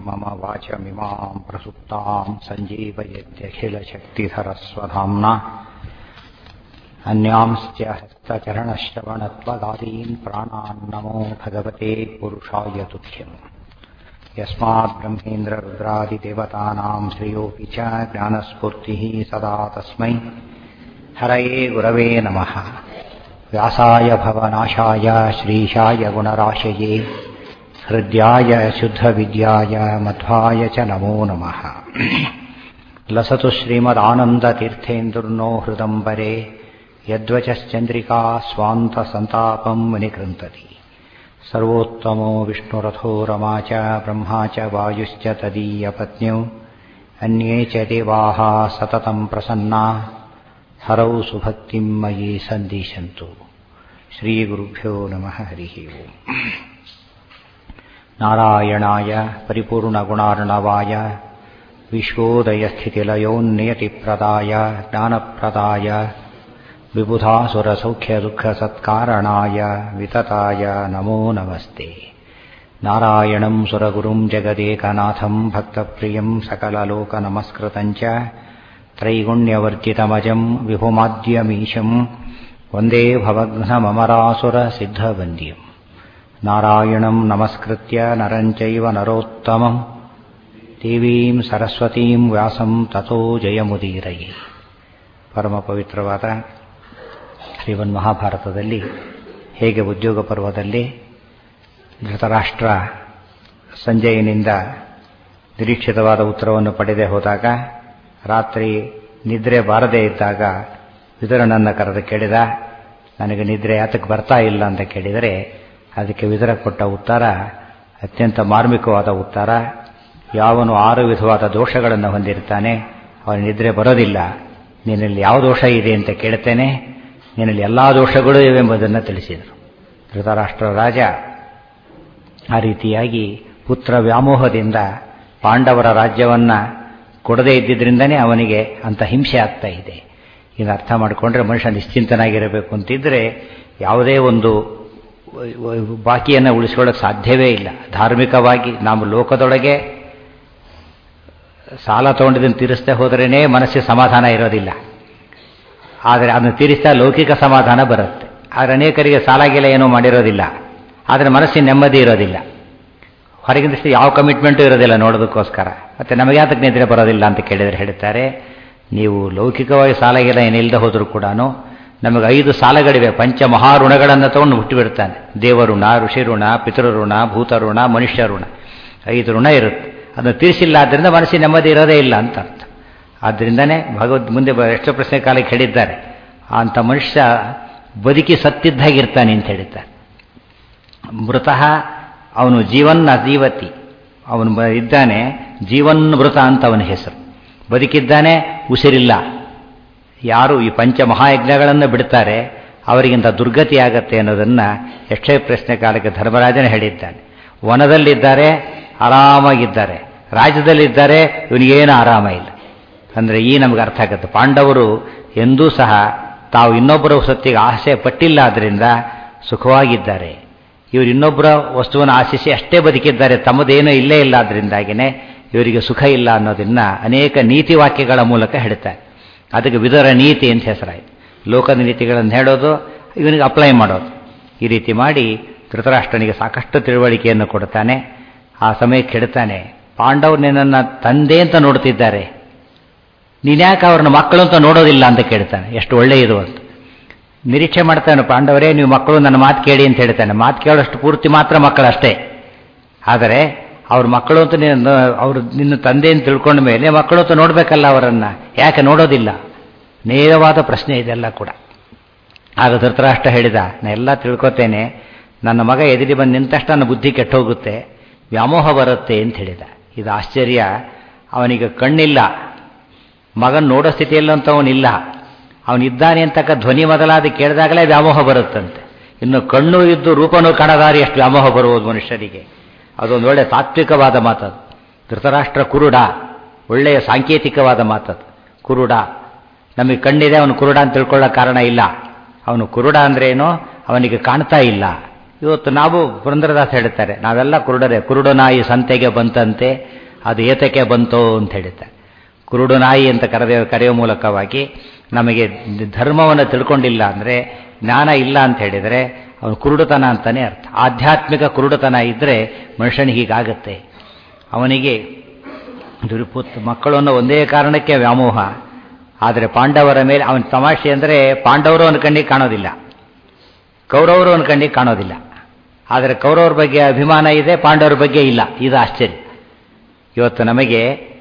मम वाचमिमां प्रसुप्तां सञ्जीवयत्यखिलशक्तिधरस्वधाम्ना अन्यांश्च हस्तचरणश्रवणत्वदादीन् प्राणान् नमो भगवते पुरुषाय तुभ्यम् यस्मात् ब्रह्मेन्द्ररुद्रादिदेवतानां श्रेयोऽपि च ज्ञानस्फूर्तिः सदा तस्मै हरये गुरवे नमः व्यासाय भवनाशाय श्रीशाय गुणराशये हृद्याय शुद्धविद्याय मध्वाय च नमो नमः लसतु श्रीमदानन्दतीर्थेन्दुर्नो हृदम्बरे यद्वचश्चन्द्रिका स्वान्तसन्तापम् मुनिकृन्तति सर्वोत्तमो विष्णुरथो रमा च ब्रह्मा च वायुश्च तदीयपत्न्यौ अन्ये च देवाः सततम् प्रसन्ना हरौ सुभक्तिम् मयि सन्दिशन्तु श्रीगुरुभ्यो नमः हरिः ओम् नारायणाय परिपूर्णगुणार्णवाय विश्वोदयस्थितिलयोन्नियतिप्रदाय ज्ञानप्रदाय विबुधासुरसौख्यदुःखसत्कारणाय वितताय नमो नमस्ते नारायणम् सुरगुरुम् जगदेकनाथम् भक्तप्रियम् सकललोकनमस्कृतम् च त्रैगुण्यवर्जितमजम् विभुमाद्यमीशम् वन्दे भवघ्नममरासुरसिद्धवन्द्यम् नारायणम् नमस्कृत्य नरम् चैव नरोत्तमम् ದೇವೀಂ ಸರಸ್ವತೀಂ ವ್ಯಾಸಂ ತಥೋ ಜಯಮುದೀರಯೇ ಪರಮ ಪವಿತ್ರವಾದ ಶ್ರೀವನ್ ಮಹಾಭಾರತದಲ್ಲಿ ಹೇಗೆ ಉದ್ಯೋಗ ಪರ್ವದಲ್ಲಿ ಧೃತರಾಷ್ಟ್ರ ಸಂಜಯನಿಂದ ನಿರೀಕ್ಷಿತವಾದ ಉತ್ತರವನ್ನು ಪಡೆದೇ ಹೋದಾಗ ರಾತ್ರಿ ನಿದ್ರೆ ಬಾರದೇ ಇದ್ದಾಗ ವಿದುರನನ್ನು ಕರೆದು ಕೇಳಿದ ನನಗೆ ನಿದ್ರೆ ಯಾತಕ್ಕೆ ಬರ್ತಾ ಇಲ್ಲ ಅಂತ ಕೇಳಿದರೆ ಅದಕ್ಕೆ ವಿದುರ ಕೊಟ್ಟ ಉತ್ತರ ಅತ್ಯಂತ ಮಾರ್ಮಿಕವಾದ ಉತ್ತರ ಯಾವನು ಆರು ವಿಧವಾದ ದೋಷಗಳನ್ನು ಹೊಂದಿರ್ತಾನೆ ಅವನ ನಿದ್ರೆ ಬರೋದಿಲ್ಲ ನಿನ್ನಲ್ಲಿ ಯಾವ ದೋಷ ಇದೆ ಅಂತ ಕೇಳ್ತೇನೆ ನಿನ್ನಲ್ಲಿ ಎಲ್ಲ ದೋಷಗಳು ಇವೆಂಬುದನ್ನು ತಿಳಿಸಿದರು ಧೃತರಾಷ್ಟ್ರ ರಾಜ ಆ ರೀತಿಯಾಗಿ ಪುತ್ರ ವ್ಯಾಮೋಹದಿಂದ ಪಾಂಡವರ ರಾಜ್ಯವನ್ನ ಕೊಡದೇ ಇದ್ದಿದ್ರಿಂದನೇ ಅವನಿಗೆ ಅಂತ ಹಿಂಸೆ ಆಗ್ತಾ ಇದೆ ಇದು ಅರ್ಥ ಮಾಡಿಕೊಂಡ್ರೆ ಮನುಷ್ಯ ನಿಶ್ಚಿಂತನಾಗಿರಬೇಕು ಅಂತಿದ್ರೆ ಯಾವುದೇ ಒಂದು ಬಾಕಿಯನ್ನು ಉಳಿಸ್ಕೊಳ್ಳೋಕೆ ಸಾಧ್ಯವೇ ಇಲ್ಲ ಧಾರ್ಮಿಕವಾಗಿ ನಾವು ಲೋಕದೊಳಗೆ ಸಾಲ ತಗೊಂಡಿದ್ದನ್ನು ತೀರಿಸ್ತಾ ಹೋದ್ರೇ ಮನಸ್ಸಿಗೆ ಸಮಾಧಾನ ಇರೋದಿಲ್ಲ ಆದರೆ ಅದನ್ನು ತೀರಿಸ್ತಾ ಲೌಕಿಕ ಸಮಾಧಾನ ಬರುತ್ತೆ ಆದರೆ ಅನೇಕರಿಗೆ ಸಾಲಾಗಿಲ್ಲ ಏನೂ ಮಾಡಿರೋದಿಲ್ಲ ಆದರೆ ಮನಸ್ಸಿನ ನೆಮ್ಮದಿ ಇರೋದಿಲ್ಲ ಹೊರಗಿನ ದೃಷ್ಟಿ ಯಾವ ಕಮಿಟ್ಮೆಂಟು ಇರೋದಿಲ್ಲ ನೋಡೋದಕ್ಕೋಸ್ಕರ ಮತ್ತು ನಮಗೆ ಯಾತಕ್ಕೆ ನಿದ್ರೆ ಬರೋದಿಲ್ಲ ಅಂತ ಕೇಳಿದರೆ ಹೇಳ್ತಾರೆ ನೀವು ಲೌಕಿಕವಾಗಿ ಸಾಲಾಗಿಲ್ಲ ಏನಿಲ್ಲದೆ ಹೋದರೂ ಕೂಡ ನಮಗೆ ಐದು ಸಾಲಗಳಿವೆ ಪಂಚ ಮಹಾಋಣಗಳನ್ನು ತಗೊಂಡು ಹುಟ್ಟಿಬಿಡ್ತಾನೆ ದೇವಋಣ ಋಷಿಋಣ ಪಿತೃಋಣ ಭೂತಋಣ ಮನುಷ್ಯ ಋಣ ಐದು ಋಣ ಇರುತ್ತೆ ಅದನ್ನು ತೀರಿಸಿಲ್ಲ ಆದ್ದರಿಂದ ಮನಸ್ಸಿನ ನೆಮ್ಮದಿ ಇರೋದೇ ಇಲ್ಲ ಅಂತ ಅರ್ಥ ಆದ್ದರಿಂದನೇ ಭಗವದ್ ಮುಂದೆ ಎಷ್ಟೋ ಪ್ರಶ್ನೆ ಕಾಲಕ್ಕೆ ಹೇಳಿದ್ದಾರೆ ಅಂಥ ಮನುಷ್ಯ ಬದುಕಿ ಸತ್ತಿದ್ದಾಗಿರ್ತಾನೆ ಅಂತ ಹೇಳಿದ್ದಾರೆ ಮೃತಃ ಅವನು ಜೀವನ್ನ ಜೀವತಿ ಅವನು ಇದ್ದಾನೆ ಜೀವನ್ ಮೃತ ಅಂತ ಅವನ ಹೆಸರು ಬದುಕಿದ್ದಾನೆ ಉಸಿರಿಲ್ಲ ಯಾರು ಈ ಪಂಚ ಮಹಾಯಜ್ಞಗಳನ್ನು ಬಿಡ್ತಾರೆ ಅವರಿಗಿಂತ ದುರ್ಗತಿ ಆಗತ್ತೆ ಅನ್ನೋದನ್ನು ಎಷ್ಟೇ ಪ್ರಶ್ನೆ ಕಾಲಕ್ಕೆ ಧರ್ಮರಾಜನೇ ಹೇಳಿದ್ದಾನೆ ವನದಲ್ಲಿದ್ದಾರೆ ಆರಾಮಾಗಿದ್ದಾರೆ ರಾಜ್ಯದಲ್ಲಿದ್ದಾರೆ ಇವನಿಗೇನು ಆರಾಮ ಇಲ್ಲ ಅಂದರೆ ಈ ನಮಗೆ ಅರ್ಥ ಆಗುತ್ತೆ ಪಾಂಡವರು ಎಂದೂ ಸಹ ತಾವು ಇನ್ನೊಬ್ಬರ ಸತ್ತಿಗೆ ಆಸೆ ಪಟ್ಟಿಲ್ಲ ಆದ್ದರಿಂದ ಸುಖವಾಗಿದ್ದಾರೆ ಇವರು ಇನ್ನೊಬ್ಬರ ವಸ್ತುವನ್ನು ಆಶಿಸಿ ಅಷ್ಟೇ ಬದುಕಿದ್ದಾರೆ ತಮ್ಮದೇನೂ ಇಲ್ಲೇ ಇಲ್ಲ ಅದರಿಂದಾಗಿಯೇ ಇವರಿಗೆ ಸುಖ ಇಲ್ಲ ಅನ್ನೋದನ್ನ ಅನೇಕ ನೀತಿ ವಾಕ್ಯಗಳ ಮೂಲಕ ಹೇಳ್ತಾರೆ ಅದಕ್ಕೆ ವಿದುರ ನೀತಿ ಅಂತ ಹೆಸರಾಯಿತು ಲೋಕದ ನೀತಿಗಳನ್ನು ಹೇಳೋದು ಇವನಿಗೆ ಅಪ್ಲೈ ಮಾಡೋದು ಈ ರೀತಿ ಮಾಡಿ ಧೃತರಾಷ್ಟ್ರನಿಗೆ ಸಾಕಷ್ಟು ತಿಳುವಳಿಕೆಯನ್ನು ಕೊಡ್ತಾನೆ ಆ ಸಮಯಕ್ಕೆ ಹೇಳ್ತಾನೆ ಪಾಂಡವರು ನಿನ್ನನ್ನು ತಂದೆ ಅಂತ ನೋಡ್ತಿದ್ದಾರೆ ನೀನ್ಯಾಕೆ ಅವ್ರನ್ನ ಮಕ್ಕಳು ಅಂತ ನೋಡೋದಿಲ್ಲ ಅಂತ ಕೇಳ್ತಾನೆ ಎಷ್ಟು ಒಳ್ಳೆಯದು ಅಂತ ನಿರೀಕ್ಷೆ ಮಾಡ್ತಾನೆ ಪಾಂಡವರೇ ನೀವು ಮಕ್ಕಳು ನನ್ನ ಮಾತು ಕೇಳಿ ಅಂತ ಹೇಳ್ತಾನೆ ಮಾತು ಕೇಳೋಷ್ಟು ಪೂರ್ತಿ ಮಾತ್ರ ಮಕ್ಕಳಷ್ಟೇ ಆದರೆ ಅವ್ರ ಮಕ್ಕಳು ಅಂತ ನೀನು ಅವರು ನಿನ್ನ ತಂದೆ ಅಂತ ತಿಳ್ಕೊಂಡ ಮೇಲೆ ಮಕ್ಕಳು ಅಂತ ನೋಡಬೇಕಲ್ಲ ಅವರನ್ನು ಯಾಕೆ ನೋಡೋದಿಲ್ಲ ನೇರವಾದ ಪ್ರಶ್ನೆ ಇದೆಲ್ಲ ಕೂಡ ಆಗ ಧೃತರಾಷ್ಟ್ರ ಹೇಳಿದ ನಾ ಎಲ್ಲ ತಿಳ್ಕೊತೇನೆ ನನ್ನ ಮಗ ಎದುರಿ ಬಂದು ನಿಂತಷ್ಟು ನನ್ನ ಬುದ್ಧಿ ಕೆಟ್ಟೋಗುತ್ತೆ ವ್ಯಾಮೋಹ ಬರುತ್ತೆ ಅಂತ ಹೇಳಿದ ಇದು ಆಶ್ಚರ್ಯ ಅವನಿಗೆ ಕಣ್ಣಿಲ್ಲ ಮಗನ್ ನೋಡೋ ಸ್ಥಿತಿಯಲ್ಲಂತ ಅವನಿಲ್ಲ ಅವನಿದ್ದಾನೆ ಅಂತಕ್ಕ ಧ್ವನಿ ಮೊದಲಾದ ಕೇಳಿದಾಗಲೇ ವ್ಯಾಮೋಹ ಬರುತ್ತಂತೆ ಇನ್ನು ಕಣ್ಣು ಇದ್ದು ರೂಪನೂ ಕಾಣದಾರಿ ಎಷ್ಟು ವ್ಯಾಮೋಹ ಬರುವುದು ಮನುಷ್ಯರಿಗೆ ಅದೊಂದು ಒಳ್ಳೆಯ ತಾತ್ವಿಕವಾದ ಮಾತದು ಧೃತರಾಷ್ಟ್ರ ಕುರುಡ ಒಳ್ಳೆಯ ಸಾಂಕೇತಿಕವಾದ ಮಾತದು ಕುರುಡ ನಮಗೆ ಕಣ್ಣಿದೆ ಅವನು ಕುರುಡ ಅಂತ ತಿಳ್ಕೊಳ್ಳೋ ಕಾರಣ ಇಲ್ಲ ಅವನು ಕುರುಡ ಅಂದ್ರೇನು ಅವನಿಗೆ ಕಾಣ್ತಾ ಇಲ್ಲ ಇವತ್ತು ನಾವು ಪುರಂದರದಾಸ್ ಹೇಳ್ತಾರೆ ನಾವೆಲ್ಲ ಕುರುಡರೇ ಕುರುಡು ನಾಯಿ ಸಂತೆಗೆ ಬಂತಂತೆ ಅದು ಏತಕ್ಕೆ ಬಂತೋ ಅಂತ ಹೇಳಿದ್ದಾರೆ ಕುರುಡು ನಾಯಿ ಅಂತ ಕರೆದ ಕರೆಯುವ ಮೂಲಕವಾಗಿ ನಮಗೆ ಧರ್ಮವನ್ನು ತಿಳ್ಕೊಂಡಿಲ್ಲ ಅಂದರೆ ಜ್ಞಾನ ಇಲ್ಲ ಅಂತ ಹೇಳಿದರೆ ಅವನು ಕುರುಡುತನ ಅಂತಲೇ ಅರ್ಥ ಆಧ್ಯಾತ್ಮಿಕ ಕುರುಡುತನ ಇದ್ದರೆ ಮನುಷ್ಯನಿಗೆ ಹೀಗಾಗತ್ತೆ ಅವನಿಗೆ ದುರ್ಪುತ್ ಮಕ್ಕಳನ್ನು ಒಂದೇ ಕಾರಣಕ್ಕೆ ವ್ಯಾಮೋಹ ಆದರೆ ಪಾಂಡವರ ಮೇಲೆ ಅವನ ತಮಾಷೆ ಅಂದರೆ ಪಾಂಡವರು ಅವನ ಕಣ್ಣಿಗೆ ಕಾಣೋದಿಲ್ಲ ಕೌರವರು ಅವನ ಕಣ್ಣಿಗೆ ಕಾಣೋದಿಲ್ಲ ಆದರೆ ಕೌರವರ ಬಗ್ಗೆ ಅಭಿಮಾನ ಇದೆ ಪಾಂಡವರ ಬಗ್ಗೆ ಇಲ್ಲ ಇದು ಆಶ್ಚರ್ಯ ಇವತ್ತು ನಮಗೆ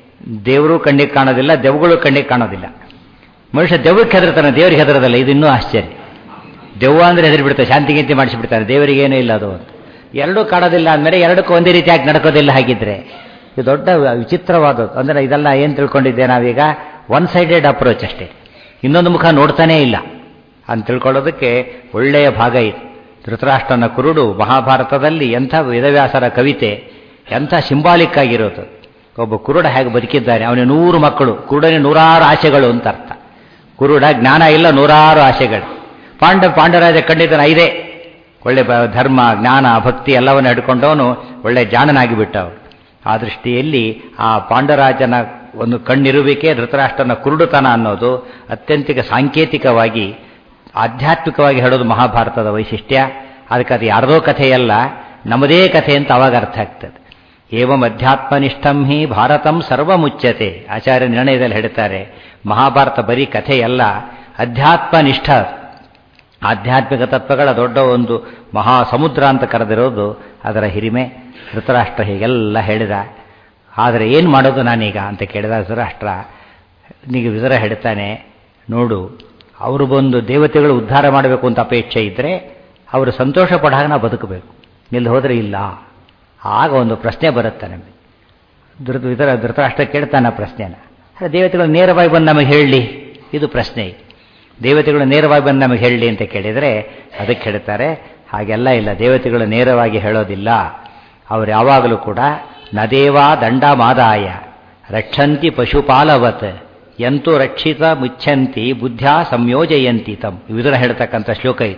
ದೇವರು ಕಣ್ಣಿಗೆ ಕಾಣೋದಿಲ್ಲ ದೆವ್ಗಳು ಕಣ್ಣಿಗೆ ಕಾಣೋದಿಲ್ಲ ಮನುಷ್ಯ ದೆವ್ವಕ್ಕೆ ಹೆದರ್ತಾನೆ ದೇವರಿಗೆ ಹೆದರೋದಲ್ಲ ಇದು ಇನ್ನೂ ಆಶ್ಚರ್ಯ ದೆವ್ವ ಅಂದರೆ ಹೆದರಿಬಿಡ್ತಾರೆ ಶಾಂತಿ ಗೀಂತಿ ಮಾಡಿಸಿಬಿಡ್ತಾರೆ ದೇವರಿಗೇನೂ ಇಲ್ಲ ಅದು ಅಂತ ಎರಡೂ ಕಾಣೋದಿಲ್ಲ ಅಂದಮೇಲೆ ಎರಡಕ್ಕೂ ಒಂದೇ ರೀತಿಯಾಗಿ ನಡ್ಕೋದಿಲ್ಲ ಹಾಗಿದ್ರೆ ಇದು ದೊಡ್ಡ ವಿಚಿತ್ರವಾದದ್ದು ಅಂದರೆ ಇದೆಲ್ಲ ಏನು ತಿಳ್ಕೊಂಡಿದ್ದೆ ನಾವೀಗ ಒನ್ ಸೈಡೆಡ್ ಅಪ್ರೋಚ್ ಅಷ್ಟೇ ಇನ್ನೊಂದು ಮುಖ ನೋಡ್ತಾನೇ ಇಲ್ಲ ಅಂತ ತಿಳ್ಕೊಳ್ಳೋದಕ್ಕೆ ಒಳ್ಳೆಯ ಭಾಗ ಇದು ಧೃತರಾಷ್ಟ್ರನ ಕುರುಡು ಮಹಾಭಾರತದಲ್ಲಿ ಎಂಥ ವೇದವ್ಯಾಸರ ಕವಿತೆ ಎಂಥ ಸಿಂಬಾಲಿಕ್ ಆಗಿರೋದು ಒಬ್ಬ ಕುರುಡ ಹೇಗೆ ಬದುಕಿದ್ದಾನೆ ಅವನಿಗೆ ನೂರು ಮಕ್ಕಳು ಕುರುಡನಿಗೆ ನೂರಾರು ಆಸೆಗಳು ಅಂತ ಅರ್ಥ ಕುರುಡ ಜ್ಞಾನ ಇಲ್ಲ ನೂರಾರು ಆಸೆಗಳು ಪಾಂಡವ ಪಾಂಡವರಾಜ ಖಂಡಿತನ ಐದೇ ಒಳ್ಳೆ ಬ- ಧರ್ಮ ಜ್ಞಾನ ಭಕ್ತಿ ಎಲ್ಲವನ್ನು ಹಿಡ್ಕೊಂಡವನು ಒಳ್ಳೆ ಜಾಣನಾಗಿ ಬಿಟ್ಟವನು ಆ ದೃಷ್ಟಿಯಲ್ಲಿ ಆ ಪಾಂಡವರಾಜನ ಒಂದು ಕಣ್ಣಿರುವಿಕೆ ಧೃತರಾಷ್ಟ್ರನ ಕುರುಡುತನ ಅನ್ನೋದು ಅತ್ಯಂತಿಕ ಸಾಂಕೇತಿಕವಾಗಿ ಆಧ್ಯಾತ್ಮಿಕವಾಗಿ ಹೇಳೋದು ಮಹಾಭಾರತದ ವೈಶಿಷ್ಟ್ಯ ಅದಕ್ಕೆ ಅದು ಯಾರದೋ ಕಥೆಯಲ್ಲ ನಮ್ಮದೇ ಕಥೆ ಅಂತ ಅವಾಗ ಅರ್ಥ ಆಗ್ತದೆ ಏವಂ ಅಧ್ಯಾತ್ಮನಿಷ್ಠಂ ಹಿ ಭಾರತಂ ಸರ್ವಮುಚ್ಯತೆ ಆಚಾರ್ಯ ನಿರ್ಣಯದಲ್ಲಿ ಹೇಳ್ತಾರೆ ಮಹಾಭಾರತ ಬರೀ ಕಥೆಯಲ್ಲ ಅಧ್ಯಾತ್ಮನಿಷ್ಠ ಆಧ್ಯಾತ್ಮಿಕ ತತ್ವಗಳ ದೊಡ್ಡ ಒಂದು ಮಹಾ ಸಮುದ್ರ ಅಂತ ಕರೆದಿರೋದು ಅದರ ಹಿರಿಮೆ ಧೃತರಾಷ್ಟ್ರ ಹೀಗೆಲ್ಲ ಹೇಳಿದ ಆದರೆ ಏನು ಮಾಡೋದು ನಾನೀಗ ಅಂತ ಕೇಳಿದ ಧೃತರಾಷ್ಟ್ರ ನಿಮಗೆ ವಿವರ ಹೇಳ್ತಾನೆ ನೋಡು ಅವರು ಬಂದು ದೇವತೆಗಳು ಉದ್ಧಾರ ಮಾಡಬೇಕು ಅಂತ ಅಪೇಕ್ಷೆ ಇದ್ದರೆ ಅವರು ಸಂತೋಷ ಪಡಾಗ ನಾವು ಬದುಕಬೇಕು ನಿಲ್ಲಿ ಹೋದರೆ ಇಲ್ಲ ಆಗ ಒಂದು ಪ್ರಶ್ನೆ ಬರುತ್ತೆ ನಮಗೆ ಧೃತ ಇತರ ಧೃತರಾಷ್ಟ್ರ ಕೇಳ್ತಾನೆ ಆ ಪ್ರಶ್ನೆನ ಅದೇ ದೇವತೆಗಳು ನೇರವಾಗಿ ಬಂದು ನಮಗೆ ಹೇಳಲಿ ಇದು ಪ್ರಶ್ನೆ ದೇವತೆಗಳು ನೇರವಾಗಿ ಬಂದು ನಮಗೆ ಹೇಳಲಿ ಅಂತ ಕೇಳಿದರೆ ಅದಕ್ಕೆ ಹೇಳ್ತಾರೆ ಹಾಗೆಲ್ಲ ಇಲ್ಲ ದೇವತೆಗಳು ನೇರವಾಗಿ ಹೇಳೋದಿಲ್ಲ ಅವರು ಯಾವಾಗಲೂ ಕೂಡ ನದೇವಾ ದಂಡ ಮಾದಾಯ ರಕ್ಷಂತಿ ಪಶುಪಾಲವತ್ ಎಂತೂ ರಕ್ಷಿತ ಮುಚ್ಚಂತಿ ಬುದ್ಧ್ಯಾ ಸಂಯೋಜಯಂತಿ ತಮ್ ಇದನ್ನು ಹೇಳ್ತಕ್ಕಂಥ ಶ್ಲೋಕ ಇದು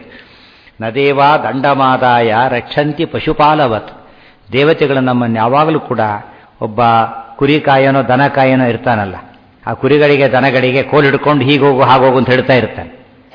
ನದೇವಾ ದಂಡಮಾದಾಯ ರಕ್ಷಂತಿ ಪಶುಪಾಲವತ್ ದೇವತೆಗಳು ನಮ್ಮನ್ನು ಯಾವಾಗಲೂ ಕೂಡ ಒಬ್ಬ ಕುರಿ ಕಾಯನೋ ದನ ಕಾಯನೋ ಇರ್ತಾನಲ್ಲ ಆ ಕುರಿಗಳಿಗೆ ದನಗಳಿಗೆ ಕೋಲ್ ಹಿಡ್ಕೊಂಡು ಹೀಗೋಗು ಹಾಗೋಗು ಅಂತ ಹೇಳ್ತಾ ಇರ್ತಾನೆ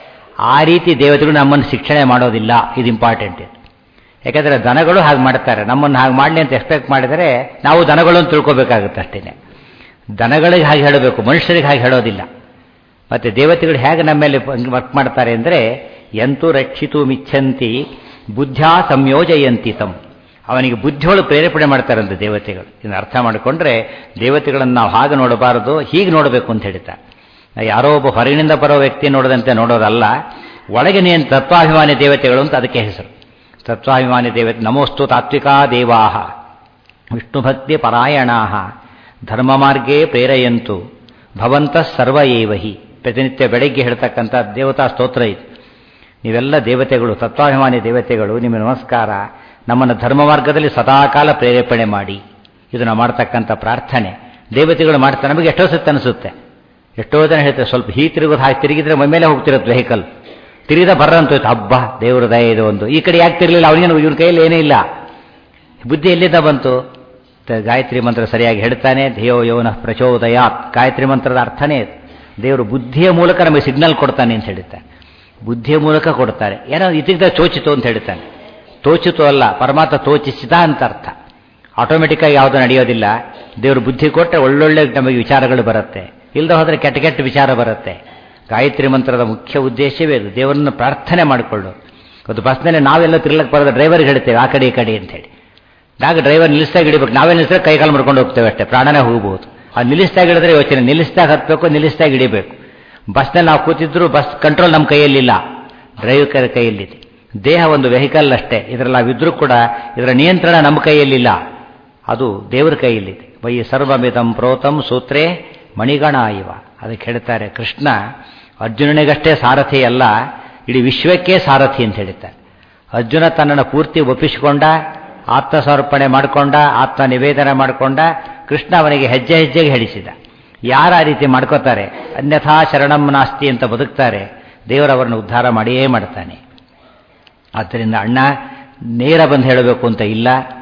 ಆ ರೀತಿ ದೇವತೆಗಳು ನಮ್ಮನ್ನು ಶಿಕ್ಷಣೆ ಮಾಡೋದಿಲ್ಲ ಇದು ಇಂಪಾರ್ಟೆಂಟ್ ಇದು ಯಾಕಂದರೆ ದನಗಳು ಹಾಗೆ ಮಾಡ್ತಾರೆ ನಮ್ಮನ್ನು ಹಾಗೆ ಮಾಡಲಿ ಅಂತ ಎಕ್ಸ್ಪೆಕ್ಟ್ ಮಾಡಿದರೆ ನಾವು ದನಗಳು ಅಂತ ತಿಳ್ಕೊಬೇಕಾಗುತ್ತೆ ಅಷ್ಟೇ ದನಗಳಿಗೆ ಹಾಗೆ ಹೇಳಬೇಕು ಮನುಷ್ಯರಿಗೆ ಹಾಗೆ ಹೇಳೋದಿಲ್ಲ ಮತ್ತು ದೇವತೆಗಳು ಹೇಗೆ ನಮ್ಮ ಮೇಲೆ ವರ್ಕ್ ಮಾಡ್ತಾರೆ ಅಂದರೆ ಎಂತೂ ರಕ್ಷಿತು ಮಿಚ್ಛಂತಿ ಬುದ್ಧ್ಯಾ ಸಂಯೋಜಯಂತಿ ತಮ್ ಅವನಿಗೆ ಬುದ್ಧಿಯೊಳು ಪ್ರೇರೇಪಣೆ ಮಾಡ್ತಾರಂತೆ ದೇವತೆಗಳು ಇದನ್ನು ಅರ್ಥ ಮಾಡಿಕೊಂಡ್ರೆ ದೇವತೆಗಳನ್ನು ನಾವು ಹಾಗೆ ನೋಡಬಾರದು ಹೀಗೆ ನೋಡಬೇಕು ಅಂತ ಹೇಳ್ತಾರೆ ಯಾರೋ ಒಬ್ಬ ಹೊರಗಿನಿಂದ ಬರೋ ವ್ಯಕ್ತಿ ನೋಡದಂತೆ ನೋಡೋದಲ್ಲ ಒಳಗೆ ನೀನು ತತ್ವಾಭಿಮಾನಿ ದೇವತೆಗಳು ಅಂತ ಅದಕ್ಕೆ ಹೆಸರು ತತ್ವಾಭಿಮಾನಿ ದೇವತೆ ನಮೋಸ್ತು ತಾತ್ವಿಕಾ ದೇವಾಹ ವಿಷ್ಣುಭಕ್ತಿ ಪರಾಯಣಾ ಧರ್ಮ ಮಾರ್ಗೇ ಪ್ರೇರೆಯಂತು ಭವಂತಃ ಸರ್ವ ಏವಹಿ ಪ್ರತಿನಿತ್ಯ ಬೆಳಗ್ಗೆ ಹೇಳ್ತಕ್ಕಂಥ ದೇವತಾ ಸ್ತೋತ್ರ ಇದು ನೀವೆಲ್ಲ ದೇವತೆಗಳು ತತ್ವಾಭಿಮಾನಿ ದೇವತೆಗಳು ನಿಮ್ಮ ನಮಸ್ಕಾರ ನಮ್ಮನ್ನು ಧರ್ಮ ಮಾರ್ಗದಲ್ಲಿ ಸದಾಕಾಲ ಪ್ರೇರೇಪಣೆ ಮಾಡಿ ಇದು ನಾವು ಮಾಡ್ತಕ್ಕಂಥ ಪ್ರಾರ್ಥನೆ ದೇವತೆಗಳು ಮಾಡ್ತಾರೆ ನಮಗೆ ಎಷ್ಟೋ ಸತ್ತು ಅನಿಸುತ್ತೆ ಎಷ್ಟೋ ಜನ ಹೇಳ್ತಾರೆ ಸ್ವಲ್ಪ ಹೀ ತಿರುಗೋದು ಹಾಗೆ ತಿರುಗಿದ್ರೆ ಮೇಲೆ ಹೋಗ್ತಿರುತ್ತೆ ವೆಹಿಕಲ್ ತಿರುಗಿದ ಬರ್ರ ಅಂತ ಹೋಯ್ತು ಹಬ್ಬ ದೇವರ ದಯ ಇದು ಒಂದು ಈ ಕಡೆ ಯಾಕೆ ತಿರಲಿಲ್ಲ ಅವನಿಗೇನು ಇವ್ರ ಕೈಯಲ್ಲಿ ಏನೇ ಇಲ್ಲ ಬುದ್ಧಿ ಎಲ್ಲಿಂದ ಬಂತು ತ- ಗಾಯತ್ರಿ ಮಂತ್ರ ಸರಿಯಾಗಿ ಹೇಳ್ತಾನೆ ಧ್ಯೇಯೋ ಯೋನ ಪ್ರಚೋದಯಾತ್ ಗಾಯತ್ರಿ ಮಂತ್ರದ ಅರ್ಥನೇ ಇದು. ದೇವರು ಬುದ್ಧಿಯ ಮೂಲಕ ನಮಗೆ ಸಿಗ್ನಲ್ ಕೊಡ್ತಾನೆ ಅಂತ ಹೇಳ್ತಾನೆ ಬುದ್ಧಿಯ ಮೂಲಕ ಕೊಡ್ತಾರೆ ಏನೋ ಇತಿಗ್ದ ಚೋಚಿತು ಅಂತ ಹೇಳ್ತಾನೆ ತೋಚಿತು ಅಲ್ಲ ಪರಮಾತ್ಮ ತೋಚಿಸಿದ ಅಂತ ಅರ್ಥ ಆಟೋಮೆಟಿಕ್ಕಾಗಿ ಯಾವುದು ನಡೆಯೋದಿಲ್ಲ ದೇವರು ಬುದ್ಧಿ ಕೊಟ್ಟರೆ ಒಳ್ಳೊಳ್ಳೆ ನಮಗೆ ವಿಚಾರಗಳು ಬರುತ್ತೆ ಇಲ್ಲದೆ ಹೋದರೆ ಕೆಟ್ಟ ಕೆಟ್ಟ ವಿಚಾರ ಬರುತ್ತೆ ಗಾಯತ್ರಿ ಮಂತ್ರದ ಮುಖ್ಯ ಉದ್ದೇಶವೇ ಅದು ದೇವರನ್ನು ಪ್ರಾರ್ಥನೆ ಮಾಡಿಕೊಳ್ಳೋದು ಅದು ಬಸ್ನಲ್ಲಿ ನಾವೆಲ್ಲ ತಿರ್ಲಕ್ಕೆ ಬರೋದು ಡ್ರೈವರ್ಗೆ ಹೇಳ್ತೇವೆ ಆ ಕಡೆ ಈ ಕಡೆ ಅಂತೇಳಿ ನಾಗ ಡ್ರೈವರ್ ನಿಲ್ಲಿಸ್ದಾಗ ಹಿಡಿಬೇಕು ನಾವೇ ನಿಲ್ಲಿಸಿದ್ರೆ ಕೈಕಾಲು ಮಾಡ್ಕೊಂಡು ಹೋಗ್ತೇವೆ ಅಷ್ಟೇ ಪ್ರಾಣನೇ ಹೋಗ್ಬೋದು ಆ ನಿಲ್ಲಿಸ್ದಾಗ ಹಿಡಿದ್ರೆ ಯೋಚನೆ ನಿಲ್ಲಿಸ್ದಾಗ ಹತ್ತಬೇಕು ನಿಲ್ಲಿಸ್ದಾಗ ಹಿಡಿಬೇಕು ಬಸ್ನಲ್ಲಿ ನಾವು ಕೂತಿದ್ರು ಬಸ್ ಕಂಟ್ರೋಲ್ ನಮ್ಮ ಕೈಯಲ್ಲಿಲ್ಲ ಡ್ರೈವರ್ ಕೈಯಲ್ಲಿದೆ ದೇಹ ಒಂದು ವೆಹಿಕಲ್ ಅಷ್ಟೇ ಇದರಲ್ಲಿ ನಾವಿದ್ರೂ ಕೂಡ ಇದರ ನಿಯಂತ್ರಣ ನಮ್ಮ ಕೈಯಲ್ಲಿಲ್ಲ ಅದು ದೇವರ ಕೈಯಲ್ಲಿದೆ ವೈ ಸರ್ವಮಿದಂ ಪ್ರೋತಂ ಸೂತ್ರೇ ಮಣಿಗಣ ಇವ ಅದಕ್ಕೆ ಹೇಳ್ತಾರೆ ಕೃಷ್ಣ ಅರ್ಜುನನಿಗಷ್ಟೇ ಸಾರಥಿ ಅಲ್ಲ ಇಡೀ ವಿಶ್ವಕ್ಕೆ ಸಾರಥಿ ಅಂತ ಹೇಳ್ತಾರೆ ಅರ್ಜುನ ತನ್ನನ್ನು ಪೂರ್ತಿ ಒಪ್ಪಿಸಿಕೊಂಡ ಆತ್ಮಸಮರ್ಪಣೆ ಮಾಡಿಕೊಂಡ ಆತ್ಮ ನಿವೇದನ ಮಾಡಿಕೊಂಡ ಕೃಷ್ಣ ಅವನಿಗೆ ಹೆಜ್ಜೆ ಹೆಜ್ಜೆಗೆ ಹೇಳಿಸಿದ ಯಾರು ಆ ರೀತಿ ಮಾಡ್ಕೋತಾರೆ ಅನ್ಯಥಾ ಶರಣಂ ನಾಸ್ತಿ ಅಂತ ಬದುಕ್ತಾರೆ ದೇವರವರನ್ನು ಉದ್ಧಾರ ಮಾಡಿಯೇ ಮಾಡ್ತಾನೆ ಆದ್ದರಿಂದ ಅಣ್ಣ ನೇರ ಬಂದು ಹೇಳಬೇಕು ಅಂತ ಇಲ್ಲ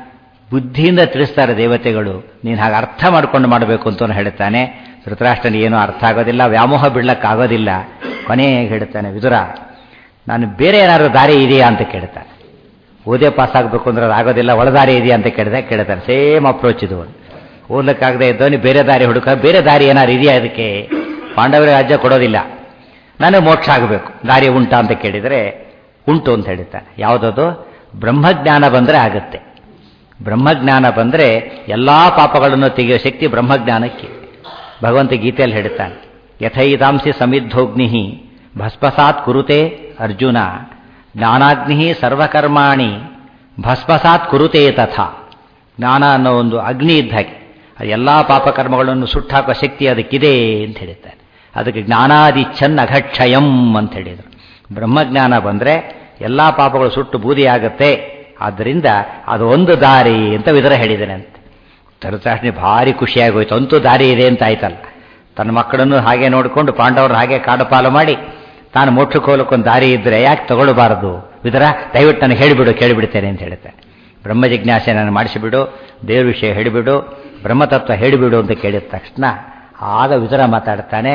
ಬುದ್ಧಿಯಿಂದ ತಿಳಿಸ್ತಾರೆ ದೇವತೆಗಳು ನೀನು ಹಾಗೆ ಅರ್ಥ ಮಾಡ್ಕೊಂಡು ಮಾಡಬೇಕು ಅಂತ ಹೇಳ್ತಾನೆ ಧೃತರಾಷ್ಟ್ರನಿಗೆ ಏನೂ ಅರ್ಥ ಆಗೋದಿಲ್ಲ ವ್ಯಾಮೋಹ ಬೀಳಕ್ಕಾಗೋದಿಲ್ಲ ಕೊನೆಗೆ ಹೇಳ್ತಾನೆ ವಿದುರ ನಾನು ಬೇರೆ ಏನಾದ್ರು ದಾರಿ ಇದೆಯಾ ಅಂತ ಕೇಳ್ತಾನೆ ಓದೇ ಪಾಸ್ ಆಗಬೇಕು ಅಂದ್ರೆ ಅದು ಆಗೋದಿಲ್ಲ ಒಳದಾರಿ ಇದೆಯಾ ಅಂತ ಕೇಳಿದೆ ಕೇಳ್ತಾನೆ ಸೇಮ್ ಅಪ್ರೋಚ್ ಇದು ಓದ್ಲಿಕ್ಕಾಗದೆ ಇದ್ದವನು ಬೇರೆ ದಾರಿ ಹುಡುಕ ಬೇರೆ ದಾರಿ ಏನಾದ್ರು ಇದೆಯಾ ಅದಕ್ಕೆ ಪಾಂಡವರ ರಾಜ್ಯ ಕೊಡೋದಿಲ್ಲ ನನಗೆ ಮೋಕ್ಷ ಆಗಬೇಕು ದಾರಿ ಉಂಟಾ ಅಂತ ಕೇಳಿದರೆ ಉಂಟು ಅಂತ ಹೇಳ್ತಾನೆ ಯಾವುದದು ಬ್ರಹ್ಮಜ್ಞಾನ ಬಂದರೆ ಆಗುತ್ತೆ ಬ್ರಹ್ಮಜ್ಞಾನ ಬಂದರೆ ಎಲ್ಲ ಪಾಪಗಳನ್ನು ತೆಗೆಯುವ ಶಕ್ತಿ ಬ್ರಹ್ಮಜ್ಞಾನಕ್ಕೆ ಭಗವಂತ ಗೀತೆಯಲ್ಲಿ ಹೇಳ್ತಾನೆ ಯಥೈದಾಂಸಿ ಸಮಿದ್ಧೋಗ್ನಿ ಭಸ್ಮಸಾತ್ ಕುರುತೆ ಅರ್ಜುನ ಜ್ಞಾನಾಗ್ನಿ ಸರ್ವಕರ್ಮಾಣಿ ಭಸ್ಮಸಾತ್ ಕುರುತೆ ತಥಾ ಜ್ಞಾನ ಅನ್ನೋ ಒಂದು ಅಗ್ನಿ ಇದ್ದ ಹಾಗೆ ಎಲ್ಲ ಪಾಪಕರ್ಮಗಳನ್ನು ಸುಟ್ಟಾಕುವ ಶಕ್ತಿ ಅದಕ್ಕಿದೆ ಅಂತ ಹೇಳ್ತಾರೆ ಅದಕ್ಕೆ ಜ್ಞಾನಾದಿಚ್ಛನ್ ಅಘಕ್ಷಯಂ ಅಂತ ಹೇಳಿದರು ಬ್ರಹ್ಮಜ್ಞಾನ ಬಂದರೆ ಎಲ್ಲ ಪಾಪಗಳು ಸುಟ್ಟು ಬೂದಿಯಾಗತ್ತೆ ಆದ್ದರಿಂದ ಅದು ಒಂದು ದಾರಿ ಅಂತ ವಿದರ ಹೇಳಿದ್ದೇನೆ ಅಂತ ಧೃತರಾಷ್ಟ್ರನಿಗೆ ಭಾರಿ ಖುಷಿಯಾಗೋಯ್ತು ಅಂತೂ ದಾರಿ ಇದೆ ಅಂತ ಆಯ್ತಲ್ಲ ತನ್ನ ಮಕ್ಕಳನ್ನು ಹಾಗೆ ನೋಡಿಕೊಂಡು ಪಾಂಡವರನ್ನ ಹಾಗೆ ಕಾಡುಪಾಲು ಮಾಡಿ ತಾನು ಮೋಕ್ಷಕ್ಕೆ ಹೋಗ್ಲಿಕ್ಕೊಂದು ದಾರಿ ಇದ್ದರೆ ಯಾಕೆ ತಗೊಳ್ಬಾರದು ವಿದರ ದಯವಿಟ್ಟು ನನಗೆ ಹೇಳಿಬಿಡು ಕೇಳಿಬಿಡ್ತೇನೆ ಅಂತ ಹೇಳ್ತೇನೆ ಬ್ರಹ್ಮ ಜಿಜ್ಞಾಸೆ ನಾನು ಮಾಡಿಸಿಬಿಡು ದೇವ್ರ ವಿಷಯ ಹೇಳಿಬಿಡು ಬ್ರಹ್ಮತತ್ವ ಹೇಳಿಬಿಡು ಅಂತ ಕೇಳಿದ ತಕ್ಷಣ ಆಗ ವಿದುರ ಮಾತಾಡ್ತಾನೆ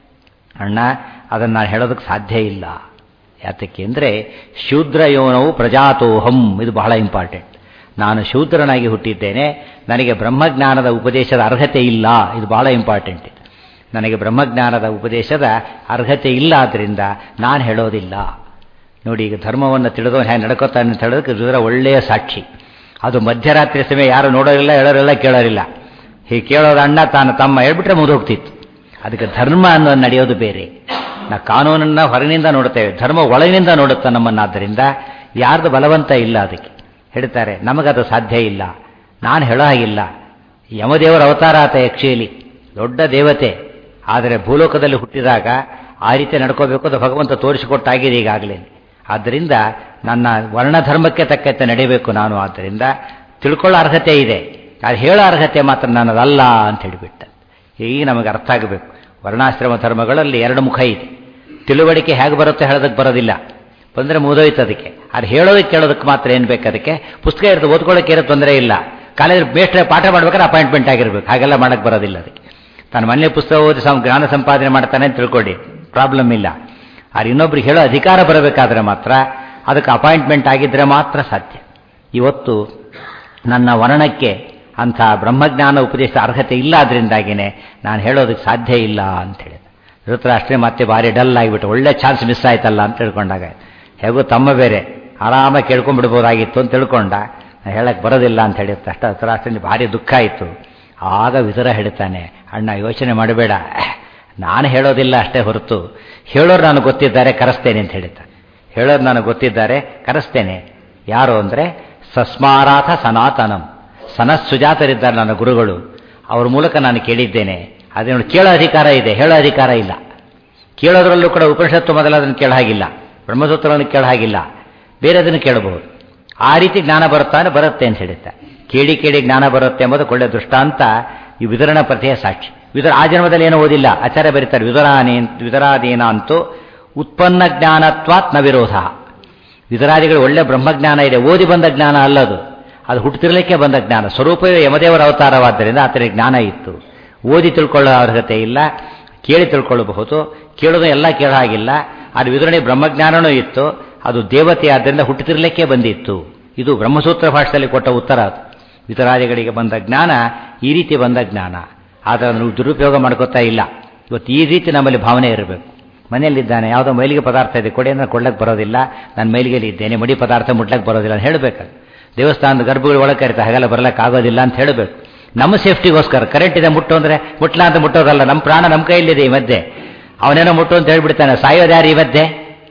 ಅಣ್ಣ ಅದನ್ನು ನಾನು ಹೇಳೋದಕ್ಕೆ ಸಾಧ್ಯ ಇಲ್ಲ ಯಾತಕ್ಕೆ ಅಂದರೆ ಶೂದ್ರ ಯೋನವು ಪ್ರಜಾತೋಹಂ ಇದು ಬಹಳ ಇಂಪಾರ್ಟೆಂಟ್ ನಾನು ಶೂದ್ರನಾಗಿ ಹುಟ್ಟಿದ್ದೇನೆ ನನಗೆ ಬ್ರಹ್ಮಜ್ಞಾನದ ಉಪದೇಶದ ಅರ್ಹತೆ ಇಲ್ಲ ಇದು ಬಹಳ ಇಂಪಾರ್ಟೆಂಟ್ ಇದು ನನಗೆ ಬ್ರಹ್ಮಜ್ಞಾನದ ಉಪದೇಶದ ಅರ್ಹತೆ ಇಲ್ಲ ಆದ್ದರಿಂದ ನಾನು ಹೇಳೋದಿಲ್ಲ ನೋಡಿ ಈಗ ಧರ್ಮವನ್ನು ತಿಳಿದವನು ಹೇಗೆ ನಡ್ಕೋತಾನೆ ಅಂತ ಹೇಳೋದಕ್ಕೆ ಇದರ ಒಳ್ಳೆಯ ಸಾಕ್ಷಿ ಅದು ಮಧ್ಯರಾತ್ರಿ ಸಮಯ ಯಾರು ನೋಡೋರಿಲ್ಲ ಹೇಳೋರಿಲ್ಲ ಕೇಳೋರಿಲ್ಲ ಹೀಗೆ ಕೇಳೋದು ಅಣ್ಣ ತಾನು ತಮ್ಮ ಹೇಳ್ಬಿಟ್ರೆ ಮುಗಿದೋಗ್ತಿತ್ತು ಅದಕ್ಕೆ ಧರ್ಮ ಅನ್ನೋದು ನಡೆಯೋದು ಬೇರೆ ನಾ ಕಾನೂನನ್ನು ಹೊರಗಿನಿಂದ ನೋಡ್ತೇವೆ ಧರ್ಮ ಒಳಗಿನಿಂದ ನೋಡುತ್ತೆ ನಮ್ಮನ್ನಾದ್ದರಿಂದ ಯಾರ್ದು ಬಲವಂತ ಇಲ್ಲ ಅದಕ್ಕೆ ಹೇಳ್ತಾರೆ ನಮಗದು ಸಾಧ್ಯ ಇಲ್ಲ ನಾನು ಹೇಳೋ ಹಾಗಿಲ್ಲ ಯಮದೇವರ ಅವತಾರ ಆತ ಯಕ್ಷಿಯಲ್ಲಿ ದೊಡ್ಡ ದೇವತೆ ಆದರೆ ಭೂಲೋಕದಲ್ಲಿ ಹುಟ್ಟಿದಾಗ ಆ ರೀತಿ ನಡ್ಕೋಬೇಕು ಅದು ಭಗವಂತ ತೋರಿಸಿಕೊಟ್ಟಾಗಿದೆ ಈಗಾಗಲೇ ಆದ್ದರಿಂದ ನನ್ನ ವರ್ಣಧರ್ಮಕ್ಕೆ ತಕ್ಕಂತೆ ನಡೀಬೇಕು ನಾನು ಆದ್ದರಿಂದ ತಿಳ್ಕೊಳ್ಳೋ ಅರ್ಹತೆ ಇದೆ ಅದು ಹೇಳೋ ಅರ್ಹತೆ ಮಾತ್ರ ನನ್ನದಲ್ಲ ಅಂತ ಹೇಳಿಬಿಟ್ಟ ಈಗ ನಮಗೆ ಅರ್ಥ ಆಗಬೇಕು ವರ್ಣಾಶ್ರಮ ಧರ್ಮಗಳಲ್ಲಿ ಎರಡು ಮುಖ ಇದೆ ತಿಳುವಳಿಕೆ ಹೇಗೆ ಬರುತ್ತೋ ಹೇಳೋದಕ್ಕೆ ಬರೋದಿಲ್ಲ ಬಂದರೆ ಮುದೋಯ್ತು ಅದಕ್ಕೆ ಅದು ಹೇಳೋದಕ್ಕೆ ಕೇಳೋದಕ್ಕೆ ಮಾತ್ರ ಏನು ಬೇಕು ಅದಕ್ಕೆ ಪುಸ್ತಕ ಇರುತ್ತೆ ಓದ್ಕೊಳ್ಳೋಕೆ ಇರೋ ತೊಂದರೆ ಇಲ್ಲ ಕಾಲೇಜ್ ಮೇಷ್ಟ್ರೆ ಪಾಠ ಮಾಡ್ಬೇಕಾದ್ರೆ ಅಪಾಯಿಂಟ್ಮೆಂಟ್ ಆಗಿರ್ಬೇಕು ಹಾಗೆಲ್ಲ ಮಾಡೋಕ್ಕೆ ಬರೋದಿಲ್ಲ ಅದಕ್ಕೆ ತಾನು ಮನೆ ಪುಸ್ತಕ ಓದಿ ಸಂ ಜ್ಞಾನ ಸಂಪಾದನೆ ಮಾಡ್ತಾನೆ ಅಂತ ತಿಳ್ಕೊಳ್ಳಿ ಪ್ರಾಬ್ಲಮ್ ಇಲ್ಲ ಆದ್ರೆ ಇನ್ನೊಬ್ರಿಗೆ ಹೇಳೋ ಅಧಿಕಾರ ಬರಬೇಕಾದ್ರೆ ಮಾತ್ರ ಅದಕ್ಕೆ ಅಪಾಯಿಂಟ್ಮೆಂಟ್ ಆಗಿದ್ದರೆ ಮಾತ್ರ ಸಾಧ್ಯ ಇವತ್ತು ನನ್ನ ವರ್ಣಕ್ಕೆ ಅಂಥ ಬ್ರಹ್ಮಜ್ಞಾನ ಉಪದೇಶದ ಅರ್ಹತೆ ಇಲ್ಲ ಅದರಿಂದಾಗಿಯೇ ನಾನು ಹೇಳೋದಕ್ಕೆ ಸಾಧ್ಯ ಇಲ್ಲ ಅಂತ ಹೇಳಿದೆ ಧೃತರಾಷ್ಟ್ರೇ ಮತ್ತೆ ಭಾರಿ ಡಲ್ ಆಗಿಬಿಟ್ಟು ಒಳ್ಳೆ ಚಾನ್ಸ್ ಮಿಸ್ ಆಯ್ತಲ್ಲ ಅಂತ ತಿಳ್ಕೊಂಡಾಗ ಹೇಗೂ ತಮ್ಮ ಬೇರೆ ಆರಾಮಾಗಿ ಕೇಳ್ಕೊಂಡ್ಬಿಡ್ಬೋದಾಗಿತ್ತು ಅಂತ ತಿಳ್ಕೊಂಡ ಹೇಳಕ್ಕೆ ಬರೋದಿಲ್ಲ ಅಂತ ಹೇಳಿದ ತಕ್ಷಣ ಧೃತರಾಷ್ಟ್ರನಿಗೆ ಭಾರಿ ದುಃಖ ಆಯಿತು ಆಗ ವಿದುರ ಹೇಳ್ತಾನೆ ಅಣ್ಣ ಯೋಚನೆ ಮಾಡಬೇಡ ನಾನು ಹೇಳೋದಿಲ್ಲ ಅಷ್ಟೇ ಹೊರತು ಹೇಳೋರು ನಾನು ಗೊತ್ತಿದ್ದಾರೆ ಕರೆಸ್ತೇನೆ ಅಂತ ಹೇಳಿದ್ದಾನೆ ಹೇಳೋರು ನಾನು ಗೊತ್ತಿದ್ದಾರೆ ಕರೆಸ್ತೇನೆ ಯಾರು ಅಂದರೆ ಸಸ್ಮಾರಾಥ ಸನಾತನಂ ಸನಸ್ಸುಜಾತರಿದ್ದಾರೆ ನನ್ನ ಗುರುಗಳು ಅವ್ರ ಮೂಲಕ ನಾನು ಕೇಳಿದ್ದೇನೆ ಅದನ್ನು ಕೇಳೋ ಅಧಿಕಾರ ಇದೆ ಹೇಳೋ ಅಧಿಕಾರ ಇಲ್ಲ ಕೇಳೋದ್ರಲ್ಲೂ ಕೂಡ ಉಪನಿಷತ್ತು ಮೊದಲಾದನ್ನು ಕೇಳ ಹಾಗಿಲ್ಲ ಬ್ರಹ್ಮಸೂತ್ರವನ್ನು ಕೇಳ ಹಾಗಿಲ್ಲ ಬೇರೆದನ್ನು ಕೇಳಬಹುದು ಆ ರೀತಿ ಜ್ಞಾನ ಬರುತ್ತಾನೆ ಬರುತ್ತೆ ಅಂತ ಹೇಳುತ್ತೆ ಕೇಳಿ ಕೇಳಿ ಜ್ಞಾನ ಬರುತ್ತೆ ಎಂಬುದು ಒಳ್ಳೆಯ ದೃಷ್ಟಾಂತ ಈ ವಿತರಣ ಪ್ರತಿಯ ಸಾಕ್ಷಿ ವಿತರ ಆ ಜನ್ಮದಲ್ಲಿ ಏನೋ ಓದಿಲ್ಲ ಆಚಾರ್ಯ ಬರೀತಾರೆ ವಿದರಾನೇ ವಿದರಾದೀನ ಅಂತೂ ಉತ್ಪನ್ನ ಜ್ಞಾನತ್ವಾತ್ ನ ವಿರೋಧ ವಿದರಾದಿಗಳು ಒಳ್ಳೆ ಬ್ರಹ್ಮಜ್ಞಾನ ಇದೆ ಓದಿ ಬಂದ ಜ್ಞಾನ ಅಲ್ಲದು ಅದು ಹುಟ್ಟುತ್ತಿರಲಿಕ್ಕೆ ಬಂದ ಜ್ಞಾನ ಸ್ವರೂಪವೇ ಯಮದೇವರ ಅವತಾರವಾದ್ದರಿಂದ ಆತನಿಗೆ ಜ್ಞಾನ ಇತ್ತು ಓದಿ ತಿಳ್ಕೊಳ್ಳೋ ಅರ್ಹತೆ ಇಲ್ಲ ಕೇಳಿ ತಿಳ್ಕೊಳ್ಳಬಹುದು ಕೇಳೋದು ಎಲ್ಲ ಕೇಳ ಹಾಗಿಲ್ಲ ಅದು ವಿದರಣೆ ಬ್ರಹ್ಮಜ್ಞಾನನೂ ಇತ್ತು ಅದು ದೇವತೆ ಆದ್ದರಿಂದ ಹುಟ್ಟುತ್ತಿರಲಿಕ್ಕೆ ಬಂದಿತ್ತು ಇದು ಬ್ರಹ್ಮಸೂತ್ರ ಭಾಷೆಯಲ್ಲಿ ಕೊಟ್ಟ ಉತ್ತರ ಅದು ವಿತರಾದಿಗಳಿಗೆ ಬಂದ ಜ್ಞಾನ ಈ ರೀತಿ ಬಂದ ಜ್ಞಾನ ಆದರೆ ಅದನ್ನು ದುರುಪಯೋಗ ಮಾಡ್ಕೋತಾ ಇಲ್ಲ ಇವತ್ತು ಈ ರೀತಿ ನಮ್ಮಲ್ಲಿ ಭಾವನೆ ಇರಬೇಕು ಮನೆಯಲ್ಲಿದ್ದಾನೆ ಯಾವುದೋ ಮೈಲಿಗೆ ಪದಾರ್ಥ ಇದೆ ಕೊಡಿ ಅಂದ್ರೆ ಕೊಡ್ಲಕ್ಕೆ ಬರೋದಿಲ್ಲ ನಾನು ಮೈಲಿಗೆಲಿ ಇದ್ದೇನೆ ಮಡಿ ಪದಾರ್ಥ ಮುಟ್ಲಕ್ಕೆ ಬರೋದಿಲ್ಲ ಅಂತ ಹೇಳಬೇಕು ದೇವಸ್ಥಾನದ ಗರ್ಭಗಳು ಒಳಗೆ ಕರಿತಾ ಹಾಗೆಲ್ಲ ಬರಲಿಕ್ಕೆ ಆಗೋದಿಲ್ಲ ಅಂತ ಹೇಳಬೇಕು ನಮ್ಮ ಸೇಫ್ಟಿಗೋಸ್ಕರ ಕರೆಂಟ್ ಇದೆ ಮುಟ್ಟು ಅಂದರೆ ಮುಟ್ಲಾ ಅಂತ ಮುಟ್ಟೋದಲ್ಲ ನಮ್ಮ ಪ್ರಾಣ ನಮ್ಮ ಕೈಯಲ್ಲಿದೆ ಈ ಮಧ್ಯೆ ಅವನೇನೋ ಮುಟ್ಟು ಅಂತ ಹೇಳ್ಬಿಡ್ತಾನೆ ಸಾಯೋದು ಯಾರು ಈ ಮಧ್ಯೆ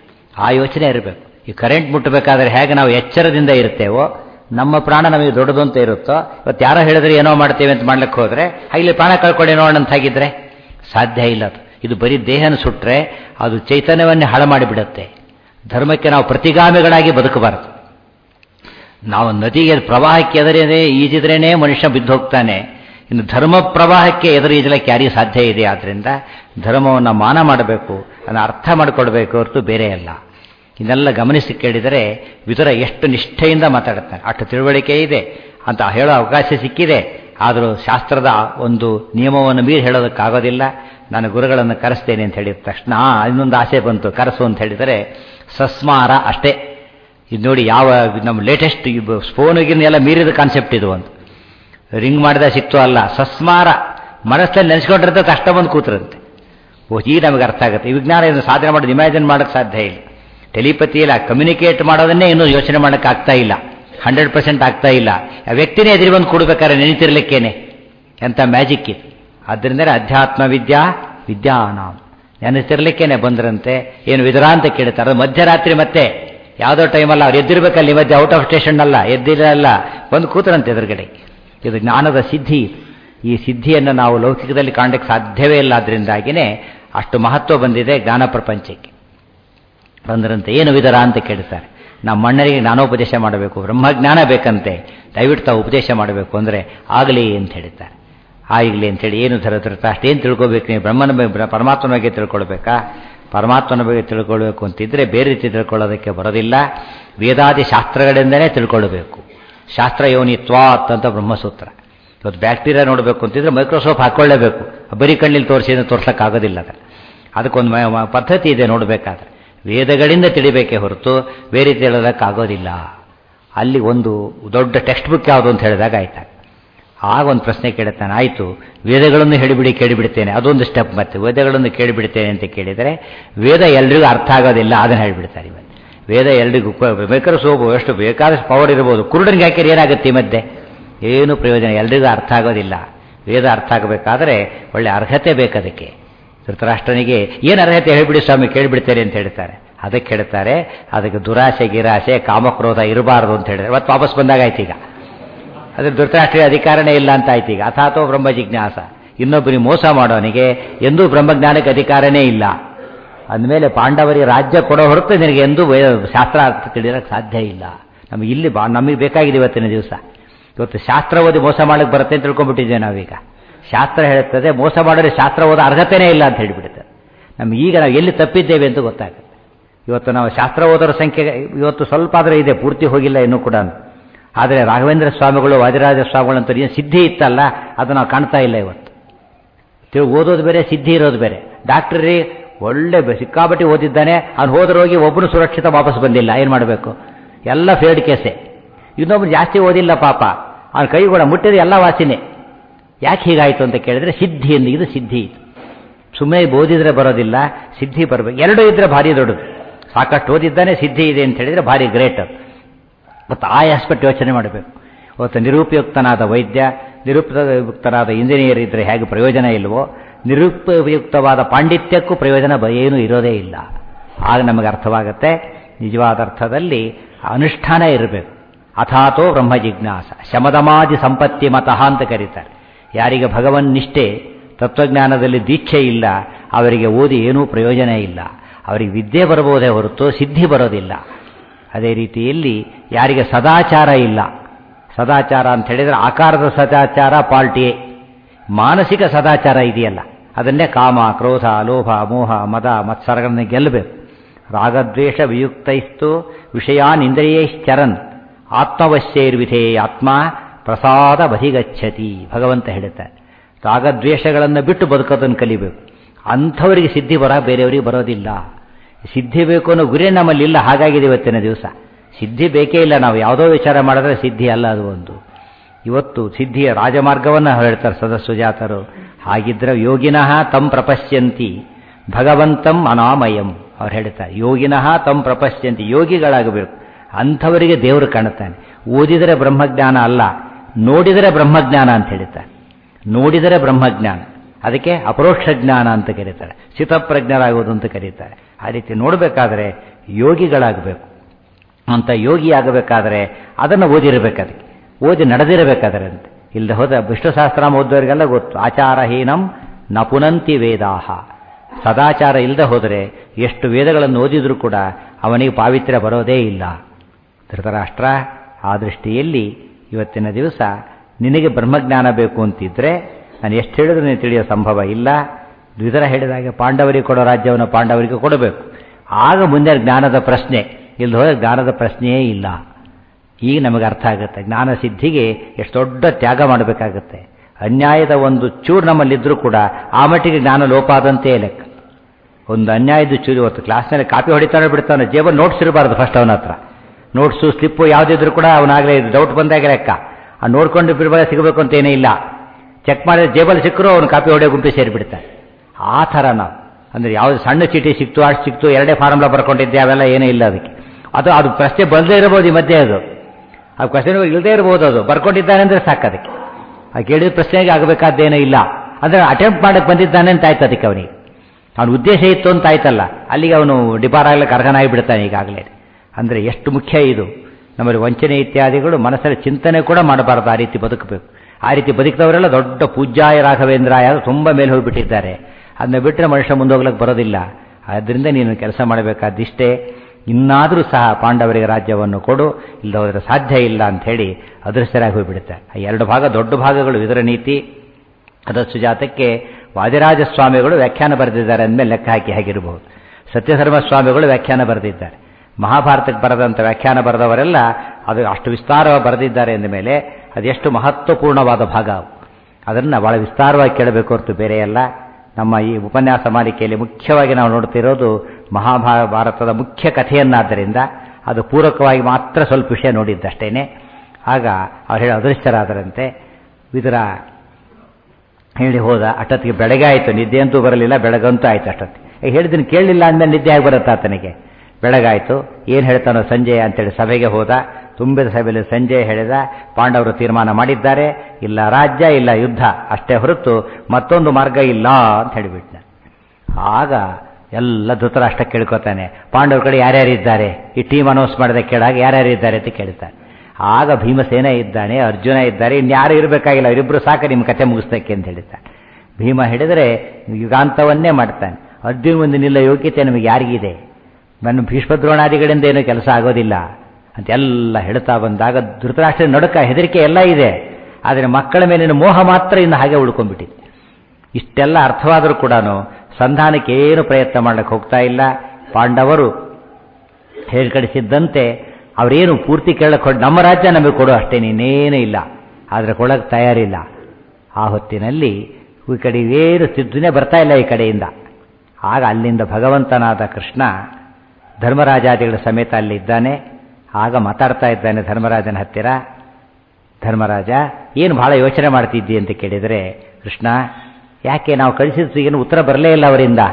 ಆ ಯೋಚನೆ ಇರಬೇಕು ಈ ಕರೆಂಟ್ ಮುಟ್ಟಬೇಕಾದ್ರೆ ಹೇಗೆ ನಾವು ಎಚ್ಚರದಿಂದ ಇರ್ತೇವೋ ನಮ್ಮ ಪ್ರಾಣ ನಮಗೆ ದೊಡ್ಡದು ಅಂತ ಇರುತ್ತೋ ಇವತ್ತು ಯಾರೋ ಹೇಳಿದ್ರೆ ಏನೋ ಮಾಡ್ತೇವೆ ಅಂತ ಮಾಡ್ಲಿಕ್ಕೆ ಹೋದ್ರೆ ಇಲ್ಲಿ ಪ್ರಾಣ ಕಳ್ಕೊಳ್ಳಿ ನೋಡೋಣ ಅಂತ ಹಾಗಿದ್ರೆ ಸಾಧ್ಯ ಇಲ್ಲ ಅದು ಇದು ಬರೀ ದೇಹನ ಸುಟ್ಟರೆ ಅದು ಚೈತನ್ಯವನ್ನೇ ಹಾಳು ಮಾಡಿಬಿಡುತ್ತೆ ಧರ್ಮಕ್ಕೆ ನಾವು ಪ್ರತಿಗಾಮಿಗಳಾಗಿ ಬದುಕಬಾರದು ನಾವು ನದಿಗೆ ಪ್ರವಾಹಕ್ಕೆ ಎದುರೇನೆ ಈಜಿದ್ರೇನೆ ಮನುಷ್ಯ ಬಿದ್ದು ಹೋಗ್ತಾನೆ ಇನ್ನು ಧರ್ಮ ಪ್ರವಾಹಕ್ಕೆ ಎದುರು ಈಜಲಿಕ್ಕೆ ಯಾರಿಗೂ ಸಾಧ್ಯ ಇದೆ ಆದ್ದರಿಂದ ಧರ್ಮವನ್ನು ಮಾನ ಮಾಡಬೇಕು ಅದನ್ನು ಅರ್ಥ ಮಾಡಿಕೊಡ್ಬೇಕು ಹೊರತು ಬೇರೆ ಅಲ್ಲ ಇದನ್ನೆಲ್ಲ ಗಮನಿಸಿ ಕೇಳಿದರೆ ವಿದುರ ಎಷ್ಟು ನಿಷ್ಠೆಯಿಂದ ಮಾತಾಡುತ್ತಾನೆ ಅಷ್ಟು ತಿಳುವಳಿಕೆ ಇದೆ ಅಂತ ಹೇಳೋ ಅವಕಾಶ ಸಿಕ್ಕಿದೆ ಆದರೂ ಶಾಸ್ತ್ರದ ಒಂದು ನಿಯಮವನ್ನು ಮೀರಿ ಹೇಳೋದಕ್ಕಾಗೋದಿಲ್ಲ ನಾನು ಗುರುಗಳನ್ನು ಕರೆಸ್ತೇನೆ ಅಂತ ಹೇಳಿದ ತಕ್ಷಣ ಇನ್ನೊಂದು ಆಸೆ ಬಂತು ಕರೆಸು ಅಂತ ಹೇಳಿದರೆ ಸಸ್ಮಾರ ಅಷ್ಟೇ ಇದು ನೋಡಿ ಯಾವ ನಮ್ಮ ಲೇಟೆಸ್ಟ್ ಫೋನಿಗಿನ ಎಲ್ಲ ಮೀರಿದ ಕಾನ್ಸೆಪ್ಟ್ ಇದು ಒಂದು ರಿಂಗ್ ಮಾಡಿದ ಸಿಕ್ತು ಅಲ್ಲ ಸಸ್ಮಾರ ಮನಸ್ಸಲ್ಲಿ ನೆನೆಸ್ಕೊಂಡಿರುತ್ತೆ ತಕ್ಷಣ ಬಂದು ಕೂತಿರುತ್ತೆ ಓ ಈ ನಮಗೆ ಅರ್ಥ ಆಗುತ್ತೆ ಈ ವಿಜ್ಞಾನ ಇದನ್ನು ಸಾಧನೆ ಮಾಡೋದು ಇಮ್ಯಾಜಿನ್ ಮಾಡೋಕ್ಕೆ ಸಾಧ್ಯ ಇಲ್ಲ ಟೆಲಿಪತಿಯಲ್ಲಿ ಕಮ್ಯುನಿಕೇಟ್ ಮಾಡೋದನ್ನೇ ಇನ್ನೂ ಯೋಚನೆ ಮಾಡೋಕ್ಕೆ ಆಗ್ತಾ ಇಲ್ಲ ಹಂಡ್ರೆಡ್ ಪರ್ಸೆಂಟ್ ಆಗ್ತಾ ಇಲ್ಲ ಆ ವ್ಯಕ್ತಿನೇ ಎದುರು ಬಂದು ಕೊಡ್ಬೇಕಾದ್ರೆ ನೆನೀತಿರ್ಲಿಕ್ಕೇನೆ ಎಂಥ ಮ್ಯಾಜಿಕ್ ಇದು ಆದ್ದರಿಂದ ಅಧ್ಯಾತ್ಮ ವಿದ್ಯಾ ವಿದ್ಯಾನ ನೆನೆಸಿರ್ಲಿಕ್ಕೇನೆ ಬಂದ್ರಂತೆ ಏನು ವಿದುರ ಅಂತ ಕೇಳ್ತಾರೆ ಅದು ಮಧ್ಯರಾತ್ರಿ ಮತ್ತೆ ಯಾವುದೋ ಟೈಮಲ್ಲ ಅವ್ರು ಎದ್ದಿರ್ಬೇಕಲ್ಲ ಈ ಮಧ್ಯೆ ಔಟ್ ಆಫ್ ಸ್ಟೇಷನ್ ಅಲ್ಲ ಎದ್ದಿರಲ್ಲ ಬಂದು ಕೂತರಂತೆ ಎದುರುಗಡೆ ಇದು ಜ್ಞಾನದ ಸಿದ್ಧಿ ಈ ಸಿದ್ಧಿಯನ್ನು ನಾವು ಲೌಕಿಕದಲ್ಲಿ ಕಾಣಲಿಕ್ಕೆ ಸಾಧ್ಯವೇ ಇಲ್ಲ ಅದರಿಂದಾಗಿಯೇ ಅಷ್ಟು ಮಹತ್ವ ಬಂದಿದೆ ಜ್ಞಾನ ಪ್ರಪಂಚಕ್ಕೆ ಬಂದರಂತೆ ಏನು ವಿದರ ಅಂತ ಕೇಳ್ತಾರೆ ನಮ್ಮ ಮಣ್ಣರಿಗೆ ಜ್ಞಾನೋಪದೇಶ ಮಾಡಬೇಕು ಬ್ರಹ್ಮಜ್ಞಾನ ಬೇಕಂತೆ ದಯವಿಟ್ಟು ತಾವು ಉಪದೇಶ ಮಾಡಬೇಕು ಅಂದರೆ ಆಗಲಿ ಅಂತ ಹೇಳ್ತಾರೆ ಆಗಲಿ ಅಂತೇಳಿ ಏನು ಧರ ಧೃತ ಅಷ್ಟೇನು ತಿಳ್ಕೊಬೇಕು ನೀವು ಬ್ರಹ್ಮನ ಬಗ್ಗೆ ಪರಮಾತ್ಮನ ಬಗ್ಗೆ ತಿಳ್ಕೊಳ್ಬೇಕಾ ಪರಮಾತ್ಮನ ಬಗ್ಗೆ ತಿಳ್ಕೊಳ್ಬೇಕು ಅಂತಿದ್ರೆ ಬೇರೆ ರೀತಿ ತಿಳ್ಕೊಳ್ಳೋದಕ್ಕೆ ಬರೋದಿಲ್ಲ ವೇದಾದಿ ಶಾಸ್ತ್ರಗಳಿಂದಲೇ ತಿಳ್ಕೊಳ್ಬೇಕು ಶಾಸ್ತ್ರ ಯೋನಿತ್ವಾತ್ ಅಂತ ಬ್ರಹ್ಮಸೂತ್ರ ಇವತ್ತು ಬ್ಯಾಕ್ಟೀರಿಯಾ ನೋಡಬೇಕು ಅಂತಿದ್ರೆ ಮೈಕ್ರೋಸ್ಕೋಪ್ ಹಾಕೊಳ್ಳೇಬೇಕು ಬರೀ ಕಣ್ಣಿಲ್ಲಿ ತೋರಿಸಿ ತೋರ್ಸೋಕ್ಕಾಗೋದಿಲ್ಲ ಅದರ ಅದಕ್ಕೊಂದು ಪದ್ಧತಿ ಇದೆ ನೋಡಬೇಕಾದ್ರೆ ವೇದಗಳಿಂದ ತಿಳಿಬೇಕೇ ಹೊರತು ಬೇರೆ ರೀತಿ ಹೇಳೋದಕ್ಕಾಗೋದಿಲ್ಲ ಅಲ್ಲಿ ಒಂದು ದೊಡ್ಡ ಟೆಕ್ಸ್ಟ್ ಬುಕ್ ಯಾವುದು ಅಂತ ಹೇಳಿದಾಗ ಆಯ್ತಾಗ ಆಗ ಒಂದು ಪ್ರಶ್ನೆ ಕೇಳುತ್ತಾನೆ ಆಯಿತು ವೇದಗಳನ್ನು ಹೇಳಿಬಿಡಿ ಕೇಳಿಬಿಡ್ತೇನೆ ಅದೊಂದು ಸ್ಟೆಪ್ ಮತ್ತೆ ವೇದಗಳನ್ನು ಕೇಳಿಬಿಡ್ತೇನೆ ಅಂತ ಕೇಳಿದರೆ ವೇದ ಎಲ್ರಿಗೂ ಅರ್ಥ ಆಗೋದಿಲ್ಲ ಅದನ್ನು ಹೇಳಿಬಿಡ್ತಾರೆ ಇವತ್ತು ವೇದ ಎಲ್ರಿಗೂ ಬೇಕಾದ್ರೆ ಸೋಬು ಎಷ್ಟು ಬೇಕಾದಷ್ಟು ಪವರ್ ಇರ್ಬೋದು ಕುರುಡನಿಗೆ ಹಾಕಿದ್ರೆ ಏನಾಗುತ್ತೆ ಈ ಮಧ್ಯೆ ಏನು ಪ್ರಯೋಜನ ಎಲ್ರಿಗೂ ಅರ್ಥ ಆಗೋದಿಲ್ಲ ವೇದ ಅರ್ಥ ಆಗಬೇಕಾದ್ರೆ ಒಳ್ಳೆ ಅರ್ಹತೆ ಬೇಕದಕ್ಕೆ ಧೃತರಾಷ್ಟ್ರನಿಗೆ ಏನು ಅರ್ಹತೆ ಹೇಳಿಬಿಡಿ ಸ್ವಾಮಿ ಕೇಳಿಬಿಡ್ತೇನೆ ಅಂತ ಹೇಳ್ತಾರೆ ಅದಕ್ಕೆ ಹೇಳ್ತಾರೆ ಅದಕ್ಕೆ ದುರಾಸೆ ಗಿರಾಸೆ ಕಾಮಕ್ರೋಧ ಇರಬಾರದು ಅಂತ ಹೇಳಿದ್ರೆ ಇವತ್ತು ವಾಪಸ್ ಬಂದಾಗಾಯ್ತು ಈಗ ಅದ್ರ ಧೃತರಾಷ್ಟ್ರೀಯ ಅಧಿಕಾರನೇ ಇಲ್ಲ ಅಂತ ಆಯ್ತು ಈಗ ಅಥಾತೋ ಬ್ರಹ್ಮ ಜಿಜ್ಞಾಸ ಇನ್ನೊಬ್ಬರಿಗೆ ಮೋಸ ಮಾಡೋನಿಗೆ ಎಂದೂ ಬ್ರಹ್ಮಜ್ಞಾನಕ್ಕೆ ಅಧಿಕಾರನೇ ಇಲ್ಲ ಅಂದಮೇಲೆ ಪಾಂಡವರಿಗೆ ರಾಜ್ಯ ಕೊಡೋ ಹೊರತು ನಿನಗೆ ಎಂದೂ ಶಾಸ್ತ್ರ ಅರ್ಥ ತಿಳಿಯೋಕ್ಕೆ ಸಾಧ್ಯ ಇಲ್ಲ ನಮಗೆ ಇಲ್ಲಿ ಬಾ ನಮಗೆ ಬೇಕಾಗಿದೆ ಇವತ್ತಿನ ದಿವಸ ಇವತ್ತು ಶಾಸ್ತ್ರ ಓದಿ ಮೋಸ ಮಾಡಕ್ಕೆ ಬರುತ್ತೆ ಅಂತ ತಿಳ್ಕೊಂಡ್ಬಿಟ್ಟಿದ್ದೇವೆ ನಾವೀಗ ಶಾಸ್ತ್ರ ಹೇಳುತ್ತದೆ ಮೋಸ ಮಾಡಿದ್ರೆ ಶಾಸ್ತ್ರ ಓದೋ ಅರ್ಹತೆನೇ ಇಲ್ಲ ಅಂತ ಹೇಳಿಬಿಡುತ್ತೆ ನಮ್ಗೆ ಈಗ ನಾವು ಎಲ್ಲಿ ತಪ್ಪಿದ್ದೇವೆ ಅಂತ ಗೊತ್ತಾಗುತ್ತೆ ಇವತ್ತು ನಾವು ಶಾಸ್ತ್ರ ಓದೋರ ಸಂಖ್ಯೆ ಇವತ್ತು ಸ್ವಲ್ಪ ಆದರೆ ಇದೆ ಪೂರ್ತಿ ಹೋಗಿಲ್ಲ ಇನ್ನೂ ಕೂಡ ಆದರೆ ರಾಘವೇಂದ್ರ ಸ್ವಾಮಿಗಳು ವಾದಿರಾಜ ಸ್ವಾಮಿಗಳಂತ ಏನು ಸಿದ್ಧಿ ಇತ್ತಲ್ಲ ಅದು ನಾವು ಕಾಣ್ತಾ ಇಲ್ಲ ಇವತ್ತು ತಿಳಿ ಓದೋದು ಬೇರೆ ಸಿದ್ಧಿ ಇರೋದು ಬೇರೆ ಡಾಕ್ಟ್ರಿ ಒಳ್ಳೆ ಸಿಕ್ಕಾಬಟ್ಟಿ ಓದಿದ್ದಾನೆ ಅವ್ನು ಹೋದ್ರೆ ಹೋಗಿ ಒಬ್ಬನು ಸುರಕ್ಷಿತ ವಾಪಸ್ ಬಂದಿಲ್ಲ ಏನು ಮಾಡಬೇಕು ಎಲ್ಲ ಫೇಲ್ಡ್ ಕೇಸೆ ಇನ್ನೊಬ್ರು ಜಾಸ್ತಿ ಓದಿಲ್ಲ ಪಾಪ ಅವ್ನ ಕೈ ಕೂಡ ಮುಟ್ಟಿದ್ರೆ ಎಲ್ಲ ವಾಸಿನೇ ಯಾಕೆ ಹೀಗಾಯಿತು ಅಂತ ಕೇಳಿದ್ರೆ ಸಿದ್ಧಿ ಎಂದು ಇದು ಸಿದ್ಧಿ ಸುಮ್ಮನೆ ಓದಿದ್ರೆ ಬರೋದಿಲ್ಲ ಸಿದ್ಧಿ ಬರಬೇಕು ಎರಡೂ ಇದ್ರೆ ಭಾರಿ ದೊಡ್ಡದು ಸಾಕಷ್ಟು ಓದಿದ್ದಾನೆ ಸಿದ್ಧಿ ಇದೆ ಅಂತ ಹೇಳಿದ್ರೆ ಭಾರಿ ಗ್ರೇಟ್ ಮತ್ತು ಆ ಆಸ್ಪೆಕ್ಟ್ ಯೋಚನೆ ಮಾಡಬೇಕು ಇವತ್ತು ನಿರುಪಯುಕ್ತನಾದ ವೈದ್ಯ ನಿರುಪಯುಕ್ತನಾದ ಇಂಜಿನಿಯರ್ ಇದ್ದರೆ ಹೇಗೆ ಪ್ರಯೋಜನ ಇಲ್ವೋ ನಿರುಪಯುಕ್ತವಾದ ಪಾಂಡಿತ್ಯಕ್ಕೂ ಪ್ರಯೋಜನ ಏನೂ ಇರೋದೇ ಇಲ್ಲ ಆಗ ನಮಗೆ ಅರ್ಥವಾಗುತ್ತೆ ನಿಜವಾದ ಅರ್ಥದಲ್ಲಿ ಅನುಷ್ಠಾನ ಇರಬೇಕು ಅಥಾತೋ ಬ್ರಹ್ಮ ಜಿಜ್ಞಾಸ ಶಮದಮಾದಿ ಸಂಪತ್ತಿ ಮತಃ ಅಂತ ಕರೀತಾರೆ ಯಾರಿಗೆ ಭಗವನ್ ನಿಷ್ಠೆ ತತ್ವಜ್ಞಾನದಲ್ಲಿ ದೀಕ್ಷೆ ಇಲ್ಲ ಅವರಿಗೆ ಓದಿ ಏನೂ ಪ್ರಯೋಜನ ಇಲ್ಲ ಅವರಿಗೆ ವಿದ್ಯೆ ಬರಬಹುದೇ ಹೊರತು ಸಿದ್ಧಿ ಬರೋದಿಲ್ಲ ಅದೇ ರೀತಿಯಲ್ಲಿ ಯಾರಿಗೆ ಸದಾಚಾರ ಇಲ್ಲ ಸದಾಚಾರ ಅಂತ ಹೇಳಿದರೆ ಆಕಾರದ ಸದಾಚಾರ ಪಾಲ್ಟಿಯೇ ಮಾನಸಿಕ ಸದಾಚಾರ ಇದೆಯಲ್ಲ ಅದನ್ನೇ ಕಾಮ ಕ್ರೋಧ ಲೋಭ ಮೋಹ ಮದ ಮತ್ಸರಗಳನ್ನು ಗೆಲ್ಲಬೇಕು ರಾಗದ್ವೇಷ ವಿಯುಕ್ತೈಸ್ತು ವಿಷಯಾನ್ ಇಂದ್ರಿಯೈಶ್ಚರನ್ ಆತ್ಮವಶ್ಯೈರ್ವಿಧೇ ಆತ್ಮ ಪ್ರಸಾದ ಬಧಿಗಚ್ಚತಿ ಭಗವಂತ ಹೇಳುತ್ತಾರೆ ರಾಗದ್ವೇಷಗಳನ್ನು ಬಿಟ್ಟು ಬದುಕೋದನ್ನು ಕಲಿಬೇಕು ಅಂಥವರಿಗೆ ಸಿದ್ಧಿ ಬರ ಬೇರೆಯವರಿಗೆ ಬರೋದಿಲ್ಲ ಸಿದ್ಧಿ ಬೇಕು ಅನ್ನೋ ಗುರಿ ನಮ್ಮಲ್ಲಿ ಇಲ್ಲ ಹಾಗಾಗಿದೆ ಇವತ್ತಿನ ದಿವಸ ಸಿದ್ಧಿ ಬೇಕೇ ಇಲ್ಲ ನಾವು ಯಾವುದೋ ವಿಚಾರ ಮಾಡಿದ್ರೆ ಸಿದ್ಧಿ ಅಲ್ಲ ಅದು ಒಂದು ಇವತ್ತು ಸಿದ್ಧಿಯ ರಾಜಮಾರ್ಗವನ್ನು ಹೇಳ್ತಾರೆ ಸದಸ್ಸುಜಾತರು ಹಾಗಿದ್ರೆ ಯೋಗಿನಃ ತಂ ಪ್ರಪಶ್ಯಂತಿ ಭಗವಂತಂ ಅನಾಮಯಂ ಅವ್ರು ಹೇಳ್ತಾರೆ ಯೋಗಿನಃ ತಂ ಪ್ರಪಶ್ಯಂತಿ ಯೋಗಿಗಳಾಗಬೇಕು ಅಂಥವರಿಗೆ ದೇವರು ಕಾಣುತ್ತಾನೆ ಓದಿದರೆ ಬ್ರಹ್ಮಜ್ಞಾನ ಅಲ್ಲ ನೋಡಿದರೆ ಬ್ರಹ್ಮಜ್ಞಾನ ಅಂತ ಹೇಳ್ತಾರೆ ನೋಡಿದರೆ ಬ್ರಹ್ಮಜ್ಞಾನ ಅದಕ್ಕೆ ಅಪರೋಕ್ಷ ಜ್ಞಾನ ಅಂತ ಕರೀತಾರೆ ಸ್ಥಿತಪ್ರಜ್ಞರಾಗುವುದು ಅಂತ ಕರೀತಾರೆ ಆ ರೀತಿ ನೋಡಬೇಕಾದ್ರೆ ಯೋಗಿಗಳಾಗಬೇಕು ಅಂತ ಯೋಗಿ ಆಗಬೇಕಾದ್ರೆ ಅದನ್ನು ಓದಿರಬೇಕು ಅದಕ್ಕೆ ಓದಿ ನಡೆದಿರಬೇಕಾದ್ರೆ ಅಂತ ಇಲ್ಲದೆ ಹೋದ ವಿಷ್ಣುಶಾಸ್ತ್ರ ಓದೋರಿಗೆಲ್ಲ ಗೊತ್ತು ಆಚಾರಹೀನಂ ನಪುನಂತಿ ವೇದಾಹ ಸದಾಚಾರ ಇಲ್ಲದೆ ಹೋದರೆ ಎಷ್ಟು ವೇದಗಳನ್ನು ಓದಿದರೂ ಕೂಡ ಅವನಿಗೆ ಪಾವಿತ್ರ್ಯ ಬರೋದೇ ಇಲ್ಲ ಧೃತರಾಷ್ಟ್ರ ಆ ದೃಷ್ಟಿಯಲ್ಲಿ ಇವತ್ತಿನ ದಿವಸ ನಿನಗೆ ಬ್ರಹ್ಮಜ್ಞಾನ ಬೇಕು ಅಂತಿದ್ರೆ ನಾನು ಎಷ್ಟು ಹೇಳಿದ್ರು ನೀನು ತಿಳಿಯೋ ಸಂಭವ ಇಲ್ಲ ದ್ವಿಧರ ಹೇಳಿದಾಗೆ ಪಾಂಡವರಿಗೆ ಕೊಡೋ ರಾಜ್ಯವನ್ನು ಪಾಂಡವರಿಗೆ ಕೊಡಬೇಕು ಆಗ ಮುಂದೆ ಜ್ಞಾನದ ಪ್ರಶ್ನೆ ಇಲ್ಲಿ ಹೋದರೆ ಜ್ಞಾನದ ಪ್ರಶ್ನೆಯೇ ಇಲ್ಲ ಈಗ ನಮಗೆ ಅರ್ಥ ಆಗುತ್ತೆ ಜ್ಞಾನ ಸಿದ್ಧಿಗೆ ಎಷ್ಟು ದೊಡ್ಡ ತ್ಯಾಗ ಮಾಡಬೇಕಾಗುತ್ತೆ ಅನ್ಯಾಯದ ಒಂದು ಚೂರು ನಮ್ಮಲ್ಲಿದ್ದರೂ ಕೂಡ ಆ ಮಟ್ಟಿಗೆ ಜ್ಞಾನ ಲೋಪ ಆದಂತೆ ಲೆಕ್ಕ ಒಂದು ಅನ್ಯಾಯದ ಚೂರು ಇವತ್ತು ಕ್ಲಾಸ್ನಲ್ಲಿ ಕಾಪಿ ಹೊಡಿತಾನೆ ಬಿಡ್ತಾನೆ ಜೇಬಲ್ಲಿ ನೋಟ್ಸ್ ಇರಬಾರ್ದು ಫಸ್ಟ್ ಅವನ ಹತ್ರ ನೋಟ್ಸು ಸ್ಲಿಪ್ಪು ಯಾವುದಿದ್ರು ಕೂಡ ಅವನಾಗಲೇ ಡೌಟ್ ಬಂದಾಗ ಲೆಕ್ಕ ಆ ನೋಡ್ಕೊಂಡು ಬಿಡುವಾಗ ಸಿಗಬೇಕು ಅಂತ ಏನೇ ಇಲ್ಲ ಚೆಕ್ ಮಾಡಿದ್ರೆ ಜೇಬಲ್ಲಿ ಸಿಕ್ಕರೂ ಅವನು ಕಾಪಿ ಹೊಡೆಯೋ ಗುಂಪಿ ಸೇರಿಬಿಡ್ತಾನೆ ಆ ಥರ ನಾವು ಅಂದರೆ ಯಾವುದು ಸಣ್ಣ ಚೀಟಿ ಸಿಕ್ತು ಅಷ್ಟು ಸಿಕ್ತು ಎರಡೇ ಫಾರ್ಮ್ಲ ಬರ್ಕೊಂಡಿದ್ದೆ ಅವೆಲ್ಲ ಏನೂ ಇಲ್ಲ ಅದಕ್ಕೆ ಅದು ಅದು ಪ್ರಶ್ನೆ ಬರದೇ ಇರಬಹುದು ಈ ಮಧ್ಯೆ ಅದು ಆ ಕ್ವಶನ್ ಇಲ್ಲದೇ ಇರಬಹುದು ಅದು ಬರ್ಕೊಂಡಿದ್ದಾನೆ ಅಂದರೆ ಸಾಕು ಅದಕ್ಕೆ ಆ ಕೇಳಿದ ಪ್ರಶ್ನೆಗೆ ಆಗಬೇಕಾದ್ದೇನೂ ಇಲ್ಲ ಅಂದರೆ ಅಟೆಂಪ್ಟ್ ಮಾಡಕ್ಕೆ ಬಂದಿದ್ದಾನೆ ಅಂತ ಆಯ್ತು ಅದಕ್ಕೆ ಅವನಿಗೆ ಅವನ ಉದ್ದೇಶ ಇತ್ತು ಅಂತ ಆಯ್ತಲ್ಲ ಅಲ್ಲಿಗೆ ಅವನು ಡಿಪಾರ್ ಆಗಲಿಕ್ಕೆ ಅರ್ಹನಾಗಿ ಬಿಡ್ತಾನೆ ಈಗಾಗಲೇ ಅಂದರೆ ಎಷ್ಟು ಮುಖ್ಯ ಇದು ನಮ್ಮಲ್ಲಿ ವಂಚನೆ ಇತ್ಯಾದಿಗಳು ಮನಸ್ಸಲ್ಲಿ ಚಿಂತನೆ ಕೂಡ ಮಾಡಬಾರದು ಆ ರೀತಿ ಬದುಕಬೇಕು ಆ ರೀತಿ ಬದುಕಿದವರೆಲ್ಲ ದೊಡ್ಡ ಪೂಜ್ಯಾಯ ರಾಘವೇಂದ್ರಾಯ ತುಂಬ ಮೇಲೆ ಹೋಗಿಬಿಟ್ಟಿದ್ದಾರೆ ಅದನ್ನ ಬಿಟ್ಟರೆ ಮನುಷ್ಯ ಮುಂದೋಗ್ಲಿಕ್ಕೆ ಬರೋದಿಲ್ಲ ಆದ್ದರಿಂದ ನೀನು ಕೆಲಸ ಮಾಡಬೇಕಾದಿಷ್ಟೇ ಇನ್ನಾದರೂ ಸಹ ಪಾಂಡವರಿಗೆ ರಾಜ್ಯವನ್ನು ಕೊಡು ಇಲ್ಲ ಹೋದರೆ ಸಾಧ್ಯ ಇಲ್ಲ ಅಂತ ಹೇಳಿ ಅದೃಷ್ಟರಾಗಿ ಹೋಗಿಬಿಡುತ್ತಾರೆ ಆ ಎರಡು ಭಾಗ ದೊಡ್ಡ ಭಾಗಗಳು ಇದರ ನೀತಿ ಅದರ ಸುಜಾತಕ್ಕೆ ವಾದಿರಾಜ ಸ್ವಾಮಿಗಳು ವ್ಯಾಖ್ಯಾನ ಬರೆದಿದ್ದಾರೆ ಅಂದಮೇಲೆ ಲೆಕ್ಕ ಹಾಕಿ ಹಾಗಿರಬಹುದು ಸತ್ಯಧರ್ಮ ಸ್ವಾಮಿಗಳು ವ್ಯಾಖ್ಯಾನ ಬರೆದಿದ್ದಾರೆ ಮಹಾಭಾರತಕ್ಕೆ ಬರೆದಂಥ ವ್ಯಾಖ್ಯಾನ ಬರೆದವರೆಲ್ಲ ಅದು ಅಷ್ಟು ವಿಸ್ತಾರವಾಗಿ ಬರೆದಿದ್ದಾರೆ ಅಂದ ಮೇಲೆ ಅದೆಷ್ಟು ಮಹತ್ವಪೂರ್ಣವಾದ ಭಾಗ ಅವು ಅದನ್ನು ಭಾಳ ವಿಸ್ತಾರವಾಗಿ ಕೇಳಬೇಕು ಹೊರತು ಬೇರೆ ಅಲ್ಲ ನಮ್ಮ ಈ ಉಪನ್ಯಾಸ ಮಾಲಿಕೆಯಲ್ಲಿ ಮುಖ್ಯವಾಗಿ ನಾವು ನೋಡ್ತಿರೋದು ಮಹಾಭಾರತದ ಮುಖ್ಯ ಕಥೆಯನ್ನಾದ್ದರಿಂದ ಅದು ಪೂರಕವಾಗಿ ಮಾತ್ರ ಸ್ವಲ್ಪ ವಿಷಯ ನೋಡಿದ್ದಷ್ಟೇನೆ ಆಗ ಅವ್ರು ಹೇಳಿ ಅದೃಷ್ಟರಾದರಂತೆ ಇದರ ಹೇಳಿ ಹೋದ ಅಷ್ಟೊತ್ತಿಗೆ ಬೆಳಗ್ಗೆ ಆಯಿತು ನಿದ್ದೆ ಅಂತೂ ಬರಲಿಲ್ಲ ಬೆಳಗಂತೂ ಆಯಿತು ಅಷ್ಟೊತ್ತಿಗೆ ಹೇಳಿದ್ದೀನಿ ಕೇಳಲಿಲ್ಲ ಅಂದಮೇಲೆ ನಿದ್ದೆ ಆಗಿ ಬರುತ್ತೆ ಆತನಿಗೆ ಬೆಳಗಾಯಿತು ಏನು ಹೇಳ್ತಾನೋ ಸಂಜೆ ಅಂತೇಳಿ ಸಭೆಗೆ ಹೋದ ತುಂಬಿದ ಸಭೆಯಲ್ಲಿ ಸಂಜೆ ಹೇಳಿದ ಪಾಂಡವರು ತೀರ್ಮಾನ ಮಾಡಿದ್ದಾರೆ ಇಲ್ಲ ರಾಜ್ಯ ಇಲ್ಲ ಯುದ್ಧ ಅಷ್ಟೇ ಹೊರತು ಮತ್ತೊಂದು ಮಾರ್ಗ ಇಲ್ಲ ಅಂತ ಹೇಳಿಬಿಟ್ಟ ಆಗ ಎಲ್ಲ ಧೃತರಾಷ್ಟ್ರ ಕೇಳ್ಕೊತಾನೆ ಪಾಂಡವ್ರ ಕಡೆ ಯಾರ್ಯಾರಿದ್ದಾರೆ ಈ ಟೀಮ್ ಅನೌನ್ಸ್ ಮಾಡಿದ ಕೇಳಾಗ ಯಾರ್ಯಾರಿದ್ದಾರೆ ಅಂತ ಕೇಳ್ತಾನೆ ಆಗ ಭೀಮಸೇನ ಇದ್ದಾನೆ ಅರ್ಜುನ ಇದ್ದಾರೆ ಇನ್ಯಾರು ಇರಬೇಕಾಗಿಲ್ಲ ಅವರಿಬ್ಬರು ಸಾಕು ನಿಮ್ಮ ಕತೆ ಮುಗಿಸ್ತಕ್ಕೆ ಅಂತ ಹೇಳ್ತಾನೆ ಭೀಮ ಹಿಡಿದರೆ ಯುಗಾಂತವನ್ನೇ ಮಾಡ್ತಾನೆ ಅರ್ಜುನ್ ಒಂದು ನಿಲ್ಲ ಯೋಗ್ಯತೆ ನಮಗೆ ಯಾರಿಗಿದೆ ನನ್ನ ಭೀಷ್ಮದ್ರೋಣಾದಿಗಳಿಂದ ಏನೂ ಕೆಲಸ ಆಗೋದಿಲ್ಲ ಅಂತೆಲ್ಲ ಹೇಳ್ತಾ ಬಂದಾಗ ಧೃತರಾಷ್ಟ್ರ ನಡುಕ ಹೆದರಿಕೆ ಎಲ್ಲ ಇದೆ ಆದರೆ ಮಕ್ಕಳ ಮೇಲಿನ ಮೋಹ ಮಾತ್ರ ಇನ್ನು ಹಾಗೆ ಉಳ್ಕೊಂಡ್ಬಿಟ್ಟಿದೆ ಇಷ್ಟೆಲ್ಲ ಅರ್ಥವಾದರೂ ಕೂಡ ಸಂಧಾನಕ್ಕೆ ಏನು ಪ್ರಯತ್ನ ಮಾಡಕ್ಕೆ ಹೋಗ್ತಾ ಇಲ್ಲ ಪಾಂಡವರು ಹೇಳ್ಕಡಿಸಿದ್ದಂತೆ ಅವರೇನು ಪೂರ್ತಿ ಕೇಳಕ್ಕೆ ಹೊಡ್ ನಮ್ಮ ರಾಜ್ಯ ನಮಗೆ ಕೊಡು ಅಷ್ಟೇ ನೀನೇನೂ ಇಲ್ಲ ಆದರೆ ಕೊಡೋಕ್ಕೆ ತಯಾರಿಲ್ಲ ಆ ಹೊತ್ತಿನಲ್ಲಿ ಈ ಕಡೆ ಏನು ಸಿದ್ಧನೇ ಬರ್ತಾ ಇಲ್ಲ ಈ ಕಡೆಯಿಂದ ಆಗ ಅಲ್ಲಿಂದ ಭಗವಂತನಾದ ಕೃಷ್ಣ ಧರ್ಮರಾಜಾದಿಗಳ ಸಮೇತ ಅಲ್ಲಿದ್ದಾನೆ ಆಗ ಮಾತಾಡ್ತಾ ಇದ್ದಾನೆ ಧರ್ಮರಾಜನ ಹತ್ತಿರ ಧರ್ಮರಾಜ ಏನು ಬಹಳ ಯೋಚನೆ ಮಾಡ್ತಿದ್ದಿ ಅಂತ ಕೇಳಿದರೆ ಕೃಷ್ಣ ಯಾಕೆ ನಾವು ಕಳಿಸಿದ್ದು ಏನು ಉತ್ತರ ಬರಲೇ ಇಲ್ಲ ಅವರಿಂದ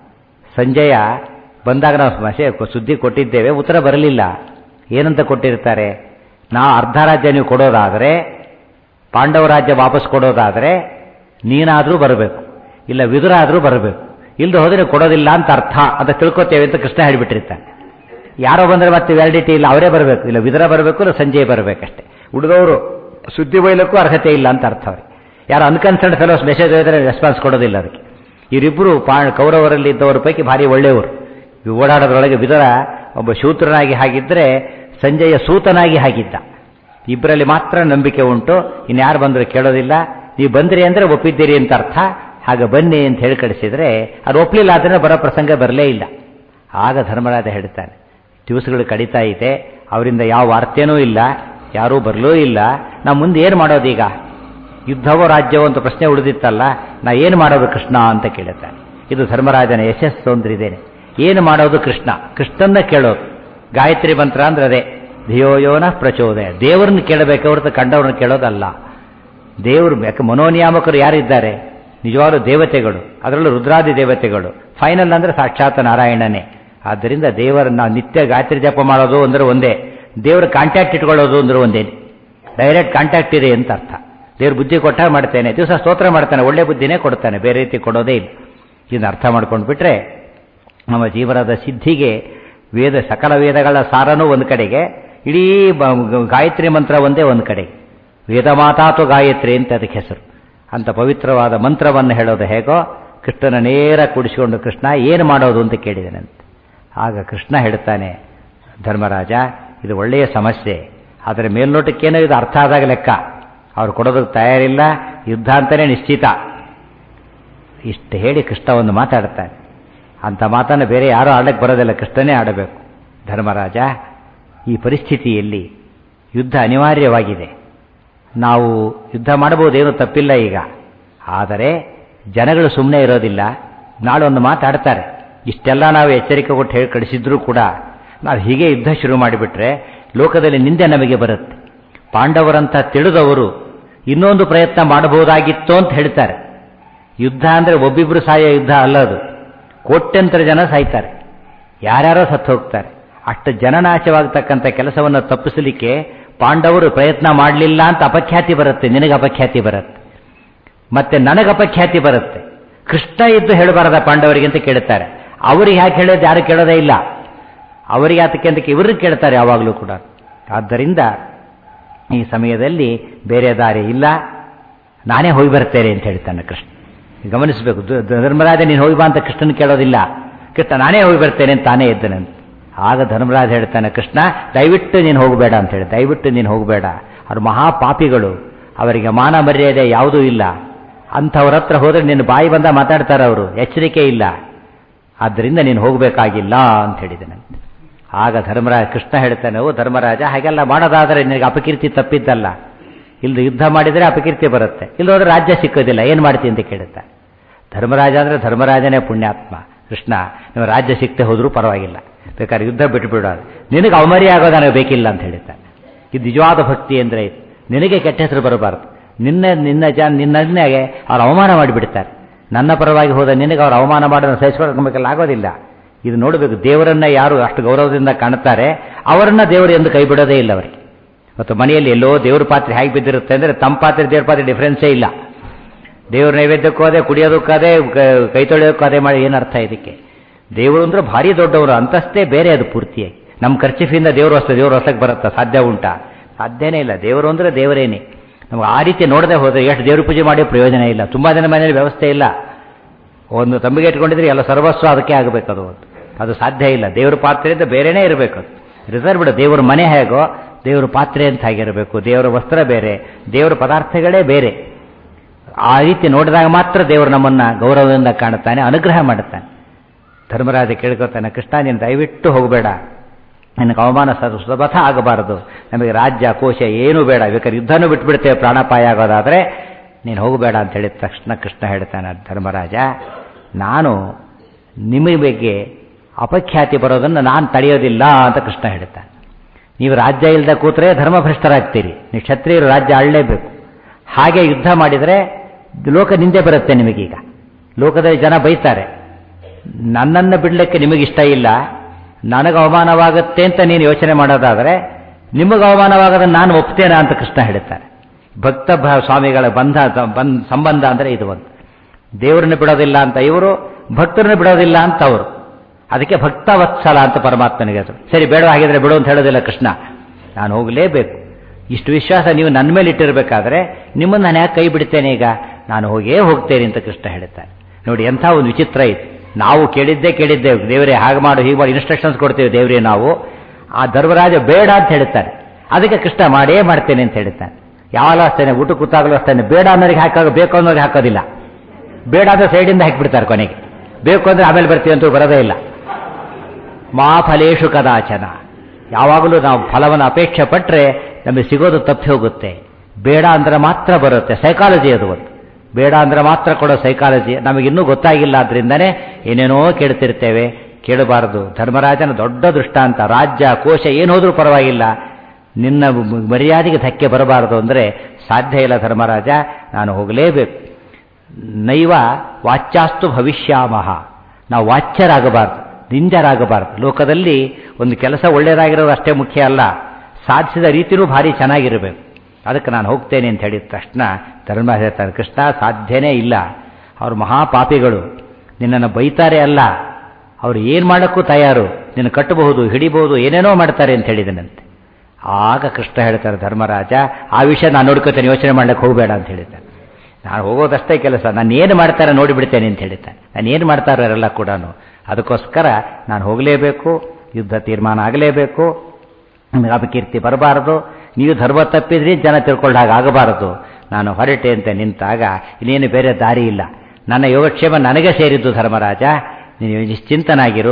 ಸಂಜಯ ಬಂದಾಗ ನಾವು ಮಸೆ ಸುದ್ದಿ ಕೊಟ್ಟಿದ್ದೇವೆ ಉತ್ತರ ಬರಲಿಲ್ಲ ಏನಂತ ಕೊಟ್ಟಿರ್ತಾರೆ ನಾವು ಅರ್ಧ ರಾಜ್ಯ ನೀವು ಕೊಡೋದಾದರೆ ಪಾಂಡವ ರಾಜ್ಯ ವಾಪಸ್ ಕೊಡೋದಾದರೆ ನೀನಾದರೂ ಬರಬೇಕು ಇಲ್ಲ ವಿದುರಾದರೂ ಬರಬೇಕು ಇಲ್ಲದೆ ಹೋದರೆ ಕೊಡೋದಿಲ್ಲ ಅಂತ ಅರ್ಥ ಅಂತ ತಿಳ್ಕೊತೇವೆ ಅಂತ ಕೃಷ್ಣ ಹೇಳಿಬಿಟ್ಟಿರ್ತಾನೆ ಯಾರೋ ಬಂದರೆ ಮತ್ತೆ ವ್ಯಾಲಿಡಿಟಿ ಇಲ್ಲ ಅವರೇ ಬರಬೇಕು ಇಲ್ಲ ವಿದುರ ಬರಬೇಕು ಇಲ್ಲ ಸಂಜೆ ಬರಬೇಕಷ್ಟೇ ಉಳಿದವರು ಸುದ್ದಿ ಬಯಲಕ್ಕೂ ಅರ್ಹತೆ ಇಲ್ಲ ಅಂತ ಅರ್ಥ ಅವ್ರಿಗೆ ಯಾರು ಅನ್ಕನ್ಸರ್ಡ್ ಫೆಲೋಸ್ ಮೆಸೇಜ್ ಹೋದರೆ ರೆಸ್ಪಾನ್ಸ್ ಕೊಡೋದಿಲ್ಲ ಅದಕ್ಕೆ ಇವರಿಬ್ಬರು ಪಾ ಕೌರವರಲ್ಲಿ ಇದ್ದವರ ಪೈಕಿ ಭಾರಿ ಒಳ್ಳೆಯವರು ಈ ಓಡಾಡೋದ್ರೊಳಗೆ ವಿದುರ ಒಬ್ಬ ಶೂತ್ರನಾಗಿ ಹಾಗಿದ್ದರೆ ಸಂಜೆಯ ಸೂತನಾಗಿ ಹಾಗಿದ್ದ ಇಬ್ಬರಲ್ಲಿ ಮಾತ್ರ ನಂಬಿಕೆ ಉಂಟು ಇನ್ಯಾರು ಬಂದರೂ ಕೇಳೋದಿಲ್ಲ ನೀವು ಬಂದ್ರಿ ಅಂದರೆ ಒಪ್ಪಿದ್ದೀರಿ ಅಂತ ಅರ್ಥ ಹಾಗೆ ಬನ್ನಿ ಅಂತ ಹೇಳಿ ಕಳಿಸಿದರೆ ಅದು ಒಪ್ಪಲಿಲ್ಲ ಆದರೆ ಬರೋ ಪ್ರಸಂಗ ಬರಲೇ ಇಲ್ಲ ಆಗ ಧರ್ಮರಾಜ ಹೇಳ್ತಾನೆ ದಿವಸಗಳು ಕಡಿತಾ ಇದೆ ಅವರಿಂದ ಯಾವ ವಾರ್ತೆನೂ ಇಲ್ಲ ಯಾರೂ ಬರಲೂ ಇಲ್ಲ ನಾವು ಮುಂದೆ ಏನು ಮಾಡೋದೀಗ ಯುದ್ಧವೋ ರಾಜ್ಯವೋ ಅಂತ ಪ್ರಶ್ನೆ ಉಳಿದಿತ್ತಲ್ಲ ನಾ ಏನು ಮಾಡೋದು ಕೃಷ್ಣ ಅಂತ ಕೇಳುತ್ತಾನೆ ಇದು ಧರ್ಮರಾಜನ ಯಶಸ್ಸು ಅಂದ್ರಿದ್ದೇನೆ ಏನು ಮಾಡೋದು ಕೃಷ್ಣ ಕೃಷ್ಣನ್ನ ಕೇಳೋದು ಗಾಯತ್ರಿ ಮಂತ್ರ ಅಂದ್ರೆ ಅದೇ ಧಿಯೋಯೋನ ಪ್ರಚೋದಯ ದೇವರನ್ನ ಕೇಳಬೇಕು ಹೊರತು ಕಂಡವ್ರನ್ನ ಕೇಳೋದಲ್ಲ ದೇವರು ಯಾಕೆ ಮನೋನಿಯಾಮಕರು ಯಾರಿದ್ದಾರೆ ನಿಜವಾಗ್ಲೂ ದೇವತೆಗಳು ಅದರಲ್ಲೂ ರುದ್ರಾದಿ ದೇವತೆಗಳು ಫೈನಲ್ ಅಂದ್ರೆ ಸಾಕ್ಷಾತ್ ನಾರಾಯಣನೇ ಆದ್ದರಿಂದ ದೇವರನ್ನ ನಿತ್ಯ ಗಾಯತ್ರಿ ಜಪ ಮಾಡೋದು ಅಂದ್ರೆ ಒಂದೇ ದೇವರ ಕಾಂಟ್ಯಾಕ್ಟ್ ಇಟ್ಕೊಳ್ಳೋದು ಅಂದ್ರೆ ಒಂದೇ ಡೈರೆಕ್ಟ್ ಕಾಂಟ್ಯಾಕ್ಟ್ ಇದೆ ಅಂತ ಅರ್ಥ ದೇವ್ರ ಬುದ್ಧಿ ಕೊಟ್ಟ ಮಾಡ್ತೇನೆ ದಿವಸ ಸ್ತೋತ್ರ ಮಾಡ್ತಾನೆ ಒಳ್ಳೆ ಬುದ್ಧಿನೇ ಕೊಡ್ತಾನೆ ಬೇರೆ ರೀತಿ ಕೊಡೋದೇ ಇಲ್ಲ ಇದನ್ನು ಅರ್ಥ ಮಾಡ್ಕೊಂಡು ಬಿಟ್ರೆ ನಮ್ಮ ಜೀವನದ ಸಿದ್ಧಿಗೆ ವೇದ ಸಕಲ ವೇದಗಳ ಸಾರನೂ ಒಂದು ಕಡೆಗೆ ಇಡೀ ಗಾಯತ್ರಿ ಮಂತ್ರ ಒಂದೇ ಒಂದು ಕಡೆಗೆ ವೇದ ಮಾತಾತು ಗಾಯತ್ರಿ ಅಂತ ಅದಕ್ಕೆ ಹೆಸರು ಅಂತ ಪವಿತ್ರವಾದ ಮಂತ್ರವನ್ನು ಹೇಳೋದು ಹೇಗೋ ಕೃಷ್ಣನ ನೇರ ಕೂಡಿಸಿಕೊಂಡು ಕೃಷ್ಣ ಏನು ಮಾಡೋದು ಅಂತ ಕೇಳಿದನಂತೆ ಆಗ ಕೃಷ್ಣ ಹೇಳ್ತಾನೆ ಧರ್ಮರಾಜ ಇದು ಒಳ್ಳೆಯ ಸಮಸ್ಯೆ ಆದರೆ ಮೇಲ್ನೋಟಕ್ಕೇನೋ ಇದು ಅರ್ಥ ಆದಾಗ ಲೆಕ್ಕ ಅವ್ರು ಕೊಡೋದಕ್ಕೆ ತಯಾರಿಲ್ಲ ಯುದ್ಧ ಅಂತಲೇ ನಿಶ್ಚಿತ ಇಷ್ಟು ಹೇಳಿ ಕೃಷ್ಣ ಒಂದು ಮಾತಾಡ್ತಾನೆ ಅಂಥ ಮಾತನ್ನು ಬೇರೆ ಯಾರೂ ಆಡಕ್ಕೆ ಬರೋದಿಲ್ಲ ಕೃಷ್ಣನೇ ಆಡಬೇಕು ಧರ್ಮರಾಜ ಈ ಪರಿಸ್ಥಿತಿಯಲ್ಲಿ ಯುದ್ಧ ಅನಿವಾರ್ಯವಾಗಿದೆ ನಾವು ಯುದ್ಧ ಮಾಡಬಹುದೇನು ತಪ್ಪಿಲ್ಲ ಈಗ ಆದರೆ ಜನಗಳು ಸುಮ್ಮನೆ ಇರೋದಿಲ್ಲ ನಾಳೆ ಒಂದು ಮಾತಾಡ್ತಾರೆ ಇಷ್ಟೆಲ್ಲ ನಾವು ಎಚ್ಚರಿಕೆ ಕೊಟ್ಟು ಹೇಳಿ ಕಳಿಸಿದ್ರೂ ಕೂಡ ನಾವು ಹೀಗೆ ಯುದ್ಧ ಶುರು ಮಾಡಿಬಿಟ್ರೆ ಲೋಕದಲ್ಲಿ ನಿಂದೆ ನಮಗೆ ಬರುತ್ತೆ ಪಾಂಡವರಂತ ತಿಳಿದವರು ಇನ್ನೊಂದು ಪ್ರಯತ್ನ ಮಾಡಬಹುದಾಗಿತ್ತು ಅಂತ ಹೇಳ್ತಾರೆ ಯುದ್ಧ ಅಂದರೆ ಒಬ್ಬಿಬ್ರು ಸಾಯೋ ಯುದ್ಧ ಅಲ್ಲ ಅದು ಕೋಟ್ಯಂತರ ಜನ ಸಾಯ್ತಾರೆ ಯಾರ್ಯಾರೋ ಸತ್ತು ಹೋಗ್ತಾರೆ ಅಷ್ಟು ಜನನಾಶವಾಗತಕ್ಕಂಥ ಕೆಲಸವನ್ನು ತಪ್ಪಿಸಲಿಕ್ಕೆ ಪಾಂಡವರು ಪ್ರಯತ್ನ ಮಾಡಲಿಲ್ಲ ಅಂತ ಅಪಖ್ಯಾತಿ ಬರುತ್ತೆ ನಿನಗೆ ಅಪಖ್ಯಾತಿ ಬರುತ್ತೆ ಮತ್ತೆ ನನಗೆ ಅಪಖ್ಯಾತಿ ಬರುತ್ತೆ ಕೃಷ್ಣ ಇದ್ದು ಹೇಳಬಾರದ ಪಾಂಡವರಿಗೆ ಅಂತ ಕೇಳುತ್ತಾರೆ ಅವರಿಗೆ ಯಾಕೆ ಹೇಳೋದು ಯಾರು ಕೇಳೋದೇ ಇಲ್ಲ ಅವರಿಗೆ ಆತಕ್ಕೆ ಅಂತ ಇವರು ಕೇಳ್ತಾರೆ ಯಾವಾಗಲೂ ಕೂಡ ಆದ್ದರಿಂದ ಈ ಸಮಯದಲ್ಲಿ ಬೇರೆ ದಾರಿ ಇಲ್ಲ ನಾನೇ ಹೋಗಿ ಬರ್ತೇನೆ ಅಂತ ಹೇಳ್ತಾನೆ ಕೃಷ್ಣ ಗಮನಿಸಬೇಕು ಧರ್ಮರಾಜ ನೀನು ಹೋಗಿ ಬಾ ಅಂತ ಕೃಷ್ಣನ್ ಕೇಳೋದಿಲ್ಲ ಕೃಷ್ಣ ನಾನೇ ಹೋಗಿ ಬರ್ತೇನೆ ಅಂತ ತಾನೇ ಇದ್ದೇನಂತ ಆಗ ಧರ್ಮರಾಜ ಹೇಳ್ತಾನೆ ಕೃಷ್ಣ ದಯವಿಟ್ಟು ನೀನು ಹೋಗಬೇಡ ಅಂತ ಹೇಳಿ ದಯವಿಟ್ಟು ನೀನು ಹೋಗಬೇಡ ಅವರು ಮಹಾಪಾಪಿಗಳು ಅವರಿಗೆ ಮಾನ ಮರ್ಯಾದೆ ಯಾವುದೂ ಇಲ್ಲ ಅಂಥವ್ರ ಹತ್ರ ಹೋದರೆ ನಿನ್ನ ಬಾಯಿ ಬಂದ ಮಾತಾಡ್ತಾರೆ ಅವರು ಎಚ್ಚರಿಕೆ ಇಲ್ಲ ಆದ್ದರಿಂದ ನೀನು ಹೋಗಬೇಕಾಗಿಲ್ಲ ಅಂತ ಹೇಳಿದನಂತೆ ಆಗ ಧರ್ಮರಾಜ ಕೃಷ್ಣ ಹೇಳ್ತಾನೆ ಓ ಧರ್ಮರಾಜ ಹಾಗೆಲ್ಲ ಮಾಡೋದಾದರೆ ನಿನಗೆ ಅಪಕೀರ್ತಿ ತಪ್ಪಿದ್ದಲ್ಲ ಇಲ್ಲಿ ಯುದ್ಧ ಮಾಡಿದರೆ ಅಪಕೀರ್ತಿ ಬರುತ್ತೆ ಇಲ್ಲೋದ್ರೆ ರಾಜ್ಯ ಸಿಕ್ಕೋದಿಲ್ಲ ಏನು ಮಾಡ್ತೀನಿ ಅಂತ ಕೇಳುತ್ತಾ ಧರ್ಮರಾಜ ಅಂದರೆ ಧರ್ಮರಾಜನೇ ಪುಣ್ಯಾತ್ಮ ಕೃಷ್ಣ ನೀವು ರಾಜ್ಯ ಸಿಕ್ತೆ ಹೋದರೂ ಪರವಾಗಿಲ್ಲ ಬೇಕಾದ್ರೆ ಯುದ್ಧ ಬಿಟ್ಟುಬಿಡೋದು ನಿನಗೆ ಅವಮರ್ಯ ಆಗೋದು ನನಗೆ ಬೇಕಿಲ್ಲ ಅಂತ ಹೇಳ್ತಾನೆ ಇದು ನಿಜವಾದ ಭಕ್ತಿ ಅಂದರೆ ನಿನಗೆ ಕೆಟ್ಟ ಹೆಸರು ಬರಬಾರ್ದು ನಿನ್ನ ನಿನ್ನ ಜನ ನಿನ್ನೇ ಅವ್ರು ಅವಮಾನ ಮಾಡಿಬಿಡ್ತಾರೆ ನನ್ನ ಪರವಾಗಿ ಹೋದ ನಿನಗೆ ಅವ್ರು ಅವಮಾನ ಮಾಡೋದನ್ನು ಸಹಿಸ್ಕೊಳ್ಬೇಕಲ್ಲ ಆಗೋದಿಲ್ಲ ಇದು ನೋಡಬೇಕು ದೇವರನ್ನ ಯಾರು ಅಷ್ಟು ಗೌರವದಿಂದ ಕಾಣುತ್ತಾರೆ ಅವರನ್ನ ದೇವರು ಎಂದು ಕೈ ಬಿಡೋದೇ ಇಲ್ಲ ಅವರಿಗೆ ಮತ್ತು ಮನೆಯಲ್ಲಿ ಎಲ್ಲೋ ದೇವ್ರ ಪಾತ್ರೆ ಹೇಗೆ ಬಿದ್ದಿರುತ್ತೆ ಅಂದರೆ ತಮ್ಮ ಪಾತ್ರೆ ದೇವ್ರ ಪಾತ್ರೆ ಡಿಫ್ರೆನ್ಸೇ ಇಲ್ಲ ದೇವ್ರ ನೈವೇದ್ಯಕ್ಕೂ ಅದೇ ಕುಡಿಯೋದಕ್ಕೂ ಅದೇ ಕೈ ತೊಳೆಯೋಕ್ಕೂ ಅದೇ ಮಾಡಿ ಏನು ಅರ್ಥ ಇದಕ್ಕೆ ದೇವರು ಅಂದ್ರೆ ಭಾರಿ ದೊಡ್ಡವರು ಅಂತಸ್ತೇ ಬೇರೆ ಅದು ಪೂರ್ತಿಯಾಗಿ ನಮ್ಮ ಖರ್ಚಿಫಿಂದ ದೇವರು ಹೊಸ ದೇವ್ರ ಹೊಸಕ್ಕೆ ಬರುತ್ತಾ ಸಾಧ್ಯ ಉಂಟಾ ಸಾಧ್ಯನೇ ಇಲ್ಲ ದೇವರು ಅಂದರೆ ದೇವರೇನೆ ನಮ್ಗೆ ಆ ರೀತಿ ನೋಡದೆ ಹೋದರೆ ಎಷ್ಟು ದೇವ್ರ ಪೂಜೆ ಮಾಡೋ ಪ್ರಯೋಜನ ಇಲ್ಲ ತುಂಬ ಜನ ಮನೆಯಲ್ಲಿ ವ್ಯವಸ್ಥೆ ಇಲ್ಲ ಒಂದು ತಂಬಿಗೆ ಇಟ್ಕೊಂಡಿದ್ರೆ ಎಲ್ಲ ಸರ್ವಸ್ವ ಅದಕ್ಕೆ ಆಗಬೇಕು ಅದು ಅದು ಸಾಧ್ಯ ಇಲ್ಲ ದೇವ್ರ ಪಾತ್ರೆಯಿಂದ ಬೇರೆನೇ ಇರಬೇಕು ಅದು ರಿಸರ್ವ್ ಬಿಡು ದೇವ್ರ ಮನೆ ಹೇಗೋ ದೇವ್ರ ಪಾತ್ರೆ ಅಂತ ಆಗಿರಬೇಕು ದೇವರ ವಸ್ತ್ರ ಬೇರೆ ದೇವರ ಪದಾರ್ಥಗಳೇ ಬೇರೆ ಆ ರೀತಿ ನೋಡಿದಾಗ ಮಾತ್ರ ದೇವರು ನಮ್ಮನ್ನ ಗೌರವದಿಂದ ಕಾಣುತ್ತಾನೆ ಅನುಗ್ರಹ ಮಾಡುತ್ತಾನೆ ಧರ್ಮರಾಜ ಕೇಳ್ಕೊತಾನೆ ಕೃಷ್ಣ ನೀನು ದಯವಿಟ್ಟು ಹೋಗಬೇಡ ನಿನಗೆ ಅವಮಾನ ಸುಲಭಥ ಆಗಬಾರದು ನಮಗೆ ರಾಜ್ಯ ಕೋಶ ಏನೂ ಬೇಡ ಬೇಕಾದ್ರೆ ಯುದ್ಧನೂ ಬಿಟ್ಬಿಡ್ತೇವೆ ಪ್ರಾಣಾಪಾಯ ಆಗೋದಾದರೆ ನೀನು ಹೋಗಬೇಡ ಅಂತ ಹೇಳಿದ ತಕ್ಷಣ ಕೃಷ್ಣ ಹೇಳ್ತಾನೆ ಧರ್ಮರಾಜ ನಾನು ನಿಮ್ಮ ಬಗ್ಗೆ ಅಪಖ್ಯಾತಿ ಬರೋದನ್ನು ನಾನು ತಡೆಯೋದಿಲ್ಲ ಅಂತ ಕೃಷ್ಣ ಹೇಳ್ತಾನೆ ನೀವು ರಾಜ್ಯ ಇಲ್ಲದೆ ಕೂತ್ರೆ ಧರ್ಮಭ್ರಷ್ಟರಾಗ್ತೀರಿ ನೀವು ಕ್ಷತ್ರಿಯರು ರಾಜ್ಯ ಆಳಲೇಬೇಕು ಹಾಗೆ ಯುದ್ಧ ಮಾಡಿದರೆ ಲೋಕ ನಿಂದೆ ಬರುತ್ತೆ ನಿಮಗೀಗ ಲೋಕದಲ್ಲಿ ಜನ ಬೈತಾರೆ ನನ್ನನ್ನು ಬಿಡಲಿಕ್ಕೆ ನಿಮಗಿಷ್ಟ ಇಲ್ಲ ನನಗೆ ಅವಮಾನವಾಗುತ್ತೆ ಅಂತ ನೀನು ಯೋಚನೆ ಮಾಡೋದಾದರೆ ನಿಮಗೆ ಅವಮಾನವಾಗೋದನ್ನು ನಾನು ಒಪ್ತೇನಾ ಅಂತ ಕೃಷ್ಣ ಹೇಳ್ತಾರೆ ಭಕ್ತ ಸ್ವಾಮಿಗಳ ಬಂಧ ಬಂದ್ ಸಂಬಂಧ ಅಂದರೆ ಇದು ಒಂದು ದೇವರನ್ನು ಬಿಡೋದಿಲ್ಲ ಅಂತ ಇವರು ಭಕ್ತರನ್ನು ಬಿಡೋದಿಲ್ಲ ಅಂತ ಅವರು ಅದಕ್ಕೆ ಭಕ್ತ ವತ್ಸಲ ಅಂತ ಪರಮಾತ್ಮನಿಗೆ ಅದು ಸರಿ ಬೇಡ ಹಾಗಿದ್ರೆ ಬಿಡು ಅಂತ ಹೇಳೋದಿಲ್ಲ ಕೃಷ್ಣ ನಾನು ಹೋಗಲೇಬೇಕು ಇಷ್ಟು ವಿಶ್ವಾಸ ನೀವು ನನ್ನ ಮೇಲೆ ಇಟ್ಟಿರಬೇಕಾದ್ರೆ ನಿಮ್ಮನ್ನು ನಾನು ಯಾಕೆ ಕೈ ಬಿಡ್ತೇನೆ ಈಗ ನಾನು ಹೋಗೇ ಹೋಗ್ತೇನೆ ಅಂತ ಕೃಷ್ಣ ಹೇಳ್ತಾರೆ ನೋಡಿ ಎಂಥ ಒಂದು ವಿಚಿತ್ರ ಇತ್ತು ನಾವು ಕೇಳಿದ್ದೇ ಕೇಳಿದ್ದೇವೆ ದೇವರೇ ಹಾಗೆ ಮಾಡು ಹೀಗೆ ಮಾಡಿ ಇನ್ಸ್ಟ್ರಕ್ಷನ್ಸ್ ಕೊಡ್ತೇವೆ ದೇವರೇ ನಾವು ಆ ಧರ್ಮರಾಜ ಬೇಡ ಅಂತ ಹೇಳ್ತಾರೆ ಅದಕ್ಕೆ ಕೃಷ್ಣ ಮಾಡೇ ಮಾಡ್ತೇನೆ ಅಂತ ಹೇಳ್ತಾನೆ ಯಾವಾಗಲೂ ಅಷ್ಟೇನೆ ಊಟ ಕೂತಾಗಲೂ ಅಷ್ಟೇನೆ ಬೇಡ ಅನ್ನೋರಿಗೆ ಹಾಕಾಗ ಬೇಕು ಅನ್ನೋರಿಗೆ ಹಾಕೋದಿಲ್ಲ ಬೇಡ ಅಂದ್ರೆ ಸೈಡಿಂದ ಹಾಕಿಬಿಡ್ತಾರೆ ಕೊನೆಗೆ ಬೇಕು ಅಂದ್ರೆ ಆಮೇಲೆ ಬರ್ತೀವಿ ಅಂತೂ ಬರೋದೇ ಇಲ್ಲ ಮಾ ಫಲೇಶು ಕದಾಚನ ಯಾವಾಗಲೂ ನಾವು ಫಲವನ್ನು ಅಪೇಕ್ಷೆ ಪಟ್ಟರೆ ನಮಗೆ ಸಿಗೋದು ತಪ್ಪಿ ಹೋಗುತ್ತೆ ಬೇಡ ಅಂದ್ರೆ ಮಾತ್ರ ಬರುತ್ತೆ ಸೈಕಾಲಜಿ ಅದು ಒಂದು ಬೇಡ ಅಂದ್ರೆ ಮಾತ್ರ ಕೊಡೋ ಸೈಕಾಲಜಿ ನಮಗಿನ್ನೂ ಗೊತ್ತಾಗಿಲ್ಲ ಆದ್ರಿಂದನೇ ಏನೇನೋ ಕೇಳ್ತಿರ್ತೇವೆ ಕೇಳಬಾರದು ಧರ್ಮರಾಜನ ದೊಡ್ಡ ದೃಷ್ಟಾಂತ ರಾಜ್ಯ ಕೋಶ ಏನು ಹೋದ್ರೂ ಪರವಾಗಿಲ್ಲ ನಿನ್ನ ಮರ್ಯಾದೆಗೆ ಧಕ್ಕೆ ಬರಬಾರದು ಅಂದರೆ ಸಾಧ್ಯ ಇಲ್ಲ ಧರ್ಮರಾಜ ನಾನು ಹೋಗಲೇಬೇಕು ನೈವ ವಾಚ್ಯಾಸ್ತು ಭವಿಷ್ಯಾಮಹ ನಾವು ವಾಚ್ಯರಾಗಬಾರ್ದು ನಿಂಜರಾಗಬಾರ್ದು ಲೋಕದಲ್ಲಿ ಒಂದು ಕೆಲಸ ಒಳ್ಳೆಯದಾಗಿರೋದು ಅಷ್ಟೇ ಮುಖ್ಯ ಅಲ್ಲ ಸಾಧಿಸಿದ ರೀತಿಯೂ ಭಾರಿ ಚೆನ್ನಾಗಿರಬೇಕು ಅದಕ್ಕೆ ನಾನು ಹೋಗ್ತೇನೆ ಅಂತ ಹೇಳಿದ ತಕ್ಷಣ ಧರ್ಮ ಹೇಳ್ತಾರೆ ಕೃಷ್ಣ ಸಾಧ್ಯನೇ ಇಲ್ಲ ಅವರು ಮಹಾಪಾಪಿಗಳು ನಿನ್ನನ್ನು ಬೈತಾರೆ ಅಲ್ಲ ಅವರು ಏನು ಮಾಡೋಕ್ಕೂ ತಯಾರು ನಿನ್ನ ಕಟ್ಟಬಹುದು ಹಿಡಿಬಹುದು ಏನೇನೋ ಮಾಡ್ತಾರೆ ಅಂತ ಹೇಳಿದನಂತೆ ಆಗ ಕೃಷ್ಣ ಹೇಳ್ತಾರೆ ಧರ್ಮರಾಜ ಆ ವಿಷಯ ನಾನು ನೋಡ್ಕೋತೇನೆ ಯೋಚನೆ ಮಾಡ್ಲಿಕ್ಕೆ ಹೋಗಬೇಡ ಅಂತ ಹೇಳಿದ್ದಾನೆ ನಾನು ಹೋಗೋದಷ್ಟೇ ಕೆಲಸ ನಾನು ಏನು ಮಾಡ್ತಾರೆ ನೋಡಿಬಿಡ್ತೇನೆ ಅಂತ ಹೇಳಿದ್ದಾನೆ ನಾನು ಏನು ಮಾಡ್ತಾರೆ ಅವರೆಲ್ಲ ಕೂಡ ಅದಕ್ಕೋಸ್ಕರ ನಾನು ಹೋಗಲೇಬೇಕು ಯುದ್ಧ ತೀರ್ಮಾನ ಆಗಲೇಬೇಕು ನಿಮಗೆ ಅಪಕೀರ್ತಿ ಬರಬಾರದು ನೀವು ಧರ್ಮ ತಪ್ಪಿದ್ರಿ ಜನ ತಿಳ್ಕೊಳ್ಳ ಹಾಗೆ ಆಗಬಾರದು ನಾನು ಹೊರಟೆ ಅಂತ ನಿಂತಾಗ ಇನ್ನೇನು ಬೇರೆ ದಾರಿ ಇಲ್ಲ ನನ್ನ ಯೋಗಕ್ಷೇಮ ನನಗೆ ಸೇರಿದ್ದು ಧರ್ಮರಾಜ ನೀನು ನಿಶ್ಚಿಂತನಾಗಿರು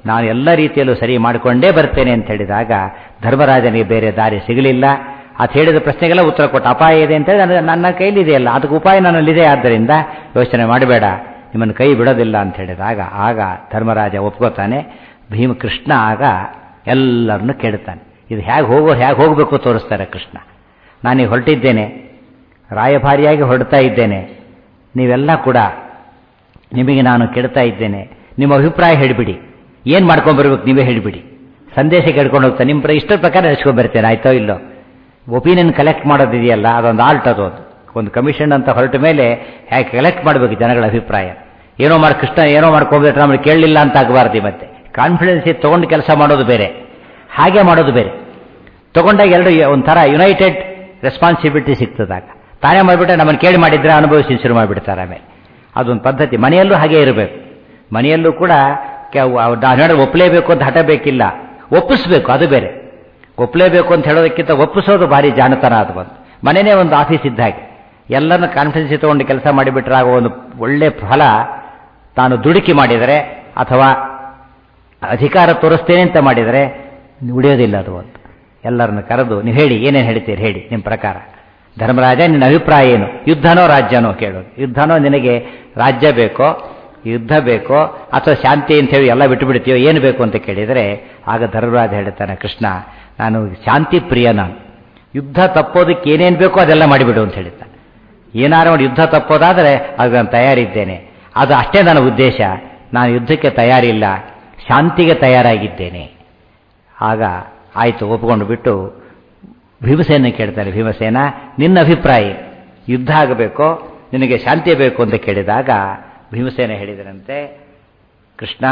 ನಾನು ಎಲ್ಲ ರೀತಿಯಲ್ಲೂ ಸರಿ ಮಾಡಿಕೊಂಡೇ ಬರ್ತೇನೆ ಅಂತ ಹೇಳಿದಾಗ ಧರ್ಮರಾಜನಿಗೆ ಬೇರೆ ದಾರಿ ಸಿಗಲಿಲ್ಲ ಅದು ಹೇಳಿದ ಪ್ರಶ್ನೆಗೆಲ್ಲ ಉತ್ತರ ಕೊಟ್ಟ ಅಪಾಯ ಇದೆ ಅಂತೇಳಿ ನನ್ನ ನನ್ನ ಕೈಲಿದೆಯಲ್ಲ ಅದಕ್ಕೆ ಉಪಾಯ ನನ್ನಲ್ಲಿದೆ ಆದ್ದರಿಂದ ಯೋಚನೆ ಮಾಡಬೇಡ ನಿಮ್ಮನ್ನು ಕೈ ಬಿಡೋದಿಲ್ಲ ಅಂತ ಹೇಳಿದಾಗ ಆಗ ಧರ್ಮರಾಜ ಒಪ್ಕೋತಾನೆ ಭೀಮ ಕೃಷ್ಣ ಆಗ ಎಲ್ಲರನ್ನು ಕೇಳ್ತಾನೆ ಇದು ಹೇಗೆ ಹೋಗೋರು ಹೇಗೆ ಹೋಗಬೇಕು ತೋರಿಸ್ತಾರೆ ಕೃಷ್ಣ ನಾನೀಗ ಹೊರಟಿದ್ದೇನೆ ರಾಯಭಾರಿಯಾಗಿ ಹೊರಡ್ತಾ ಇದ್ದೇನೆ ನೀವೆಲ್ಲ ಕೂಡ ನಿಮಗೆ ನಾನು ಕೆಡ್ತಾ ಇದ್ದೇನೆ ನಿಮ್ಮ ಅಭಿಪ್ರಾಯ ಹೇಳಿಬಿಡಿ ಏನು ಮಾಡ್ಕೊಂಡ್ಬರ್ಬೇಕು ನೀವೇ ಹೇಳಿಬಿಡಿ ಸಂದೇಶ ಕೇಳ್ಕೊಂಡು ಹೋಗ್ತಾ ನಿಮ್ಮ ಪ್ರ ಇಷ್ಟರ ಪ್ರಕಾರ ನಡೆಸ್ಕೊಂಡ್ಬರ್ತೇನೆ ಆಯ್ತೋ ಇಲ್ಲೋ ಒಪಿನಿಯನ್ ಕಲೆಕ್ಟ್ ಮಾಡೋದಿದೆಯಲ್ಲ ಅದೊಂದು ಆಲ್ಟ್ ಅದು ಅದು ಒಂದು ಕಮಿಷನ್ ಅಂತ ಹೊರಟ ಮೇಲೆ ಹೇಗೆ ಕಲೆಕ್ಟ್ ಮಾಡಬೇಕು ಜನಗಳ ಅಭಿಪ್ರಾಯ ಏನೋ ಮಾಡಿ ಕೃಷ್ಣ ಏನೋ ಮಾಡ್ಕೊಂಡ್ಬಿಟ್ರೆ ನಮಗೆ ಕೇಳಲಿಲ್ಲ ಅಂತ ಆಗಬಾರ್ದು ಮತ್ತೆ ಕಾನ್ಫಿಡೆನ್ಸ್ ತೊಗೊಂಡು ಕೆಲಸ ಮಾಡೋದು ಬೇರೆ ಹಾಗೆ ಮಾಡೋದು ಬೇರೆ ತಗೊಂಡಾಗ ಎರಡು ಒಂಥರ ಯುನೈಟೆಡ್ ರೆಸ್ಪಾನ್ಸಿಬಿಲಿಟಿ ಸಿಗ್ತದಾಗ ತಾನೇ ಮಾಡಿಬಿಟ್ರೆ ನಮ್ಮನ್ನು ಕೇಳಿ ಮಾಡಿದ್ರೆ ಅನುಭವಿಸಿ ಶುರು ಮಾಡಿಬಿಡ್ತಾರೆ ಆಮೇಲೆ ಅದೊಂದು ಪದ್ಧತಿ ಮನೆಯಲ್ಲೂ ಹಾಗೆ ಇರಬೇಕು ಮನೆಯಲ್ಲೂ ಕೂಡ ನಾನು ಒಪ್ಪಲೇಬೇಕು ಅಂತ ಹಠ ಬೇಕಿಲ್ಲ ಒಪ್ಪಿಸ್ಬೇಕು ಅದು ಬೇರೆ ಒಪ್ಪಲೇಬೇಕು ಅಂತ ಹೇಳೋದಕ್ಕಿಂತ ಒಪ್ಪಿಸೋದು ಭಾರಿ ಜಾಣತನ ಅದು ಬಂದು ಮನೆಯೇ ಒಂದು ಆಫೀಸ್ ಇದ್ದ ಹಾಗೆ ಎಲ್ಲರನ್ನ ಕಾನ್ಫಿಡೆನ್ಸ್ ತಗೊಂಡು ಕೆಲಸ ಮಾಡಿಬಿಟ್ರೆ ಆಗುವ ಒಂದು ಒಳ್ಳೆ ಫಲ ತಾನು ದುಡುಕಿ ಮಾಡಿದರೆ ಅಥವಾ ಅಧಿಕಾರ ತೋರಿಸ್ತೇನೆ ಅಂತ ಮಾಡಿದರೆ ಉಳಿಯೋದಿಲ್ಲ ಅದು ಒಂದು ಎಲ್ಲರನ್ನು ಕರೆದು ನೀವು ಹೇಳಿ ಏನೇನು ಹೇಳ್ತೀರಿ ಹೇಳಿ ನಿಮ್ಮ ಪ್ರಕಾರ ಧರ್ಮರಾಜ ನಿನ್ನ ಅಭಿಪ್ರಾಯ ಏನು ಯುದ್ಧನೋ ರಾಜ್ಯನೋ ಕೇಳೋದು ಯುದ್ಧನೋ ನಿನಗೆ ರಾಜ್ಯ ಬೇಕೋ ಯುದ್ಧ ಬೇಕೋ ಅಥವಾ ಶಾಂತಿ ಅಂತ ಹೇಳಿ ಎಲ್ಲ ಬಿಟ್ಟು ಬಿಡ್ತೀಯೋ ಏನು ಬೇಕು ಅಂತ ಕೇಳಿದರೆ ಆಗ ಧರ್ಮರಾಜ ಹೇಳ್ತಾನೆ ಕೃಷ್ಣ ನಾನು ಶಾಂತಿ ಪ್ರಿಯ ನಾನು ಯುದ್ಧ ತಪ್ಪೋದಕ್ಕೆ ಏನೇನು ಬೇಕೋ ಅದೆಲ್ಲ ಮಾಡಿಬಿಡು ಅಂತ ಹೇಳ್ತಾನೆ ಏನಾರು ಮಾಡಿ ಯುದ್ಧ ತಪ್ಪೋದಾದರೆ ಅದು ನಾನು ತಯಾರಿದ್ದೇನೆ ಅದು ಅಷ್ಟೇ ನನ್ನ ಉದ್ದೇಶ ನಾನು ಯುದ್ಧಕ್ಕೆ ತಯಾರಿಲ್ಲ ಶಾಂತಿಗೆ ತಯಾರಾಗಿದ್ದೇನೆ ಆಗ ಆಯಿತು ಒಪ್ಕೊಂಡು ಬಿಟ್ಟು ಭೀಮಸೇನ ಕೇಳ್ತಾರೆ ಭೀಮಸೇನ ನಿನ್ನ ಅಭಿಪ್ರಾಯ ಯುದ್ಧ ಆಗಬೇಕೋ ನಿನಗೆ ಶಾಂತಿ ಬೇಕು ಅಂತ ಕೇಳಿದಾಗ ಭೀಮಸೇನ ಹೇಳಿದರಂತೆ ಕೃಷ್ಣ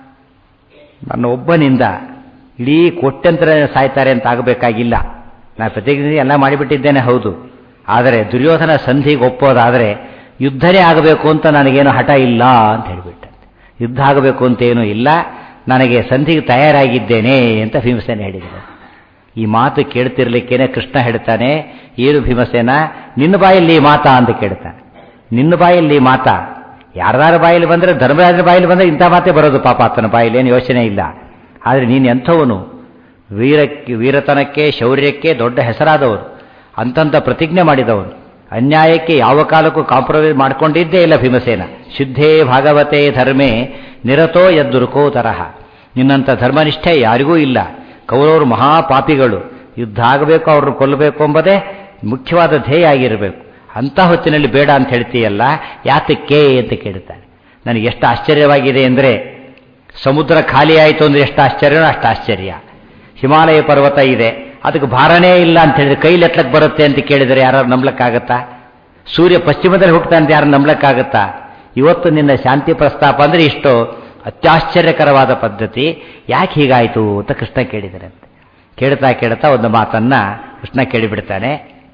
ನನ್ನ ಒಬ್ಬನಿಂದ ಇಡೀ ಕೋಟ್ಯಂತರ ಸಾಯ್ತಾರೆ ಅಂತ ಆಗಬೇಕಾಗಿಲ್ಲ ನಾನು ಪ್ರತಿಜ್ಞೆ ಎಲ್ಲ ಮಾಡಿಬಿಟ್ಟಿದ್ದೇನೆ ಹೌದು ಆದರೆ ದುರ್ಯೋಧನ ಸಂಧಿಗೆ ಒಪ್ಪೋದಾದರೆ ಯುದ್ಧನೇ ಆಗಬೇಕು ಅಂತ ನನಗೇನು ಹಠ ಇಲ್ಲ ಅಂತ ಹೇಳಿಬಿಟ್ಟಂತೆ ಯುದ್ಧ ಆಗಬೇಕು ಅಂತ ಏನೂ ಇಲ್ಲ ನನಗೆ ಸಂಧಿಗೆ ತಯಾರಾಗಿದ್ದೇನೆ ಅಂತ ಭೀಮಸೇನ ಹೇಳಿದರು ಈ ಮಾತು ಕೇಳ್ತಿರ್ಲಿಕ್ಕೇನೆ ಕೃಷ್ಣ ಹೇಳ್ತಾನೆ ಏನು ಭೀಮಸೇನ ನಿನ್ನ ಬಾಯಲ್ಲಿ ಮಾತಾ ಅಂತ ಕೇಳ್ತಾನೆ ನಿನ್ನ ಬಾಯಲ್ಲಿ ಮಾತಾ ಯಾರ್ದಾರ ಬಾಯಲ್ಲಿ ಬಂದರೆ ಧರ್ಮರಾಜನ ಬಾಯಲ್ಲಿ ಬಂದರೆ ಇಂಥ ಮಾತೇ ಬರೋದು ಪಾಪ ಆತನ ಬಾಯಲ್ಲಿ ಏನು ಯೋಚನೆ ಇಲ್ಲ ಆದರೆ ನೀನು ಎಂಥವನು ವೀರಕ್ಕೆ ವೀರತನಕ್ಕೆ ಶೌರ್ಯಕ್ಕೆ ದೊಡ್ಡ ಹೆಸರಾದವರು ಅಂತಂತ ಪ್ರತಿಜ್ಞೆ ಮಾಡಿದವನು ಅನ್ಯಾಯಕ್ಕೆ ಯಾವ ಕಾಲಕ್ಕೂ ಕಾಂಪ್ರಮೈಸ್ ಮಾಡಿಕೊಂಡಿದ್ದೇ ಇಲ್ಲ ಭೀಮಸೇನ ಶುದ್ಧೇ ಭಾಗವತೆ ಧರ್ಮೇ ನಿರತೋ ಯದ್ದುರುಕೋ ತರಹ ನಿನ್ನಂಥ ಧರ್ಮನಿಷ್ಠೆ ಯಾರಿಗೂ ಇಲ್ಲ ಕೌರವರು ಮಹಾಪಾಪಿಗಳು ಯುದ್ಧ ಆಗಬೇಕು ಅವ್ರನ್ನ ಕೊಲ್ಲಬೇಕು ಎಂಬುದೇ ಮುಖ್ಯವಾದ ಧ್ಯೇಯ ಆಗಿರಬೇಕು ಅಂಥ ಹೊತ್ತಿನಲ್ಲಿ ಬೇಡ ಅಂತ ಹೇಳ್ತೀಯಲ್ಲ ಯಾತಕ್ಕೆ ಅಂತ ಕೇಳ್ತಾನೆ ನನಗೆ ಎಷ್ಟು ಆಶ್ಚರ್ಯವಾಗಿದೆ ಅಂದರೆ ಸಮುದ್ರ ಖಾಲಿ ಆಯಿತು ಅಂದರೆ ಎಷ್ಟು ಆಶ್ಚರ್ಯನೋ ಅಷ್ಟು ಆಶ್ಚರ್ಯ ಹಿಮಾಲಯ ಪರ್ವತ ಇದೆ ಅದಕ್ಕೆ ಭಾರನೇ ಇಲ್ಲ ಅಂತ ಹೇಳಿದ್ರೆ ಕೈಲಿ ಎಟ್ಲಕ್ಕೆ ಬರುತ್ತೆ ಅಂತ ಕೇಳಿದರೆ ಯಾರು ನಂಬ್ಲಕ್ಕಾಗತ್ತಾ ಸೂರ್ಯ ಪಶ್ಚಿಮದಲ್ಲಿ ಹುಟ್ಟುತ್ತಾ ಅಂತ ಯಾರು ನಂಬ್ಲಕ್ಕಾಗತ್ತಾ ಇವತ್ತು ನಿನ್ನ ಶಾಂತಿ ಪ್ರಸ್ತಾಪ ಅಂದರೆ ಇಷ್ಟು ಅತ್ಯಾಶ್ಚರ್ಯಕರವಾದ ಪದ್ಧತಿ ಯಾಕೆ ಹೀಗಾಯಿತು ಅಂತ ಕೃಷ್ಣ ಕೇಳಿದರಂತೆ ಕೇಳ್ತಾ ಕೇಳ್ತಾ ಒಂದು ಮಾತನ್ನ ಕೃಷ್ಣ ಕೇಳಿಬಿಡ್ತಾನೆ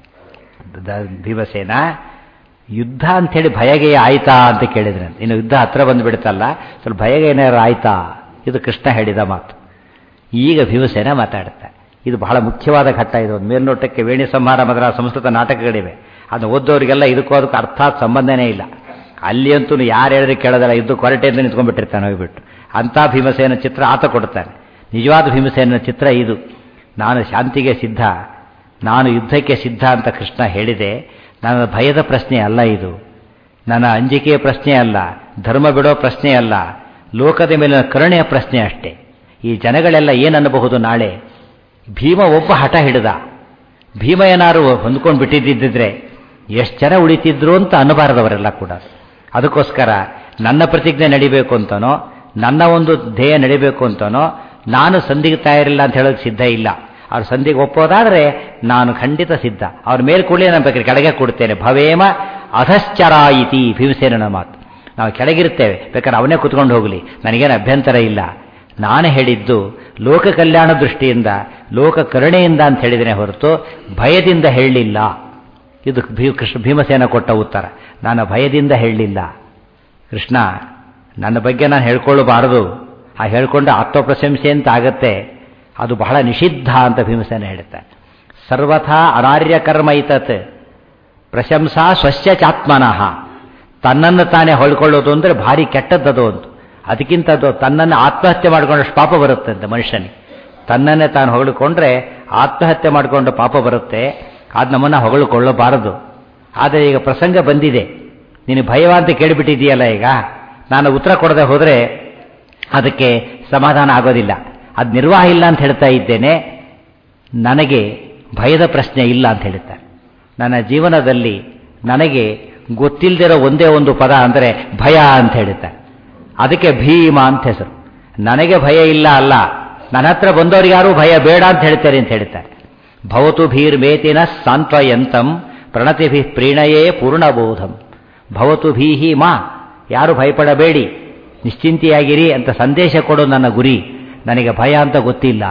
ಭೀಮಸೇನ ಯುದ್ಧ ಅಂಥೇಳಿ ಭಯಗೆ ಆಯ್ತಾ ಅಂತ ಕೇಳಿದ್ರಂತೆ ಇನ್ನು ಯುದ್ಧ ಹತ್ರ ಬಂದುಬಿಡುತ್ತಲ್ಲ ಸ್ವಲ್ಪ ಭಯಗೆ ಏನಾರು ಆಯ್ತಾ ಇದು ಕೃಷ್ಣ ಹೇಳಿದ ಮಾತು ಈಗ ಭೀಮಸೇನ ಮಾತಾಡುತ್ತಾರೆ ಇದು ಬಹಳ ಮುಖ್ಯವಾದ ಘಟ್ಟ ಇದು ಒಂದು ಮೇಲ್ನೋಟಕ್ಕೆ ವೇಣಿ ಸಂಹಾರ ಮೊದಲ ಸಂಸ್ಕೃತ ನಾಟಕಗಳಿವೆ ಅದನ್ನು ಓದೋರಿಗೆಲ್ಲ ಇದಕ್ಕೂ ಅದಕ್ಕೆ ಅರ್ಥಾತ್ ಸಂಬಂಧನೇ ಇಲ್ಲ ಅಲ್ಲಿ ಅಂತೂ ಯಾರು ಹೇಳಿದ್ರೆ ಕೇಳೋದಲ್ಲ ಇದ್ದು ಕೊರಟೆಯಿಂದ ನಿಂತ್ಕೊಂಡ್ಬಿಟ್ಟಿರ್ತಾನೆ ಹೋಗ್ಬಿಟ್ಟು ಅಂಥ ಭೀಮಸೇನ ಚಿತ್ರ ಆತ ಕೊಡ್ತಾನೆ ನಿಜವಾದ ಭೀಮಸೇನ ಚಿತ್ರ ಇದು ನಾನು ಶಾಂತಿಗೆ ಸಿದ್ಧ ನಾನು ಯುದ್ಧಕ್ಕೆ ಸಿದ್ಧ ಅಂತ ಕೃಷ್ಣ ಹೇಳಿದೆ ನನ್ನ ಭಯದ ಪ್ರಶ್ನೆ ಅಲ್ಲ ಇದು ನನ್ನ ಅಂಜಿಕೆಯ ಪ್ರಶ್ನೆ ಅಲ್ಲ ಧರ್ಮ ಬಿಡೋ ಪ್ರಶ್ನೆ ಅಲ್ಲ ಲೋಕದ ಮೇಲಿನ ಕರುಣೆಯ ಪ್ರಶ್ನೆ ಅಷ್ಟೇ ಈ ಜನಗಳೆಲ್ಲ ಏನನ್ನಬಹುದು ನಾಳೆ ಭೀಮ ಒಬ್ಬ ಹಠ ಹಿಡಿದ ಭೀಮ ಏನಾರು ಹೊಂದ್ಕೊಂಡು ಬಿಟ್ಟಿದ್ದಿದ್ರೆ ಎಷ್ಟು ಜನ ಉಳಿತಿದ್ರು ಅಂತ ಅನ್ನಬಾರದವರೆಲ್ಲ ಕೂಡ ಅದಕ್ಕೋಸ್ಕರ ನನ್ನ ಪ್ರತಿಜ್ಞೆ ನಡಿಬೇಕು ಅಂತನೋ ನನ್ನ ಒಂದು ಧ್ಯೇಯ ನಡಿಬೇಕು ಅಂತನೋ ನಾನು ಸಂಧಿಗೆ ತಯಾರಿಲ್ಲ ಅಂತ ಹೇಳೋಕೆ ಸಿದ್ಧ ಇಲ್ಲ ಅವ್ರ ಸಂಧಿಗೆ ಒಪ್ಪೋದಾದರೆ ನಾನು ಖಂಡಿತ ಸಿದ್ಧ ಅವ್ರ ಮೇಲೆ ಕೂಡಲೇ ನಾನು ಬೇಕಾದ್ರೆ ಕೆಳಗೆ ಕೊಡ್ತೇನೆ ಭವೇಮ ಅಧಶ್ಚರಾಯಿತಿ ಭೀಮಸೇನನ ಮಾತು ನಾವು ಕೆಳಗಿರ್ತೇವೆ ಬೇಕಾದ್ರೆ ಅವನೇ ಕುತ್ಕೊಂಡು ಹೋಗಲಿ ನನಗೇನು ಅಭ್ಯಂತರ ಇಲ್ಲ ನಾನು ಹೇಳಿದ್ದು ಲೋಕ ಕಲ್ಯಾಣ ದೃಷ್ಟಿಯಿಂದ ಲೋಕ ಕರುಣೆಯಿಂದ ಅಂತ ಹೇಳಿದರೆ ಹೊರತು ಭಯದಿಂದ ಹೇಳಲಿಲ್ಲ ಇದು ಭೀ ಕೃಷ್ಣ ಭೀಮಸೇನ ಕೊಟ್ಟ ಉತ್ತರ ನಾನು ಭಯದಿಂದ ಹೇಳಲಿಲ್ಲ ಕೃಷ್ಣ ನನ್ನ ಬಗ್ಗೆ ನಾನು ಹೇಳ್ಕೊಳ್ಳಬಾರದು ಆ ಹೇಳ್ಕೊಂಡು ಆತ್ಮಪ್ರಶಂಸೆ ಅಂತ ಆಗತ್ತೆ ಅದು ಬಹಳ ನಿಷಿದ್ಧ ಅಂತ ಭೀಮಸೇನ ಹೇಳ್ತಾನೆ ಸರ್ವಥಾ ಅನಾರ್ಯ ಕರ್ಮ ಇತತ್ ಪ್ರಶಂಸಾ ಸ್ವಸ್ಯ ಚಾತ್ಮನಃ ತನ್ನನ್ನು ತಾನೇ ಹೊಳ್ಕೊಳ್ಳೋದು ಅಂದರೆ ಭಾರಿ ಕೆಟ್ಟದ್ದದು ಅಂತ ಅದಕ್ಕಿಂತ ಅದು ತನ್ನನ್ನು ಆತ್ಮಹತ್ಯೆ ಮಾಡಿಕೊಂಡಷ್ಟು ಪಾಪ ಬರುತ್ತೆ ಅಂತ ಮನುಷ್ಯನಿಗೆ ತನ್ನನ್ನೇ ತಾನು ಹೊಗಳಿಕೊಂಡ್ರೆ ಆತ್ಮಹತ್ಯೆ ಮಾಡಿಕೊಂಡು ಪಾಪ ಬರುತ್ತೆ ಅದು ನಮ್ಮನ್ನು ಹೊಗಳಿಕೊಳ್ಳಬಾರದು ಆದರೆ ಈಗ ಪ್ರಸಂಗ ಬಂದಿದೆ ನೀನು ಭಯವ ಅಂತ ಕೇಳಿಬಿಟ್ಟಿದೆಯಲ್ಲ ಈಗ ನಾನು ಉತ್ತರ ಕೊಡದೆ ಹೋದರೆ ಅದಕ್ಕೆ ಸಮಾಧಾನ ಆಗೋದಿಲ್ಲ ಅದು ನಿರ್ವಾಹ ಇಲ್ಲ ಅಂತ ಹೇಳ್ತಾ ಇದ್ದೇನೆ ನನಗೆ ಭಯದ ಪ್ರಶ್ನೆ ಇಲ್ಲ ಅಂತ ಹೇಳ್ತಾರೆ ನನ್ನ ಜೀವನದಲ್ಲಿ ನನಗೆ ಗೊತ್ತಿಲ್ಲದಿರೋ ಒಂದೇ ಒಂದು ಪದ ಅಂದರೆ ಭಯ ಅಂತ ಹೇಳ್ತಾರೆ ಅದಕ್ಕೆ ಭೀಮ ಅಂತ ಹೆಸರು ನನಗೆ ಭಯ ಇಲ್ಲ ಅಲ್ಲ ನನ್ನ ಹತ್ರ ಬಂದವ್ರಿಗೆ ಯಾರು ಭಯ ಬೇಡ ಅಂತ ಹೇಳ್ತಾರೆ ಅಂತ ಹೇಳ್ತಾರೆ ಭವತು ಭೀರ್ಮೇತಿನ ಸಾಂತ್ವಯಂತಂ ಪ್ರಣತಿಭಿ ಪ್ರೀಣಯೇ ಪೂರ್ಣಬೋಧಂ ಭವತು ಭೀಹಿ ಮಾ ಯಾರು ಭಯಪಡಬೇಡಿ ನಿಶ್ಚಿಂತೆಯಾಗಿರಿ ಅಂತ ಸಂದೇಶ ಕೊಡೋ ನನ್ನ ಗುರಿ ನನಗೆ ಭಯ ಅಂತ ಗೊತ್ತಿಲ್ಲ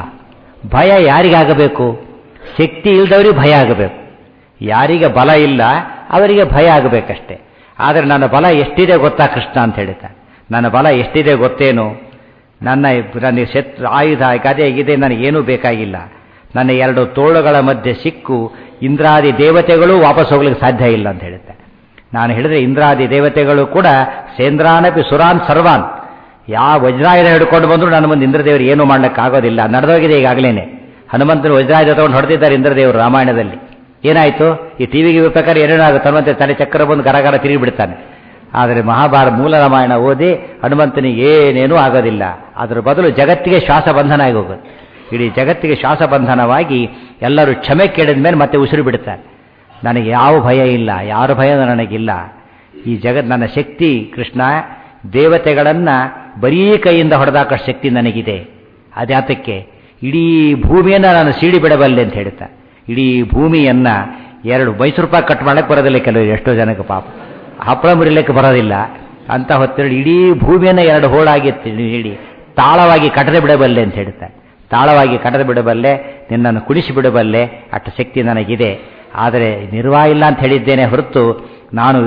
ಭಯ ಯಾರಿಗಾಗಬೇಕು ಶಕ್ತಿ ಇಲ್ದವ್ರಿಗೆ ಭಯ ಆಗಬೇಕು ಯಾರಿಗೆ ಬಲ ಇಲ್ಲ ಅವರಿಗೆ ಭಯ ಆಗಬೇಕಷ್ಟೆ ಆದರೆ ನನ್ನ ಬಲ ಎಷ್ಟಿದೆ ಗೊತ್ತಾ ಕೃಷ್ಣ ಅಂತ ಹೇಳ್ತಾರೆ ನನ್ನ ಬಲ ಎಷ್ಟಿದೆ ಗೊತ್ತೇನು ನನ್ನ ನನಗೆ ಶತ್ರು ಆಯುಧ ಗದೆ ಗಿದೆ ನನಗೇನೂ ಬೇಕಾಗಿಲ್ಲ ನನ್ನ ಎರಡು ತೋಳುಗಳ ಮಧ್ಯೆ ಸಿಕ್ಕು ಇಂದ್ರಾದಿ ದೇವತೆಗಳು ವಾಪಸ್ ಹೋಗ್ಲಿಕ್ಕೆ ಸಾಧ್ಯ ಇಲ್ಲ ಅಂತ ಹೇಳುತ್ತೆ ನಾನು ಹೇಳಿದ್ರೆ ಇಂದ್ರಾದಿ ದೇವತೆಗಳು ಕೂಡ ಸೇಂದ್ರಾನಪಿ ಸುರಾನ್ ಸರ್ವಾನ್ ಯಾವ ವಜ್ರಾಯುಧ ಹಿಡ್ಕೊಂಡು ಬಂದರೂ ನನ್ನ ಮುಂದೆ ಇಂದ್ರದೇವರು ಏನೂ ಮಾಡ್ಲಿಕ್ಕಾಗೋದಿಲ್ಲ ನಡೆದೋಗಿದೆ ಈಗಾಗಲೇ ಹನುಮಂತನ ವಜ್ರಾಯುಧ ತಗೊಂಡು ಹೊಡೆದಿದ್ದಾರೆ ಇಂದ್ರದೇವರು ರಾಮಾಯಣದಲ್ಲಿ ಏನಾಯಿತು ಈ ಟಿವಿಗೆ ಪ್ರಕಾರ ಏನೇನಾಗುತ್ತೆ ಹನುಮಂತ ತಲೆ ಚಕ್ರ ಬಂದು ಗರಗರ ತಿರುಗಿ ಬಿಡ್ತಾನೆ ಆದರೆ ಮಹಾಭಾರತ ಮೂಲ ರಾಮಾಯಣ ಓದಿ ಹನುಮಂತನಿಗೆ ಏನೇನೂ ಆಗೋದಿಲ್ಲ ಅದರ ಬದಲು ಜಗತ್ತಿಗೆ ಶ್ವಾಸ ಬಂಧನ ಆಗಿ ಹೋಗೋದು ಇಡೀ ಜಗತ್ತಿಗೆ ಶ್ವಾಸ ಬಂಧನವಾಗಿ ಎಲ್ಲರೂ ಕ್ಷಮೆ ಕೇಳಿದ ಮೇಲೆ ಮತ್ತೆ ಉಸಿರು ಬಿಡ್ತಾರೆ ನನಗೆ ಯಾವ ಭಯ ಇಲ್ಲ ಯಾರ ಭಯ ನನಗಿಲ್ಲ ಈ ಜಗತ್ ನನ್ನ ಶಕ್ತಿ ಕೃಷ್ಣ ದೇವತೆಗಳನ್ನು ಬರೀ ಕೈಯಿಂದ ಹೊಡೆದಾಕೋ ಶಕ್ತಿ ನನಗಿದೆ ಅದ್ಯಾತಕ್ಕೆ ಇಡೀ ಭೂಮಿಯನ್ನು ನಾನು ಸೀಡಿ ಬಿಡಬಲ್ಲೆ ಅಂತ ಹೇಳ್ತಾ ಇಡೀ ಭೂಮಿಯನ್ನು ಎರಡು ಮೈಸೂರು ಪಾಕ್ ಕಟ್ ಮಾಡಕ್ಕೆ ಬರೋದಿಲ್ಲ ಕೆಲವರು ಎಷ್ಟೋ ಜನಕ್ಕೆ ಪಾಪ ಹಪ್ಪಳ ಮುರಿಲಿಕ್ಕೆ ಬರೋದಿಲ್ಲ ಅಂತ ಹೊತ್ತಿರಲಿ ಇಡೀ ಭೂಮಿಯನ್ನು ಎರಡು ಹೋಳಾಗಿ ಹೇಳಿ ತಾಳವಾಗಿ ಕಟ್ಟದೆ ಬಿಡಬಲ್ಲೆ ಅಂತ ಹೇಳ್ತಾರೆ ತಾಳವಾಗಿ ಕಟ್ಟದೆ ಬಿಡಬಲ್ಲೆ ನಿನ್ನನ್ನು ಕುಣಿಸಿ ಬಿಡಬಲ್ಲೆ ಅಷ್ಟು ಶಕ್ತಿ ನನಗಿದೆ ಆದರೆ ನಿರ್ವಾಹ ಇಲ್ಲ ಅಂತ ಹೇಳಿದ್ದೇನೆ ಹೊರತು ನಾನು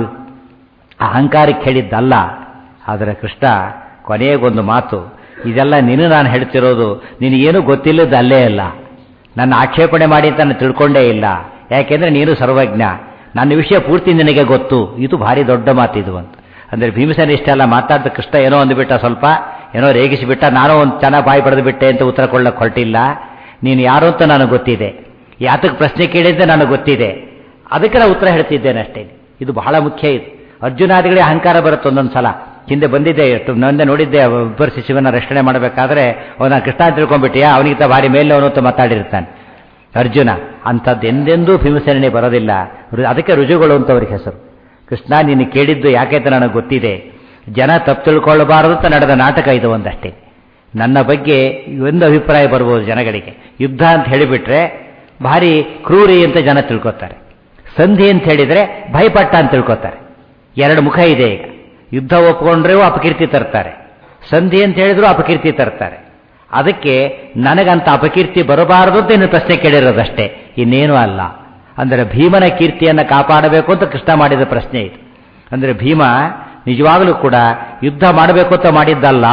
ಅಹಂಕಾರಕ್ಕೆ ಹೇಳಿದ್ದಲ್ಲ ಆದರೆ ಕೃಷ್ಣ ಕೊನೆಗೊಂದು ಮಾತು ಇದೆಲ್ಲ ನೀನು ನಾನು ಹೇಳ್ತಿರೋದು ನಿನಗೇನು ಗೊತ್ತಿಲ್ಲದ ಅಲ್ಲೇ ಅಲ್ಲ ನನ್ನ ಆಕ್ಷೇಪಣೆ ಮಾಡಿ ಅಂತ ನಾನು ತಿಳ್ಕೊಂಡೇ ಇಲ್ಲ ಯಾಕೆಂದ್ರೆ ನೀನು ಸರ್ವಜ್ಞ ನನ್ನ ವಿಷಯ ಪೂರ್ತಿ ನಿನಗೆ ಗೊತ್ತು ಇದು ಭಾರಿ ದೊಡ್ಡ ಮಾತಿದು ಅಂತ ಅಂದರೆ ಭೀಮಸೇನ ಇಷ್ಟೆಲ್ಲ ಮಾತಾಡ್ದ ಕೃಷ್ಣ ಏನೋ ಅಂದುಬಿಟ್ಟ ಸ್ವಲ್ಪ ಏನೋ ರೇಗಿಸಿಬಿಟ್ಟ ನಾನು ಒಂದು ಚೆನ್ನಾಗಿ ಬಾಯಿ ಪಡೆದು ಬಿಟ್ಟೆ ಅಂತ ಉತ್ತರ ಕೊಳ್ಳಕ್ಕೆ ಹೊರಟಿಲ್ಲ ನೀನು ಯಾರು ಅಂತ ನನಗೆ ಗೊತ್ತಿದೆ ಯಾತಕ್ಕೆ ಪ್ರಶ್ನೆ ಕೇಳಿದ್ದೆ ನನಗೆ ಗೊತ್ತಿದೆ ಅದಕ್ಕೆ ನಾನು ಉತ್ತರ ಹೇಳ್ತಿದ್ದೇನೆ ಅಷ್ಟೇ ಇದು ಬಹಳ ಮುಖ್ಯ ಇದು ಅರ್ಜುನಾದಿಗಳಿಗೆ ಅಹಂಕಾರ ಬರುತ್ತೆ ಒಂದೊಂದು ಸಲ ಹಿಂದೆ ಬಂದಿದ್ದೆ ಎಷ್ಟು ನಂದೆ ನೋಡಿದ್ದೆ ಒಬ್ಬರು ಶಿಶುವನ್ನ ರಕ್ಷಣೆ ಮಾಡಬೇಕಾದ್ರೆ ಅವನ ಕೃಷ್ಣ ಅಂತ ತಿಳ್ಕೊಂಡ್ಬಿಟ್ಟಿಯಾ ಅವನಿಗಿಂತ ಭಾರಿ ಮೇಲೆ ಅವನು ಅಂತ ಮಾತಾಡಿರ್ತಾನೆ ಅರ್ಜುನ ಅಂಥದ್ದು ಎಂದೆಂದೂ ಭೀಮಸೇನೆ ಬರೋದಿಲ್ಲ ಅದಕ್ಕೆ ರುಜುಗಳು ಅಂತ ಅವ್ರಿಗೆ ಹೆಸರು ಕೃಷ್ಣ ನೀನು ಕೇಳಿದ್ದು ಯಾಕೆ ಅಂತ ನನಗೆ ಗೊತ್ತಿದೆ ಜನ ತಪ್ಪು ತಿಳ್ಕೊಳ್ಳಬಾರದು ಅಂತ ನಡೆದ ನಾಟಕ ಇದು ಒಂದಷ್ಟೇ ನನ್ನ ಬಗ್ಗೆ ಒಂದು ಅಭಿಪ್ರಾಯ ಬರ್ಬೋದು ಜನಗಳಿಗೆ ಯುದ್ಧ ಅಂತ ಹೇಳಿಬಿಟ್ರೆ ಭಾರಿ ಕ್ರೂರಿ ಅಂತ ಜನ ತಿಳ್ಕೊತಾರೆ ಸಂಧಿ ಅಂತ ಹೇಳಿದರೆ ಭಯಪಟ್ಟ ಅಂತ ತಿಳ್ಕೊತಾರೆ ಎರಡು ಮುಖ ಇದೆ ಈಗ ಯುದ್ಧ ಒಪ್ಕೊಂಡ್ರೂ ಅಪಕೀರ್ತಿ ತರ್ತಾರೆ ಸಂಧಿ ಅಂತ ಹೇಳಿದ್ರು ಅಪಕೀರ್ತಿ ತರ್ತಾರೆ ಅದಕ್ಕೆ ನನಗಂತ ಅಪಕೀರ್ತಿ ಬರಬಾರದು ಅಂತ ಇನ್ನು ಪ್ರಶ್ನೆ ಕೇಳಿರೋದಷ್ಟೇ ಇನ್ನೇನೂ ಅಲ್ಲ ಅಂದರೆ ಭೀಮನ ಕೀರ್ತಿಯನ್ನು ಕಾಪಾಡಬೇಕು ಅಂತ ಕೃಷ್ಣ ಮಾಡಿದ ಪ್ರಶ್ನೆ ಇದು ಅಂದರೆ ಭೀಮ ನಿಜವಾಗಲೂ ಕೂಡ ಯುದ್ಧ ಮಾಡಬೇಕು ಅಂತ ಮಾಡಿದ್ದಲ್ಲ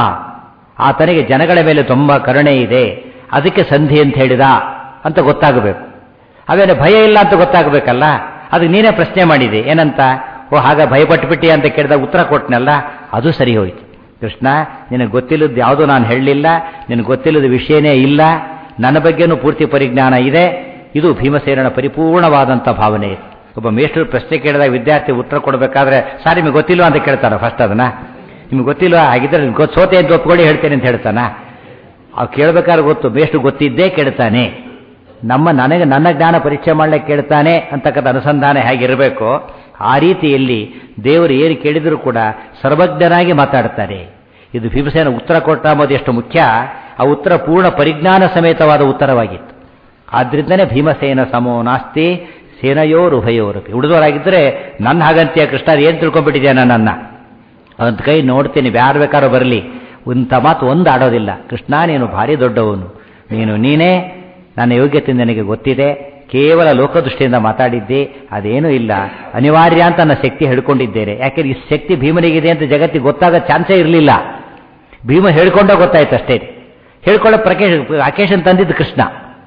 ಆತನಿಗೆ ಜನಗಳ ಮೇಲೆ ತುಂಬ ಕರುಣೆ ಇದೆ ಅದಕ್ಕೆ ಸಂಧಿ ಅಂತ ಹೇಳಿದ ಅಂತ ಗೊತ್ತಾಗಬೇಕು ಅವೇನು ಭಯ ಇಲ್ಲ ಅಂತ ಗೊತ್ತಾಗಬೇಕಲ್ಲ ಅದಕ್ಕೆ ನೀನೇ ಪ್ರಶ್ನೆ ಮಾಡಿದೆ ಏನಂತ ಓ ಹಾಗ ಭಯಪಟ್ಟುಬಿಟ್ಟಿ ಅಂತ ಕೇಳಿದಾಗ ಉತ್ತರ ಕೊಟ್ಟನಲ್ಲ ಅದು ಸರಿ ಹೋಯ್ತು ಕೃಷ್ಣ ನಿನಗೆ ಗೊತ್ತಿಲ್ಲದ ಯಾವುದೂ ನಾನು ಹೇಳಲಿಲ್ಲ ನಿನಗೆ ಗೊತ್ತಿಲ್ಲದ ವಿಷಯನೇ ಇಲ್ಲ ನನ್ನ ಬಗ್ಗೆನೂ ಪೂರ್ತಿ ಪರಿಜ್ಞಾನ ಇದೆ ಇದು ಭೀಮಸೇನನ ಪರಿಪೂರ್ಣವಾದಂಥ ಭಾವನೆ ಇದೆ ಒಬ್ಬ ಮೇಷ್ಟ್ರು ಪ್ರಶ್ನೆ ಕೇಳಿದಾಗ ವಿದ್ಯಾರ್ಥಿ ಉತ್ತರ ಕೊಡಬೇಕಾದ್ರೆ ಸರ್ ನಿಮಗೆ ಗೊತ್ತಿಲ್ವಾ ಅಂತ ಕೇಳ್ತಾರ ಫಸ್ಟ್ ಅದನ್ನ ನಿಮ್ಗೆ ಗೊತ್ತಿಲ್ವಾ ಹಾಗಿದ್ರೆ ಗೊತ್ತು ಸೋತೆ ಅಂತ ಒಪ್ಕೊಳ್ಳಿ ಹೇಳ್ತೇನೆ ಅಂತ ಹೇಳ್ತಾನ ಅವ್ ಕೇಳಬೇಕಾದ್ರೆ ಗೊತ್ತು ಮೇಷ್ಟ್ರು ಗೊತ್ತಿದ್ದೇ ಕೇಳ್ತಾನೆ ನಮ್ಮ ನನಗೆ ನನ್ನ ಜ್ಞಾನ ಪರೀಕ್ಷೆ ಮಾಡ್ಲಿಕ್ಕೆ ಕೇಳ್ತಾನೆ ಅಂತಕ್ಕಂಥ ಅನುಸಂಧಾನ ಹೇಗಿರಬೇಕು ಆ ರೀತಿಯಲ್ಲಿ ದೇವರು ಏನು ಕೇಳಿದರೂ ಕೂಡ ಸರ್ವಜ್ಞನಾಗಿ ಮಾತಾಡ್ತಾರೆ ಇದು ಭೀಮಸೇನ ಉತ್ತರ ಕೊಟ್ಟ ಅಂಬೋದು ಎಷ್ಟು ಮುಖ್ಯ ಆ ಉತ್ತರ ಪೂರ್ಣ ಪರಿಜ್ಞಾನ ಸಮೇತವಾದ ಉತ್ತರವಾಗಿತ್ತು ಆದ್ರಿಂದನೇ ಭೀಮಸೇನ ಸಮೋ ನಾಸ್ತಿ ಸೇನಯೋರು ಉಭಯೋರಪಿ ಉಳಿದವರಾಗಿದ್ದರೆ ನನ್ನ ಹಾಗಂತ್ಯ ಕೃಷ್ಣ ಏನು ತಿಳ್ಕೊಂಡ್ಬಿಟ್ಟಿದ್ಯಾ ನನ್ನನ್ನು ಒಂದು ಕೈ ನೋಡ್ತೀನಿ ಯಾರು ಬೇಕಾದ್ರೂ ಬರಲಿ ಇಂಥ ಮಾತು ಒಂದು ಆಡೋದಿಲ್ಲ ಕೃಷ್ಣ ನೀನು ಭಾರಿ ದೊಡ್ಡವನು ನೀನು ನೀನೇ ನನ್ನ ಯೋಗ್ಯತೆ ನನಗೆ ಗೊತ್ತಿದೆ ಕೇವಲ ಲೋಕದೃಷ್ಟಿಯಿಂದ ಮಾತಾಡಿದ್ದೆ ಅದೇನೂ ಇಲ್ಲ ಅನಿವಾರ್ಯ ಅಂತ ನನ್ನ ಶಕ್ತಿ ಹೇಳ್ಕೊಂಡಿದ್ದೇನೆ ಯಾಕೆಂದ್ರೆ ಈ ಶಕ್ತಿ ಭೀಮನಿಗಿದೆ ಅಂತ ಜಗತ್ತಿಗೆ ಗೊತ್ತಾಗೋ ಚಾನ್ಸೇ ಇರಲಿಲ್ಲ ಭೀಮ ಹೇಳ್ಕೊಂಡೋ ಗೊತ್ತಾಯ್ತು ಅಷ್ಟೇ ಹೇಳ್ಕೊಳ್ಳೋ ಪ್ರಕೇಶ್ ಅಕೇಶನ್ ತಂದಿದ್ದು ಕೃಷ್ಣ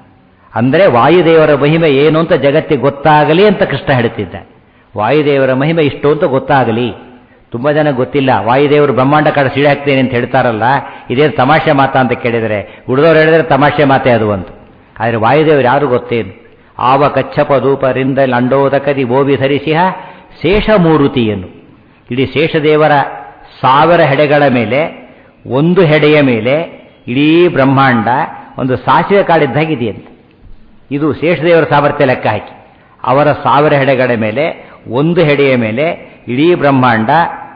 ಅಂದರೆ ವಾಯುದೇವರ ಮಹಿಮೆ ಏನು ಅಂತ ಜಗತ್ತಿಗೆ ಗೊತ್ತಾಗಲಿ ಅಂತ ಕೃಷ್ಣ ಹೇಳ್ತಿದ್ದ ವಾಯುದೇವರ ಮಹಿಮೆ ಇಷ್ಟು ಅಂತ ಗೊತ್ತಾಗಲಿ ತುಂಬ ಜನ ಗೊತ್ತಿಲ್ಲ ವಾಯುದೇವರು ಬ್ರಹ್ಮಾಂಡ ಕಡೆ ಸಿಡಿ ಹಾಕ್ತೇನೆ ಅಂತ ಹೇಳ್ತಾರಲ್ಲ ಇದೇನು ತಮಾಷೆ ಮಾತಾ ಅಂತ ಕೇಳಿದರೆ ಉಳಿದವ್ರು ಹೇಳಿದ್ರೆ ತಮಾಷೆ ಮಾತೇ ಅದು ಅಂತ ಆದರೆ ವಾಯುದೇವರು ಯಾರು ಗೊತ್ತೇನು ಆವ ಕಚ್ಚಪ ಧೂಪರಿಂದ ಲಂಡೋದಕದಿ ಓಬಿ ಧರಿಸಿಹ ಶೇಷಮೂರುತಿಯನ್ನು ಇಡೀ ಶೇಷದೇವರ ಸಾವಿರ ಹೆಡೆಗಳ ಮೇಲೆ ಒಂದು ಹೆಡೆಯ ಮೇಲೆ ಇಡೀ ಬ್ರಹ್ಮಾಂಡ ಒಂದು ಸಾಸಿವೆ ಕಾಳಿದ್ದಾಗಿದೆಯಂತೆ ಇದು ಶೇಷದೇವರ ಸಾಮರ್ಥ್ಯ ಲೆಕ್ಕ ಹಾಕಿ ಅವರ ಸಾವಿರ ಹೆಡೆಗಳ ಮೇಲೆ ಒಂದು ಹೆಡೆಯ ಮೇಲೆ ಇಡೀ ಬ್ರಹ್ಮಾಂಡ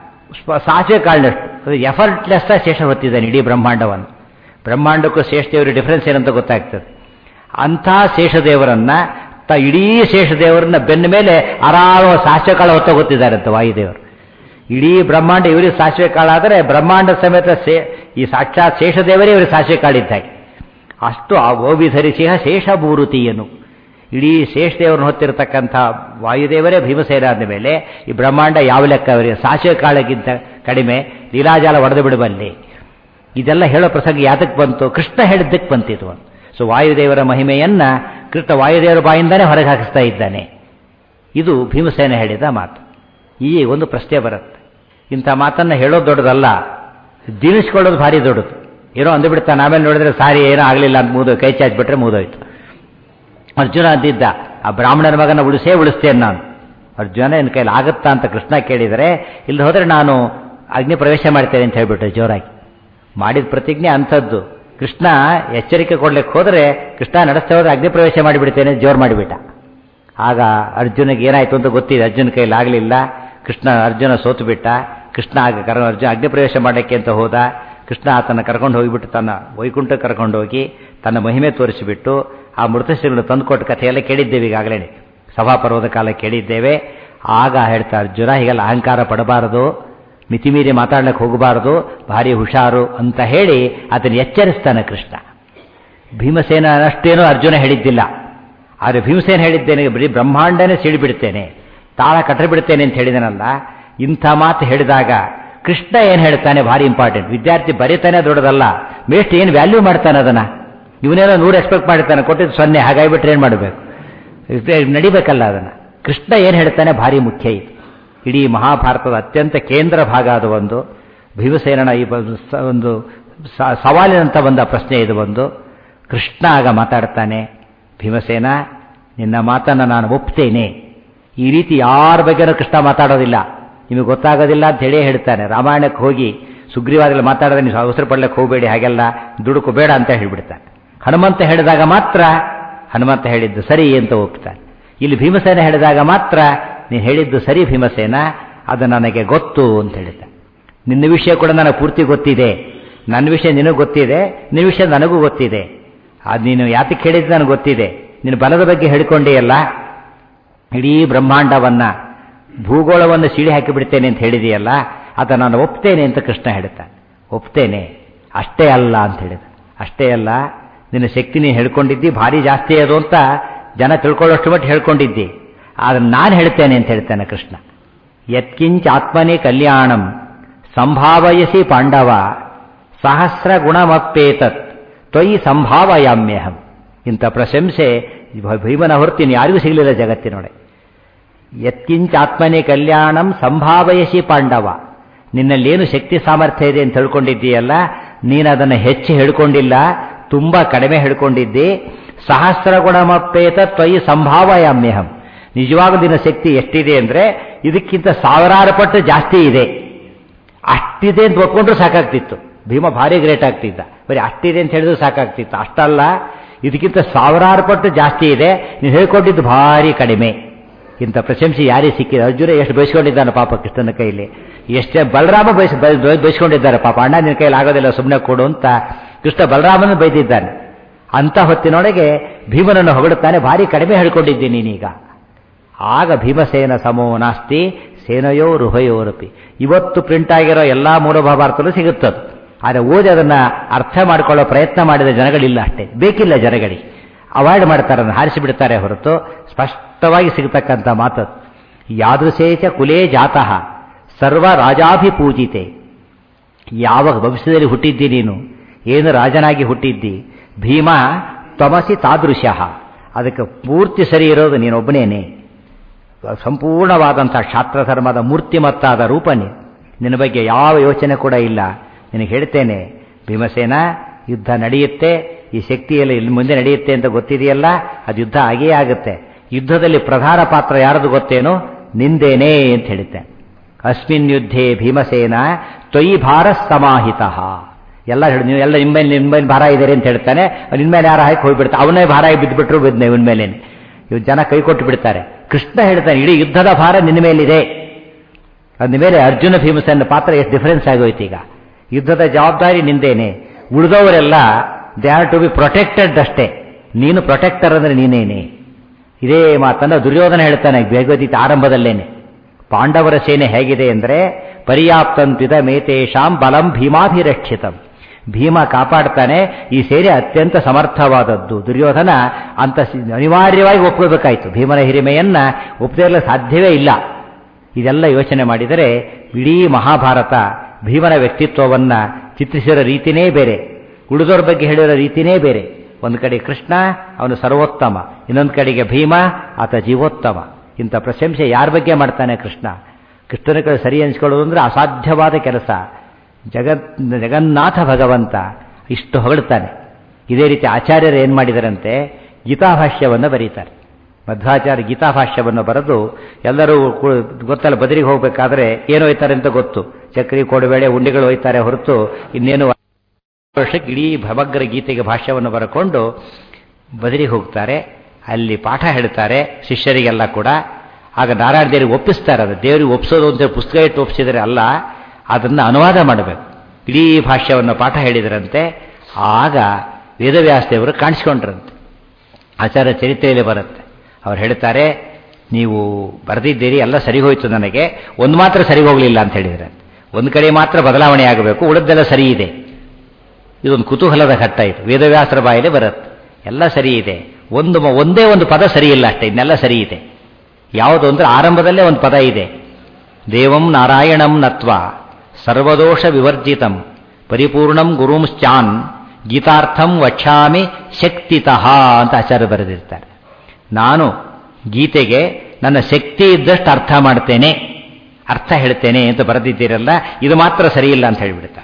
ಸಾಸಿವೆ ಕಾಳಿನಷ್ಟು ಅದು ಎಫರ್ಟ್ಲೆಸ್ ಶೇಷ ಹೊತ್ತಿದ್ದಾನೆ ಇಡೀ ಬ್ರಹ್ಮಾಂಡವನ್ನು ಬ್ರಹ್ಮಾಂಡಕ್ಕೂ ಶೇಷದೇವರ ಡಿಫರೆನ್ಸ್ ಏನಂತ ಗೊತ್ತಾಗ್ತದೆ ಅಂಥ ಶೇಷದೇವರನ್ನ ತ ಇಡೀ ಶೇಷದೇವರನ್ನ ಬೆನ್ನ ಮೇಲೆ ಆರಾಮ ಸಾಸಿವೆ ಕಾಳು ಹೊತ್ತ ಗೊತ್ತಿದ್ದಾರೆ ಅಂತ ವಾಯುದೇವರು ಇಡೀ ಬ್ರಹ್ಮಾಂಡ ಇವರಿಗೆ ಸಾಸಿವೆ ಕಾಳಾದರೆ ಬ್ರಹ್ಮಾಂಡ ಸಮೇತ ಸೇ ಈ ಸಾಕ್ಷಾತ್ ಶೇಷದೇವರೇ ಇವರಿಗೆ ಸಾಸಿವೆ ಕಾಳಿದ್ದಾಗೆ ಅಷ್ಟು ಆ ಗೋಬಿ ಧರಿಸಿಹ ಶೇಷಭೂರುತಿಯನು ಇಡೀ ಶೇಷದೇವರನ್ನು ಹೊತ್ತಿರತಕ್ಕಂಥ ವಾಯುದೇವರೇ ಭೀಮಸೇನ ಅಂದ ಮೇಲೆ ಈ ಬ್ರಹ್ಮಾಂಡ ಯಾವ ಲೆಕ್ಕ ಅವರಿಗೆ ಸಾಸಿವೆ ಕಾಳಗಿಂತ ಕಡಿಮೆ ಲೀಲಾಜಾಲ ಒಡೆದು ಬಿಡುವಲ್ಲಿ ಇದೆಲ್ಲ ಹೇಳೋ ಪ್ರಸಂಗ ಯಾತಕ್ಕೆ ಬಂತು ಕೃಷ್ಣ ಹೇಳಿದ್ದಕ್ಕೆ ಬಂತಿತ್ತು ಸೊ ವಾಯುದೇವರ ಮಹಿಮೆಯನ್ನ ಕೃಷ್ಣ ವಾಯುದೇವರ ಬಾಯಿಂದಾನೇ ಹೊರಗೆ ಹಾಕಿಸ್ತಾ ಇದ್ದಾನೆ ಇದು ಭೀಮಸೇನ ಹೇಳಿದ ಮಾತು ಈ ಒಂದು ಪ್ರಶ್ನೆ ಬರುತ್ತೆ ಇಂಥ ಮಾತನ್ನು ಹೇಳೋದು ದೊಡ್ಡದಲ್ಲ ದಿನಿಸ್ಕೊಳ್ಳೋದು ಭಾರಿ ದೊಡ್ಡದು ಏನೋ ಅಂದುಬಿಡ್ತಾನೆ ಆಮೇಲೆ ನೋಡಿದ್ರೆ ಸಾರಿ ಏನೋ ಆಗಲಿಲ್ಲ ಅಂತ ಮುಗಿದು ಕೈ ಚಾಚ್ಬಿಟ್ರೆ ಮುಗಿದೋಯ್ತು ಅರ್ಜುನ ಅಂದಿದ್ದ ಆ ಬ್ರಾಹ್ಮಣನ ಮಗನ ಉಳಿಸೇ ಉಳಿಸ್ತೇನೆ ನಾನು ಅರ್ಜುನ ನನ್ನ ಕೈಲಿ ಆಗುತ್ತಾ ಅಂತ ಕೃಷ್ಣ ಕೇಳಿದರೆ ಇಲ್ಲಿ ಹೋದರೆ ನಾನು ಅಗ್ನಿ ಪ್ರವೇಶ ಮಾಡ್ತೇನೆ ಅಂತ ಹೇಳ್ಬಿಟ್ರೆ ಜೋರಾಗಿ ಮಾಡಿದ ಪ್ರತಿಜ್ಞೆ ಅಂಥದ್ದು ಕೃಷ್ಣ ಎಚ್ಚರಿಕೆ ಕೊಡ್ಲಿಕ್ಕೆ ಹೋದರೆ ಕೃಷ್ಣ ನಡೆಸ್ತಾ ಹೋದ್ರೆ ಅಗ್ನಿ ಪ್ರವೇಶ ಮಾಡಿಬಿಡ್ತೇನೆ ಜೋರು ಮಾಡಿಬಿಟ್ಟ ಆಗ ಅರ್ಜುನಿಗೆ ಏನಾಯ್ತು ಅಂತ ಗೊತ್ತಿದೆ ಅರ್ಜುನ ಕೈಲಿ ಆಗಲಿಲ್ಲ ಕೃಷ್ಣ ಅರ್ಜುನ ಸೋತು ಬಿಟ್ಟ ಕೃಷ್ಣ ಆಗ ಕರ ಅರ್ಜುನ ಅಗ್ನಿ ಪ್ರವೇಶ ಮಾಡಕ್ಕೆ ಅಂತ ಹೋದ ಕೃಷ್ಣ ಆತನ ಕರ್ಕೊಂಡು ಹೋಗಿಬಿಟ್ಟು ತನ್ನ ವೈಕುಂಠ ಕರ್ಕೊಂಡು ಹೋಗಿ ತನ್ನ ಮಹಿಮೆ ತೋರಿಸಿಬಿಟ್ಟು ಆ ಮೃತಶಿಗಳನ್ನು ತಂದುಕೊಟ್ಟ ಕಥೆಯೆಲ್ಲ ಕೇಳಿದ್ದೇವೆ ಈಗಾಗಲೇ ಸಭಾಪರ್ವದ ಕಾಲ ಕೇಳಿದ್ದೇವೆ ಆಗ ಹೇಳ್ತಾ ಅರ್ಜುನ ಹೀಗೆಲ್ಲ ಅಹಂಕಾರ ಪಡಬಾರದು ಮಿತಿಮೀರಿ ಮಾತಾಡ್ಲಿಕ್ಕೆ ಹೋಗಬಾರದು ಭಾರಿ ಹುಷಾರು ಅಂತ ಹೇಳಿ ಅದನ್ನು ಎಚ್ಚರಿಸ್ತಾನೆ ಕೃಷ್ಣ ಭೀಮಸೇನ ಅಷ್ಟೇನೂ ಅರ್ಜುನ ಹೇಳಿದ್ದಿಲ್ಲ ಆದರೆ ಭೀಮಸೇನ ಹೇಳಿದ್ದೇನೆ ಬರೀ ಬ್ರಹ್ಮಾಂಡನೇ ಸಿಡಿಬಿಡ್ತೇನೆ ತಾಳ ಕಟ್ಟರೆ ಬಿಡ್ತೇನೆ ಅಂತ ಹೇಳಿದನಲ್ಲ ಇಂಥ ಮಾತು ಹೇಳಿದಾಗ ಕೃಷ್ಣ ಏನು ಹೇಳ್ತಾನೆ ಭಾರಿ ಇಂಪಾರ್ಟೆಂಟ್ ವಿದ್ಯಾರ್ಥಿ ಬರೀತಾನೆ ದೊಡ್ಡದಲ್ಲ ಮೇಸ್ಟ್ ಏನು ವ್ಯಾಲ್ಯೂ ಮಾಡ್ತಾನೆ ಅದನ್ನ ಇವನೇನೋ ನೂರು ಎಕ್ಸ್ಪೆಕ್ಟ್ ಮಾಡಿರ್ತಾನೆ ಕೊಟ್ಟಿದ್ದು ಸೊನ್ನೆ ಹಾಗಾಗಿಬಿಟ್ರೆ ಏನು ಮಾಡಬೇಕು ನಡಿಬೇಕಲ್ಲ ಅದನ್ನು ಕೃಷ್ಣ ಏನು ಹೇಳ್ತಾನೆ ಭಾರಿ ಮುಖ್ಯ ಇದು ಇಡೀ ಮಹಾಭಾರತದ ಅತ್ಯಂತ ಕೇಂದ್ರ ಭಾಗ ಅದು ಒಂದು ಭೀಮಸೇನನ ಈ ಒಂದು ಸವಾಲಿನಂತ ಬಂದ ಪ್ರಶ್ನೆ ಇದು ಒಂದು ಕೃಷ್ಣ ಆಗ ಮಾತಾಡ್ತಾನೆ ಭೀಮಸೇನ ನಿನ್ನ ಮಾತನ್ನು ನಾನು ಒಪ್ತೇನೆ ಈ ರೀತಿ ಯಾರ ಬಗ್ಗೆನೂ ಕೃಷ್ಣ ಮಾತಾಡೋದಿಲ್ಲ ನಿಮಗೆ ಗೊತ್ತಾಗೋದಿಲ್ಲ ಅಂತ ಹೇಳೇ ಹೇಳ್ತಾನೆ ರಾಮಾಯಣಕ್ಕೆ ಹೋಗಿ ಸುಗ್ರೀವಾದಲ್ಲಿ ಮಾತಾಡಿದ್ರೆ ನೀವು ಅವಸರ ಪಡ್ಲಿಕ್ಕೆ ಹೋಗಬೇಡಿ ಹಾಗೆಲ್ಲ ದುಡುಕು ಬೇಡ ಅಂತ ಹೇಳಿಬಿಡ್ತಾನೆ ಹನುಮಂತ ಹೇಳಿದಾಗ ಮಾತ್ರ ಹನುಮಂತ ಹೇಳಿದ್ದು ಸರಿ ಅಂತ ಒಪ್ತಾನೆ ಇಲ್ಲಿ ಭೀಮಸೇನ ಹೇಳಿದಾಗ ಮಾತ್ರ ನೀನು ಹೇಳಿದ್ದು ಸರಿ ಭೀಮಸೇನ ಅದು ನನಗೆ ಗೊತ್ತು ಅಂತ ಹೇಳಿದ್ದ ನಿನ್ನ ವಿಷಯ ಕೂಡ ನನಗೆ ಪೂರ್ತಿ ಗೊತ್ತಿದೆ ನನ್ನ ವಿಷಯ ನಿನಗೆ ಗೊತ್ತಿದೆ ನಿನ್ನ ವಿಷಯ ನನಗೂ ಗೊತ್ತಿದೆ ಅದು ನೀನು ಯಾತಕ್ಕೆ ಹೇಳಿದ್ದು ನನಗೆ ಗೊತ್ತಿದೆ ನಿನ್ನ ಬಲದ ಬಗ್ಗೆ ಹೇಳಿಕೊಂಡೆಯಲ್ಲ ಇಡೀ ಬ್ರಹ್ಮಾಂಡವನ್ನ ಭೂಗೋಳವನ್ನು ಸಿಡಿ ಹಾಕಿಬಿಡ್ತೇನೆ ಅಂತ ಹೇಳಿದೆಯಲ್ಲ ಅದನ್ನು ನಾನು ಒಪ್ತೇನೆ ಅಂತ ಕೃಷ್ಣ ಹೇಳ್ತಾನೆ ಒಪ್ತೇನೆ ಅಷ್ಟೇ ಅಲ್ಲ ಅಂತ ಹೇಳಿದ ಅಷ್ಟೇ ಅಲ್ಲ ನಿನ್ನ ಶಕ್ತಿ ನೀನು ಹೇಳ್ಕೊಂಡಿದ್ದಿ ಭಾರಿ ಜಾಸ್ತಿ ಅದು ಅಂತ ಜನ ತಿಳ್ಕೊಳ್ಳೋಷ್ಟು ಮಟ್ಟು ಹೇಳ್ಕೊಂಡಿದ್ದಿ ಆದ್ರೆ ನಾನು ಹೇಳ್ತೇನೆ ಅಂತ ಹೇಳ್ತಾನೆ ಕೃಷ್ಣ ಯತ್ಕಿಂಚ ಆತ್ಮನೇ ಕಲ್ಯಾಣಂ ಸಂಭಾವಯಸಿ ಪಾಂಡವ ಸಹಸ್ರ ಗುಣಮಪ್ಪೇತತ್ ತ್ವಯಿ ಸಂಭಾವಯಾಮ್ಯಹಂ ಇಂಥ ಪ್ರಶಂಸೆ ಭೀಮನ ಹೊರತಿನ ಯಾರಿಗೂ ಸಿಗಲಿಲ್ಲ ಜಗತ್ತಿನೊಳಗೆ ಯತ್ಕಿಂಚ ಆತ್ಮನೇ ಕಲ್ಯಾಣಂ ಸಂಭಾವಯಸಿ ಪಾಂಡವ ನಿನ್ನಲ್ಲೇನು ಶಕ್ತಿ ಸಾಮರ್ಥ್ಯ ಇದೆ ಅಂತ ಹೇಳ್ಕೊಂಡಿದ್ದೀಯಲ್ಲ ನೀನು ಅದನ್ನು ಹೆಚ್ಚು ಹೇಳ್ಕೊಂಡಿಲ್ಲ ತುಂಬಾ ಕಡಿಮೆ ಹೇಳ್ಕೊಂಡಿದ್ದಿ ಸಹಸ್ರ ಗುಣಮಪ್ಪೇತ ತ್ವಯಿ ಸಂಭಾವಯಾಮ್ಯಹಂ ನಿಜವಾಗೂ ನಿನ್ನ ಶಕ್ತಿ ಎಷ್ಟಿದೆ ಅಂದ್ರೆ ಇದಕ್ಕಿಂತ ಸಾವಿರಾರು ಪಟ್ಟು ಜಾಸ್ತಿ ಇದೆ ಅಷ್ಟಿದೆ ಅಂತ ಒಪ್ಕೊಂಡ್ರು ಸಾಕಾಗ್ತಿತ್ತು ಭೀಮ ಭಾರಿ ಗ್ರೇಟ್ ಆಗ್ತಿದ್ದ ಬರೀ ಅಷ್ಟಿದೆ ಅಂತ ಹೇಳಿದ್ರು ಸಾಕಾಗ್ತಿತ್ತು ಅಷ್ಟಲ್ಲ ಇದಕ್ಕಿಂತ ಸಾವಿರಾರು ಪಟ್ಟು ಜಾಸ್ತಿ ಇದೆ ನೀವು ಹೇಳ್ಕೊಂಡಿದ್ದು ಭಾರಿ ಕಡಿಮೆ ಇಂಥ ಪ್ರಶಂಸೆ ಯಾರಿಗೆ ಸಿಕ್ಕಿದೆ ಅರ್ಜುನ ಎಷ್ಟು ಬಯಸ್ಕೊಂಡಿದ್ದಾನೆ ಪಾಪ ಕೃಷ್ಣನ ಕೈಲಿ ಎಷ್ಟೇ ಬಲರಾಮ ಬಯಸ್ ಬಯಸ್ಕೊಂಡಿದ್ದಾರೆ ಪಾಪ ಅಣ್ಣ ನಿನ್ನ ಕೈಲಿ ಆಗೋದಿಲ್ಲ ಸುಮ್ಮನೆ ಕೊಡು ಅಂತ ಕೃಷ್ಣ ಬಲರಾಮನ ಬೈದಿದ್ದಾನೆ ಅಂತ ಹೊತ್ತಿನೊಳಗೆ ಭೀಮನನ್ನು ಹೊಗಳುತ್ತಾನೆ ಭಾರಿ ಕಡಿಮೆ ಹೇಳ್ಕೊಂಡಿದ್ದೀನಿ ನೀನೀಗ ಆಗ ಭೀಮಸೇನ ಸಮೋ ನಾಸ್ತಿ ಸೇನೆಯೋ ರುಹಯೋರಪಿ ಇವತ್ತು ಪ್ರಿಂಟ್ ಆಗಿರೋ ಎಲ್ಲಾ ಮೂಲಭಾವಾರ್ಥಲ್ಲೂ ಸಿಗುತ್ತದು ಆದರೆ ಓದಿ ಅದನ್ನ ಅರ್ಥ ಮಾಡಿಕೊಳ್ಳೋ ಪ್ರಯತ್ನ ಮಾಡಿದ ಜನಗಳಿಲ್ಲ ಅಷ್ಟೇ ಬೇಕಿಲ್ಲ ಜನಗಳಿಗೆ ಅವಾಯ್ಡ್ ಮಾಡ್ತಾರೆ ಅದನ್ನು ಹಾರಿಸಿ ಬಿಡ್ತಾರೆ ಹೊರತು ಸ್ಪಷ್ಟವಾಗಿ ಸಿಗತಕ್ಕಂಥ ಮಾತು ಯಾದೃಶೇಚ ಕುಲೇ ಜಾತಃ ಸರ್ವ ರಾಜಾಭಿಪೂಜಿತೆ ಯಾವ ಭವಿಷ್ಯದಲ್ಲಿ ಹುಟ್ಟಿದ್ದಿ ನೀನು ಏನು ರಾಜನಾಗಿ ಹುಟ್ಟಿದ್ದಿ ಭೀಮ ತ್ವಮಸಿ ತಾದೃಶ್ಯ ಅದಕ್ಕೆ ಪೂರ್ತಿ ಸರಿ ಇರೋದು ನೀನೊಬ್ಬನೇನೆ ಸಂಪೂರ್ಣವಾದಂಥ ಕ್ಷಾತ್ರ ಧರ್ಮದ ಮೂರ್ತಿಮತ್ತಾದ ರೂಪನೇ ನಿನ್ನ ಬಗ್ಗೆ ಯಾವ ಯೋಚನೆ ಕೂಡ ಇಲ್ಲ ನಿನಗೆ ಹೇಳ್ತೇನೆ ಭೀಮಸೇನ ಯುದ್ಧ ನಡೆಯುತ್ತೆ ಈ ಶಕ್ತಿಯಲ್ಲಿ ಇಲ್ಲಿ ಮುಂದೆ ನಡೆಯುತ್ತೆ ಅಂತ ಗೊತ್ತಿದೆಯಲ್ಲ ಅದು ಯುದ್ಧ ಆಗೇ ಆಗುತ್ತೆ ಯುದ್ಧದಲ್ಲಿ ಪ್ರಧಾನ ಪಾತ್ರ ಯಾರದು ಗೊತ್ತೇನೋ ನಿಂದೇನೆ ಅಂತ ಹೇಳುತ್ತೆ ಅಸ್ಮಿನ್ ಯುದ್ಧೇ ಭೀಮಸೇನ ತ್ವಯಿ ಭಾರ ಸಮಾಹಿತ ಎಲ್ಲ ಹೇಳಿ ನೀವು ಎಲ್ಲ ನಿಮ್ಮ ಮೇಲೆ ನಿಮ್ಮ ಮೇಲೆ ಭಾರ ಇದ್ದಾರೆ ಅಂತ ಹೇಳ್ತಾನೆ ನಿನ್ನ ಮೇಲೆ ಯಾರು ಹಾಕಿ ಹೋಗ್ಬಿಡ್ತಾರೆ ಅವನೇ ಭಾರ ಆಗಿ ಬಿದ್ದುಬಿಟ್ರು ಬಿದ್ನೆ ಇವನ ಮೇಲೇನೆ ಇವ್ ಜನ ಕೈ ಕೊಟ್ಟು ಬಿಡ್ತಾರೆ ಕೃಷ್ಣ ಹೇಳ್ತಾನೆ ಇಡೀ ಯುದ್ಧದ ಭಾರ ನಿನ್ನ ಮೇಲಿದೆ ಅಂದ ಮೇಲೆ ಅರ್ಜುನ ಭೀಮಸೇನ ಪಾತ್ರ ಎಷ್ಟು ಡಿಫರೆನ್ಸ್ ಆಗೋಯ್ತು ಈಗ ಯುದ್ಧದ ಜವಾಬ್ದಾರಿ ನಿಂದೇನೆ ಉಳಿದವರೆಲ್ಲ they are to be protected ಅಷ್ಟೇ ನೀನು ಪ್ರೊಟೆಕ್ಟರ್ ಅಂದ್ರೆ ನೀನೇನೆ ಇದೇ ಮಾತನ್ನ ದುರ್ಯೋಧನ ಹೇಳ್ತಾನೆ ಭಗವದ್ಗೀತೆ ಆರಂಭದಲ್ಲೇನೆ ಪಾಂಡವರ ಸೇನೆ ಹೇಗಿದೆ ಅಂದರೆ ಪರ್ಯಾಪ್ತಂತ್ವಿತ ಮೇತೇಶಾಂ ಬಲಂ ಭೀಮಾಭಿರಕ್ಷಿತಂ ಭೀಮ ಕಾಪಾಡ್ತಾನೆ ಈ ಸೇನೆ ಅತ್ಯಂತ ಸಮರ್ಥವಾದದ್ದು ದುರ್ಯೋಧನ ಅಂತ ಅನಿವಾರ್ಯವಾಗಿ ಒಪ್ಪಬೇಕಾಯ್ತು ಭೀಮನ ಹಿರಿಮೆಯನ್ನ ಒಪ್ಪದಿರಲು ಸಾಧ್ಯವೇ ಇಲ್ಲ ಇದೆಲ್ಲ ಯೋಚನೆ ಮಾಡಿದರೆ ಇಡೀ ಮಹಾಭಾರತ ಭೀಮನ ವ್ಯಕ್ತಿತ್ವವನ್ನ ಚಿತ್ರಿಸಿರೋ ರೀತಿನೇ ಬೇರೆ ಉಳಿದೋರ ಬಗ್ಗೆ ಹೇಳಿರೋ ರೀತಿನೇ ಬೇರೆ ಒಂದು ಕಡೆ ಕೃಷ್ಣ ಅವನು ಸರ್ವೋತ್ತಮ ಇನ್ನೊಂದು ಕಡೆಗೆ ಭೀಮ ಆತ ಜೀವೋತ್ತಮ ಇಂಥ ಪ್ರಶಂಸೆ ಯಾರ ಬಗ್ಗೆ ಮಾಡ್ತಾನೆ ಕೃಷ್ಣ ಕೃಷ್ಣನ ಕಡೆ ಸರಿ ಅನಿಸ್ಕೊಳ್ಳೋದು ಅಂದ್ರೆ ಅಸಾಧ್ಯವಾದ ಕೆಲಸ ಜಗತ್ ಜಗನ್ನಾಥ ಭಗವಂತ ಇಷ್ಟು ಹೊಗಳ್ತಾನೆ ಇದೇ ರೀತಿ ಆಚಾರ್ಯರು ಏನು ಮಾಡಿದರಂತೆ ಗೀತಾಭಾಷ್ಯವನ್ನು ಬರೀತಾರೆ ಮಧ್ವಾಚಾರ್ಯ ಗೀತಾಭಾಷ್ಯವನ್ನು ಬರೆದು ಎಲ್ಲರೂ ಗೊತ್ತಲ್ಲ ಬದರಿಗೆ ಹೋಗಬೇಕಾದ್ರೆ ಏನು ಹೋಯ್ತಾರೆ ಅಂತ ಗೊತ್ತು ಚಕ್ರಿ ಕೋಡುಬೇಳೆ ಉಂಡಿಗಳು ಹೋಯ್ತಾರೆ ಹೊರತು ಇನ್ನೇನು ವರ್ಷಕ್ಕೆ ಇಡೀ ಭಮಗ್ರ ಗೀತೆಗೆ ಭಾಷ್ಯವನ್ನು ಬರಕೊಂಡು ಬದರಿಗೆ ಹೋಗ್ತಾರೆ ಅಲ್ಲಿ ಪಾಠ ಹೇಳ್ತಾರೆ ಶಿಷ್ಯರಿಗೆಲ್ಲ ಕೂಡ ಆಗ ನಾರಾಯಣ ದೇವರಿಗೆ ಒಪ್ಪಿಸ್ತಾರೆ ಅದು ದೇವರಿಗೆ ಒಪ್ಸೋದು ಅಂತ ಪುಸ್ತಕ ಇಟ್ಟು ಒಪ್ಪಿಸಿದರೆ ಅಲ್ಲ ಅದನ್ನು ಅನುವಾದ ಮಾಡಬೇಕು ಇಡೀ ಭಾಷ್ಯವನ್ನು ಪಾಠ ಹೇಳಿದರಂತೆ ಆಗ ವೇದವ್ಯಾಸ ದೇವರು ಕಾಣಿಸ್ಕೊಂಡ್ರಂತೆ ಆಚಾರ್ಯ ಚರಿತ್ರೆಯಲ್ಲಿ ಬರುತ್ತೆ ಅವ್ರು ಹೇಳ್ತಾರೆ ನೀವು ಬರೆದಿದ್ದೀರಿ ಎಲ್ಲ ಸರಿ ಹೋಯ್ತು ನನಗೆ ಒಂದು ಮಾತ್ರ ಸರಿ ಹೋಗಲಿಲ್ಲ ಅಂತ ಹೇಳಿದರೆ ಒಂದು ಕಡೆ ಮಾತ್ರ ಬದಲಾವಣೆ ಆಗಬೇಕು ಉಳಿದೆಲ್ಲ ಸರಿ ಇದೆ ಇದೊಂದು ಕುತೂಹಲದ ಘಟ್ಟ ಇದು ವೇದವ್ಯಾಸರ ಬಾಯಲ್ಲಿ ಬರುತ್ತೆ ಎಲ್ಲ ಸರಿ ಇದೆ ಒಂದು ಒಂದೇ ಒಂದು ಪದ ಸರಿ ಇಲ್ಲ ಅಷ್ಟೇ ಇನ್ನೆಲ್ಲ ಸರಿ ಇದೆ ಯಾವುದು ಅಂದರೆ ಆರಂಭದಲ್ಲೇ ಒಂದು ಪದ ಇದೆ ದೇವಂ ನಾರಾಯಣಂ ನತ್ವ ಸರ್ವದೋಷ ವಿವರ್ಜಿತಂ ಪರಿಪೂರ್ಣಂ ಗುರುಂಶ್ಚಾನ್ ಗೀತಾರ್ಥಂ ವಕ್ಷಾಮಿ ಶಕ್ತಿತಃ ಅಂತ ಆಚಾರ್ಯ ಬರೆದಿರ್ತಾರೆ ನಾನು ಗೀತೆಗೆ ನನ್ನ ಶಕ್ತಿ ಇದ್ದಷ್ಟು ಅರ್ಥ ಮಾಡ್ತೇನೆ ಅರ್ಥ ಹೇಳ್ತೇನೆ ಅಂತ ಬರೆದಿದ್ದೀರಲ್ಲ ಇದು ಮಾತ್ರ ಸರಿ ಇಲ್ಲ ಅಂತ ಹೇಳಿಬಿಡ್ತಾರೆ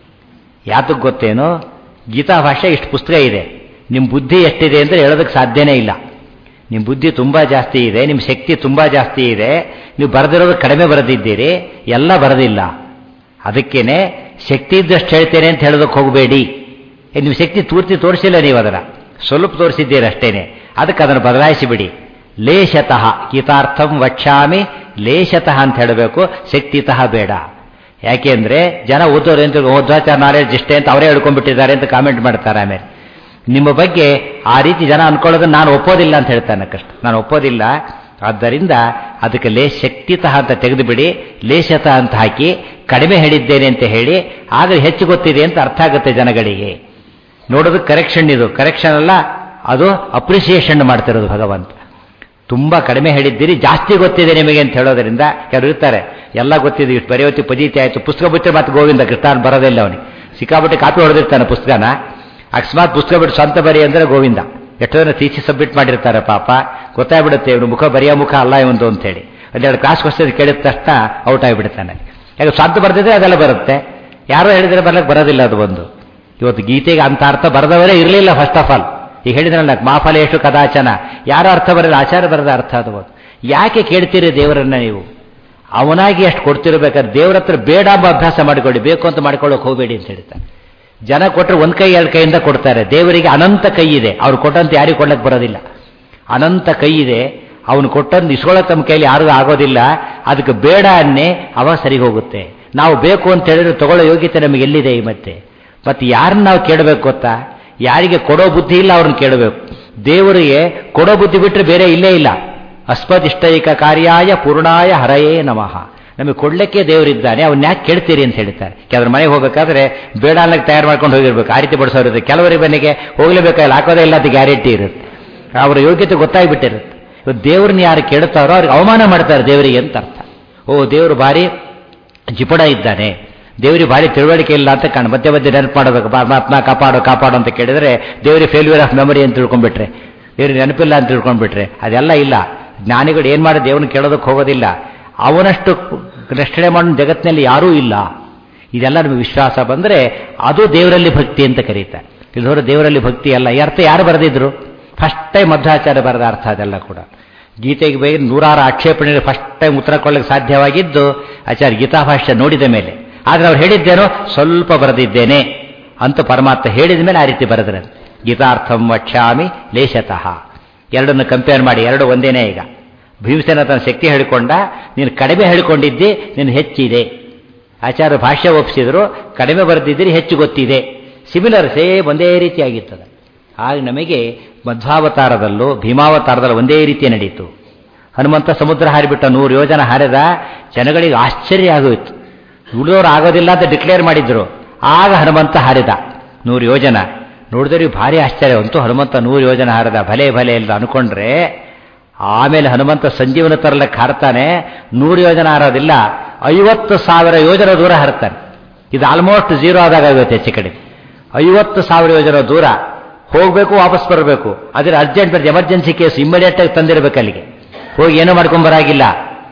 ಯಾತಕ್ಕೆ ಗೊತ್ತೇನೋ ಗೀತಾ ಭಾಷೆ ಇಷ್ಟು ಪುಸ್ತಕ ಇದೆ ನಿಮ್ಮ ಬುದ್ಧಿ ಎಷ್ಟಿದೆ ಅಂದರೆ ಹೇಳೋದಕ್ಕೆ ಸಾಧ್ಯನೇ ಇಲ್ಲ ನಿಮ್ಮ ಬುದ್ಧಿ ತುಂಬ ಜಾಸ್ತಿ ಇದೆ ನಿಮ್ಮ ಶಕ್ತಿ ತುಂಬ ಜಾಸ್ತಿ ಇದೆ ನೀವು ಬರೆದಿರೋದು ಕಡಿಮೆ ಬರೆದಿದ್ದೀರಿ ಎಲ್ಲ ಬರೆದಿಲ್ಲ ಅದಕ್ಕೇನೆ ಶಕ್ತಿ ಇದ್ದಷ್ಟು ಹೇಳ್ತೇನೆ ಅಂತ ಹೇಳೋದಕ್ಕೆ ಹೋಗಬೇಡಿ ನಿಮ್ಮ ಶಕ್ತಿ ತೂರ್ತಿ ತೋರಿಸಿಲ್ಲ ನೀವು ಅದರ ಸ್ವಲ್ಪ ತೋರಿಸಿದ್ದೀರಿ ಅಷ್ಟೇನೆ ಅದಕ್ಕೆ ಅದನ್ನು ಬದಲಾಯಿಸಿ ಬಿಡಿ ಲೇಷತಃ ಗೀತಾರ್ಥಂ ವಕ್ಷಾಮಿ ಲೇಷತಃ ಅಂತ ಹೇಳಬೇಕು ಶಕ್ತಿತಃ ಬೇಡ ಯಾಕೆಂದ್ರೆ ಜನ ಓದೋರು ಅಂತ ಓದ್ವಾಚಾರ ನಾಲೆಡ್ಜ್ ಇಷ್ಟೇ ಅಂತ ಅವರೇ ಹೇಳ್ಕೊಂಡ್ಬಿಟ್ಟಿದ್ದಾರೆ ಅಂತ ಕಾಮೆಂಟ್ ಮಾಡ್ತಾರೆ ಆಮೇಲೆ ನಿಮ್ಮ ಬಗ್ಗೆ ಆ ರೀತಿ ಜನ ಅನ್ಕೊಳ್ಳೋದನ್ನ ನಾನು ಒಪ್ಪೋದಿಲ್ಲ ಅಂತ ಹೇಳ್ತಾನೆ ಕಷ್ಟ ನಾನು ಒಪ್ಪೋದಿಲ್ಲ ಆದ್ದರಿಂದ ಅದಕ್ಕೆ ಲೇ ಶಕ್ತಿತಃ ಅಂತ ತೆಗೆದುಬಿಡಿ ಲೇಷತಃ ಅಂತ ಹಾಕಿ ಕಡಿಮೆ ಹೇಳಿದ್ದೇನೆ ಅಂತ ಹೇಳಿ ಆಗ ಹೆಚ್ಚು ಗೊತ್ತಿದೆ ಅಂತ ಅರ್ಥ ಆಗುತ್ತೆ ಜನಗಳಿಗೆ ನೋಡೋದು ಕರೆಕ್ಷನ್ ಇದು ಕರೆಕ್ಷನ್ ಅಲ್ಲ ಅದು ಅಪ್ರಿಸಿಯೇಷನ್ ಮಾಡ್ತಿರೋದು ಭಗವಂತ ತುಂಬಾ ಕಡಿಮೆ ಹೇಳಿದ್ದೀರಿ ಜಾಸ್ತಿ ಗೊತ್ತಿದೆ ನಿಮಗೆ ಅಂತ ಹೇಳೋದ್ರಿಂದ ಕೆಲವರು ಇರ್ತಾರೆ ಎಲ್ಲ ಗೊತ್ತಿದೆ ಇಷ್ಟು ಬರೆಯೋತಿ ಪದೀತಿ ಆಯಿತು ಪುಸ್ತಕ ಬಿಟ್ಟರೆ ಮತ್ತೆ ಗೋವಿಂದ ಕೃಷ್ಣ ಬರೋದಿಲ್ಲ ಅವನಿಗೆ ಸಿಕ್ಕಾಪಟ್ಟೆ ಕಾಪಿ ಹೊಡೆದಿರ್ತಾನೆ ಪುಸ್ತಕನ ಅಕಸ್ಮಾತ್ ಪುಸ್ತಕ ಬಿಟ್ಟು ಸ್ವಂತ ಬರಿ ಅಂದರೆ ಗೋವಿಂದ ಎಷ್ಟೋ ಜನ ತೀಸಿ ಸಬ್ಮಿಟ್ ಮಾಡಿರ್ತಾರೆ ಪಾಪ ಗೊತ್ತಾಗ್ಬಿಡುತ್ತೆ ಇವನು ಮುಖ ಬರೆಯೋ ಮುಖ ಅಲ್ಲ ಇವಂದು ಅಂತ ಹೇಳಿ ಒಂದೆರಡು ಕ್ಲಾಸ್ ಕ್ವಶನ್ ಕೇಳಿದ ತಕ್ಷಣ ಔಟ್ ಆಗಿಬಿಡ್ತಾನೆ ಯಾಕೆ ಸ್ವಂತ ಬರ್ದಿದ್ರೆ ಅದೆಲ್ಲ ಬರುತ್ತೆ ಯಾರೋ ಹೇಳಿದ್ರೆ ಬರ್ಲಿಕ್ಕೆ ಬರೋದಿಲ್ಲ ಅದು ಒಂದು ಇವತ್ತು ಗೀತೆಗೆ ಅಂತ ಅರ್ಥ ಬರೆದವರೇ ಇರಲಿಲ್ಲ ಫಸ್ಟ್ ಆಫ್ ಆಲ್ ಈಗ ಹೇಳಿದ್ರಲ್ಲ ಮಾಫಲೇಶು ಕದಾಚನ ಯಾರ ಅರ್ಥ ಬರಲ್ಲ ಆಚಾರ ಬರದ ಅರ್ಥ ಅದು ಯಾಕೆ ಕೇಳ್ತೀರಿ ದೇವರನ್ನ ನೀವು ಅವನಾಗಿ ಅಷ್ಟು ಕೊಡ್ತಿರ್ಬೇಕಾದ್ರೆ ದೇವ್ರ ಹತ್ರ ಬೇಡ ಎಂಬ ಅಭ್ಯಾಸ ಮಾಡಿಕೊಳ್ಳಿ ಬೇಕು ಅಂತ ಮಾಡ್ಕೊಳ್ಳೋಕೆ ಹೋಗಬೇಡಿ ಅಂತ ಹೇಳ್ತಾನೆ ಜನ ಕೊಟ್ಟರೆ ಒಂದು ಕೈ ಎರಡು ಕೈಯಿಂದ ಕೊಡ್ತಾರೆ ದೇವರಿಗೆ ಅನಂತ ಕೈ ಇದೆ ಅವ್ರು ಕೊಟ್ಟಂತ ಯಾರಿಗೂ ಕೊಡ್ಲಕ್ಕೆ ಬರೋದಿಲ್ಲ ಅನಂತ ಕೈ ಇದೆ ಅವನು ಕೊಟ್ಟಂದು ಇಸ್ಕೊಳ್ಳೋಕೆ ತಮ್ಮ ಕೈಲಿ ಯಾರಿಗೂ ಆಗೋದಿಲ್ಲ ಅದಕ್ಕೆ ಬೇಡ ಅನ್ನೇ ಅವ ಸರಿ ಹೋಗುತ್ತೆ ನಾವು ಬೇಕು ಅಂತ ಹೇಳಿದ್ರೆ ತಗೊಳ್ಳೋ ಯೋಗ್ಯತೆ ನಮಗೆ ಎಲ್ಲಿದೆ ಈ ಮತ್ತೆ ಮತ್ತೆ ಯಾರನ್ನ ನಾವು ಕೇಳಬೇಕು ಗೊತ್ತಾ ಯಾರಿಗೆ ಕೊಡೋ ಬುದ್ಧಿ ಇಲ್ಲ ಅವ್ರನ್ನ ಕೇಳಬೇಕು ದೇವರಿಗೆ ಕೊಡೋ ಬುದ್ಧಿ ಬಿಟ್ಟರೆ ಬೇರೆ ಇಲ್ಲೇ ಇಲ್ಲ ಅಸ್ಮದಿಷ್ಟೈಕ ಕಾರ್ಯಾಯ ಪೂರ್ಣಾಯ ಹರಯೇ ನಮಃ ನಮಗೆ ಕೊಡ್ಲಿಕ್ಕೆ ದೇವರಿದ್ದಾನೆ ಅವನ್ನ ಯಾಕೆ ಕೇಳ್ತೀರಿ ಅಂತ ಹೇಳ್ತಾರೆ ಕೆಲವ್ರ ಮನೆಗೆ ಹೋಗಬೇಕಾದ್ರೆ ಬೇಡ ಅನ್ನಕ್ಕೆ ತಯಾರು ಮಾಡ್ಕೊಂಡು ಹೋಗಿರ್ಬೇಕು ಆ ರೀತಿ ಬಡಿಸೋರು ಇರುತ್ತೆ ಕೆಲವರಿಗೆ ಮನೆಗೆ ಹೋಗ್ಲೇಬೇಕಾಗಿಲ್ಲ ಹಾಕೋದೇ ಇಲ್ಲ ಅದು ಗ್ಯಾರಂಟಿ ಇರುತ್ತೆ ಅವರ ಯೋಗ್ಯತೆ ಗೊತ್ತಾಗ್ಬಿಟ್ಟಿರುತ್ತೆ ಇವತ್ತು ದೇವ್ರನ್ನ ಯಾರು ಕೇಳ್ತಾರೋ ಅವ್ರಿಗೆ ಅವಮಾನ ಮಾಡ್ತಾರೆ ದೇವರಿಗೆ ಅಂತ ಅರ್ಥ ಓ ದೇವರು ಭಾರಿ ಜಿಪುಡ ಇದ್ದಾನೆ ದೇವರಿಗೆ ಭಾರಿ ತಿಳುವಳಿಕೆ ಇಲ್ಲ ಅಂತ ಕಾಣ ಮಧ್ಯೆ ಮಧ್ಯೆ ನೆನಪು ಮಾಡಬೇಕು ಪರಮಾತ್ಮ ಕಾಪಾಡು ಕಾಪಾಡು ಅಂತ ಕೇಳಿದ್ರೆ ದೇವರಿಗೆ ಫೇಲ್ಯೂರ್ ಆಫ್ ಮೆಮರಿ ಅಂತ ತಿಳ್ಕೊಂಡ್ಬಿಟ್ರೆ ದೇವ್ರಿಗೆ ನೆನಪಿಲ್ಲ ಅಂತ ತಿಳ್ಕೊಂಡ್ಬಿಟ್ರೆ ಅದೆಲ್ಲ ಇಲ್ಲ ಜ್ಞಾನಿಗಳು ಏನು ಮಾಡಿ ದೇವ್ರನ್ನ ಕೇಳೋದಕ್ಕೆ ಹೋಗೋದಿಲ್ಲ ಅವನಷ್ಟು ರಕ್ಷಣೆ ಮಾಡೋ ಜಗತ್ತಿನಲ್ಲಿ ಯಾರೂ ಇಲ್ಲ ಇದೆಲ್ಲ ನಮಗೆ ವಿಶ್ವಾಸ ಬಂದರೆ ಅದು ದೇವರಲ್ಲಿ ಭಕ್ತಿ ಅಂತ ಕರೀತಾರೆ ಇಲ್ಲಿ ಹೊರ ದೇವರಲ್ಲಿ ಭಕ್ತಿ ಅಲ್ಲ ಈ ಅರ್ಥ ಯಾರು ಬರೆದಿದ್ರು ಫಸ್ಟ್ ಟೈಮ್ ಮಧ್ವಾಚಾರ್ಯ ಬರೆದ ಅರ್ಥ ಅದೆಲ್ಲ ಕೂಡ ಗೀತೆಗೆ ಬೇಗ ನೂರಾರು ಆಕ್ಷೇಪಣೆ ಫಸ್ಟ್ ಟೈಮ್ ಉತ್ತರ ಕೊಡಲಿಕ್ಕೆ ಸಾಧ್ಯವಾಗಿದ್ದು ಆಚಾರ್ಯ ಗೀತಾಭಾಷ್ಯ ನೋಡಿದ ಮೇಲೆ ಆದರೆ ಅವ್ರು ಹೇಳಿದ್ದೇನೋ ಸ್ವಲ್ಪ ಬರೆದಿದ್ದೇನೆ ಅಂತ ಪರಮಾತ್ಮ ಹೇಳಿದ ಮೇಲೆ ಆ ರೀತಿ ಬರೆದ್ರೆ ಗೀತಾರ್ಥಂ ವಕ್ಷ್ಯಾಮಿ ಲೇಷತಃ ಎರಡನ್ನು ಕಂಪೇರ್ ಮಾಡಿ ಎರಡು ಒಂದೇನೇ ಈಗ ಭೀಮಸೇನ ತನ್ನ ಶಕ್ತಿ ಹೇಳಿಕೊಂಡ ನೀನು ಕಡಿಮೆ ಹೇಳಿಕೊಂಡಿದ್ದಿ ನೀನು ಹೆಚ್ಚಿದೆ ಆಚಾರ್ಯ ಭಾಷ್ಯ ಒಪ್ಪಿಸಿದ್ರು ಕಡಿಮೆ ಬರೆದಿದ್ದೀರಿ ಹೆಚ್ಚು ಗೊತ್ತಿದೆ ಸಿಮಿಲರ್ ಸೇಮ್ ಒಂದೇ ರೀತಿಯಾಗಿರ್ತದೆ ಆಗ ನಮಗೆ ಮಧ್ವಾವತಾರದಲ್ಲೂ ಭೀಮಾವತಾರದಲ್ಲೂ ಒಂದೇ ರೀತಿ ನಡೀತು ಹನುಮಂತ ಸಮುದ್ರ ಹಾರಿಬಿಟ್ಟ ನೂರು ಯೋಜನ ಹಾರಿದ ಜನಗಳಿಗೆ ಆಶ್ಚರ್ಯ ಆಗೋಯ್ತು ಉಳಿದವರು ಆಗೋದಿಲ್ಲ ಅಂತ ಡಿಕ್ಲೇರ್ ಮಾಡಿದ್ರು ಆಗ ಹನುಮಂತ ಹಾರಿದ ನೂರು ಯೋಜನ ನೋಡಿದ್ರೆ ಭಾರಿ ಆಶ್ಚರ್ಯ ಅಂತೂ ಹನುಮಂತ ನೂರು ಯೋಜನ ಹಾರಿದ ಭಲೆ ಭಲೆ ಇಲ್ಲ ಅನ್ಕೊಂಡ್ರೆ ಆಮೇಲೆ ಹನುಮಂತ ಸಂಜೀವನ ತರಲಕ್ಕೆ ಹಾರ್ತಾನೆ ನೂರು ಯೋಜನ ಹಾರೋದಿಲ್ಲ ಐವತ್ತು ಸಾವಿರ ಯೋಜನ ದೂರ ಹಾರ್ತಾನೆ ಇದು ಆಲ್ಮೋಸ್ಟ್ ಝೀರೋ ಆದಾಗ ಆಗುತ್ತೆ ಹೆಚ್ಚು ಕಡೆ ಐವತ್ತು ಸಾವಿರ ಯೋಜನ ದೂರ ಹೋಗಬೇಕು ವಾಪಸ್ ಬರಬೇಕು ಅದ್ರ ಅರ್ಜೆಂಟ್ ಬರ್ತದೆ ಎಮರ್ಜೆನ್ಸಿ ಕೇಸ್ ಇಮಿಡಿಯೇಟ್ ಆಗಿ ತಂದಿರಬೇಕು ಅಲ್ಲಿಗೆ ಹೋಗಿ ಏನೂ ಮಾಡ್ಕೊಂಬರಾಗಿಲ್ಲ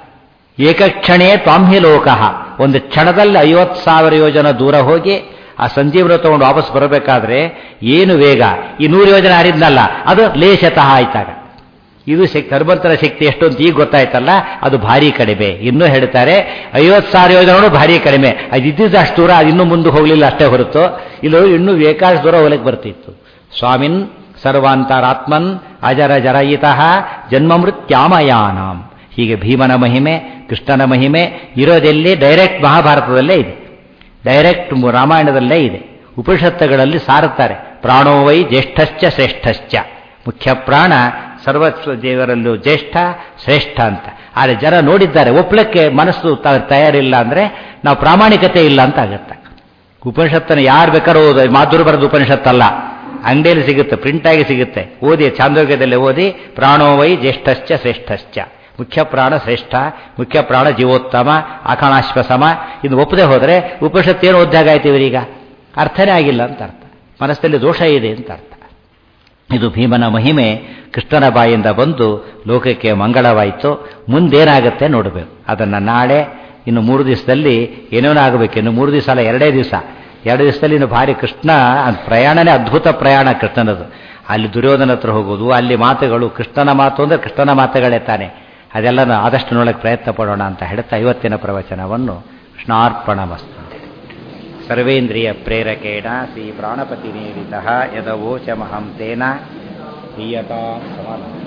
ಏಕಕ್ಷಣೇ ತ್ವಾಂಹಿ ಲೋಕಃ ಒಂದು ಕ್ಷಣದಲ್ಲಿ ಐವತ್ತು ಸಾವಿರ ಯೋಜನ ದೂರ ಹೋಗಿ ಆ ಸಂಜೀವನ ತಗೊಂಡು ವಾಪಸ್ ಬರಬೇಕಾದ್ರೆ ಏನು ವೇಗ ಈ ನೂರು ಯೋಜನೆ ಹರಿದ್ನಲ್ಲ ಅದು ಲೇಷತಃ ಆಯ್ತಾಗ ಇದು ಶಕ್ತಿ ಹನುಮಂತನ ಶಕ್ತಿ ಎಷ್ಟು ಅಂತ ಈಗ ಗೊತ್ತಾಯ್ತಲ್ಲ ಅದು ಭಾರಿ ಕಡಿಮೆ ಇನ್ನೂ ಹೇಳ್ತಾರೆ ಐವತ್ತು ಸಾವಿರ ಯೋಜನೆಗಳು ಭಾರಿ ಕಡಿಮೆ ಅದು ಇದ್ದಿದ್ದು ಅಷ್ಟು ದೂರ ಅದು ಇನ್ನೂ ಮುಂದೆ ಹೋಗಲಿಲ್ಲ ಅಷ್ಟೇ ಹೊರತು ಇಲ್ಲಿ ಇನ್ನೂ ಬೇಕಾದಷ್ಟು ದೂರ ಹೋಗಲಿಕ್ಕೆ ಬರ್ತಿತ್ತು ಸ್ವಾಮಿನ್ ಸರ್ವಾಂತರಾತ್ಮನ್ ಅಜರ ಜರಯಿತಃ ಜನ್ಮಮೃತ್ಯಾಮಯಾನಾಂ ಹೀಗೆ ಭೀಮನ ಮಹಿಮೆ ಕೃಷ್ಣನ ಮಹಿಮೆ ಇರೋದೆಲ್ಲಿ ಡೈರೆಕ್ಟ್ ಮಹಾಭಾರತದಲ್ಲೇ ಇದೆ ಡೈರೆಕ್ಟ್ ರಾಮಾಯಣದಲ್ಲೇ ಇದೆ ಉಪನಿಷತ್ತುಗಳಲ್ಲಿ ಸಾರುತ್ತಾರೆ ಪ್ರಾಣೋವೈ ಜ್ಯೇಷ್ಠಶ್ಚ ಶ್ರೇಷ್ಠಶ್ಚ ಮುಖ್ಯ ಪ್ರಾಣ ಸರ್ವಸ್ವ ದೇವರಲ್ಲೂ ಜ್ಯೇಷ್ಠ ಶ್ರೇಷ್ಠ ಅಂತ ಆದರೆ ಜನ ನೋಡಿದ್ದಾರೆ ಒಪ್ಪಳಕ್ಕೆ ಮನಸ್ಸು ತಯಾರಿಲ್ಲ ಅಂದರೆ ನಾವು ಪ್ರಾಮಾಣಿಕತೆ ಇಲ್ಲ ಅಂತ ಆಗುತ್ತೆ ಉಪನಿಷತ್ತನ್ನು ಯಾರು ಬೇಕಾದ್ರೂ ಓದೋ ಮಾಧುರು ಬರೆದ ಉಪನಿಷತ್ತಲ್ಲ ಅಂಗಡಿಯಲ್ಲಿ ಸಿಗುತ್ತೆ ಪ್ರಿಂಟಾಗಿ ಸಿಗುತ್ತೆ ಓದಿ ಚಾಂದೋಗ್ಯದಲ್ಲಿ ಓದಿ ಪ್ರಾಣೋವೈ ಜ್ಯೇಷ್ಠಶ್ಚ ಶ್ರೇಷ್ಠಶ್ಚ ಮುಖ್ಯ ಪ್ರಾಣ ಶ್ರೇಷ್ಠ ಮುಖ್ಯ ಪ್ರಾಣ ಜೀವೋತ್ತಮ ಆಕಾಣಾಶ್ವಸಮ ಇದು ಒಪ್ಪದೆ ಹೋದರೆ ಉಪನಿಷತ್ತು ಏನು ಓದ್ದಾಗ ಆಯ್ತು ಇವರೀಗ ಅರ್ಥನೇ ಆಗಿಲ್ಲ ಅಂತ ಅರ್ಥ ಮನಸ್ಸಲ್ಲಿ ದೋಷ ಇದೆ ಅಂತ ಅರ್ಥ ಇದು ಭೀಮನ ಮಹಿಮೆ ಕೃಷ್ಣನ ಬಾಯಿಂದ ಬಂದು ಲೋಕಕ್ಕೆ ಮಂಗಳವಾಯಿತು ಮುಂದೇನಾಗುತ್ತೆ ನೋಡಬೇಕು ಅದನ್ನು ನಾಳೆ ಇನ್ನು ಮೂರು ದಿವಸದಲ್ಲಿ ಏನೇನೋ ಆಗಬೇಕು ಇನ್ನು ಮೂರು ದಿವಸ ಅಲ್ಲ ಎರಡೇ ದಿವಸ ಎರಡು ದಿವಸದಲ್ಲಿ ಇನ್ನು ಭಾರಿ ಕೃಷ್ಣ ಪ್ರಯಾಣನೇ ಅದ್ಭುತ ಪ್ರಯಾಣ ಕೃಷ್ಣನದು ಅಲ್ಲಿ ದುರ್ಯೋಧನ ಹತ್ರ ಹೋಗೋದು ಅಲ್ಲಿ ಮಾತುಗಳು ಕೃಷ್ಣನ ಮಾತು ಅಂದರೆ ಕೃಷ್ಣನ ಮಾತುಗಳೇ ತಾನೆ ಅದೆಲ್ಲ ಆದಷ್ಟು ನೋಡಕ್ಕೆ ಪ್ರಯತ್ನ ಪಡೋಣ ಅಂತ ಹೇಳ್ತಾ ಇವತ್ತಿನ ಪ್ರವಚನವನ್ನು ಕೃಷ್ಣಾರ್ಪಣ ಮಸ್ತು ಸರ್ವೇಂದ್ರಿಯ ಪ್ರೇರಕೇಣ ಶ್ರೀ ಪ್ರಾಣಪತಿ ನೇರಿತ ಯದವೋಚಮಹಂ ತೇನ ದೀಯತಾ ಸಮಾನ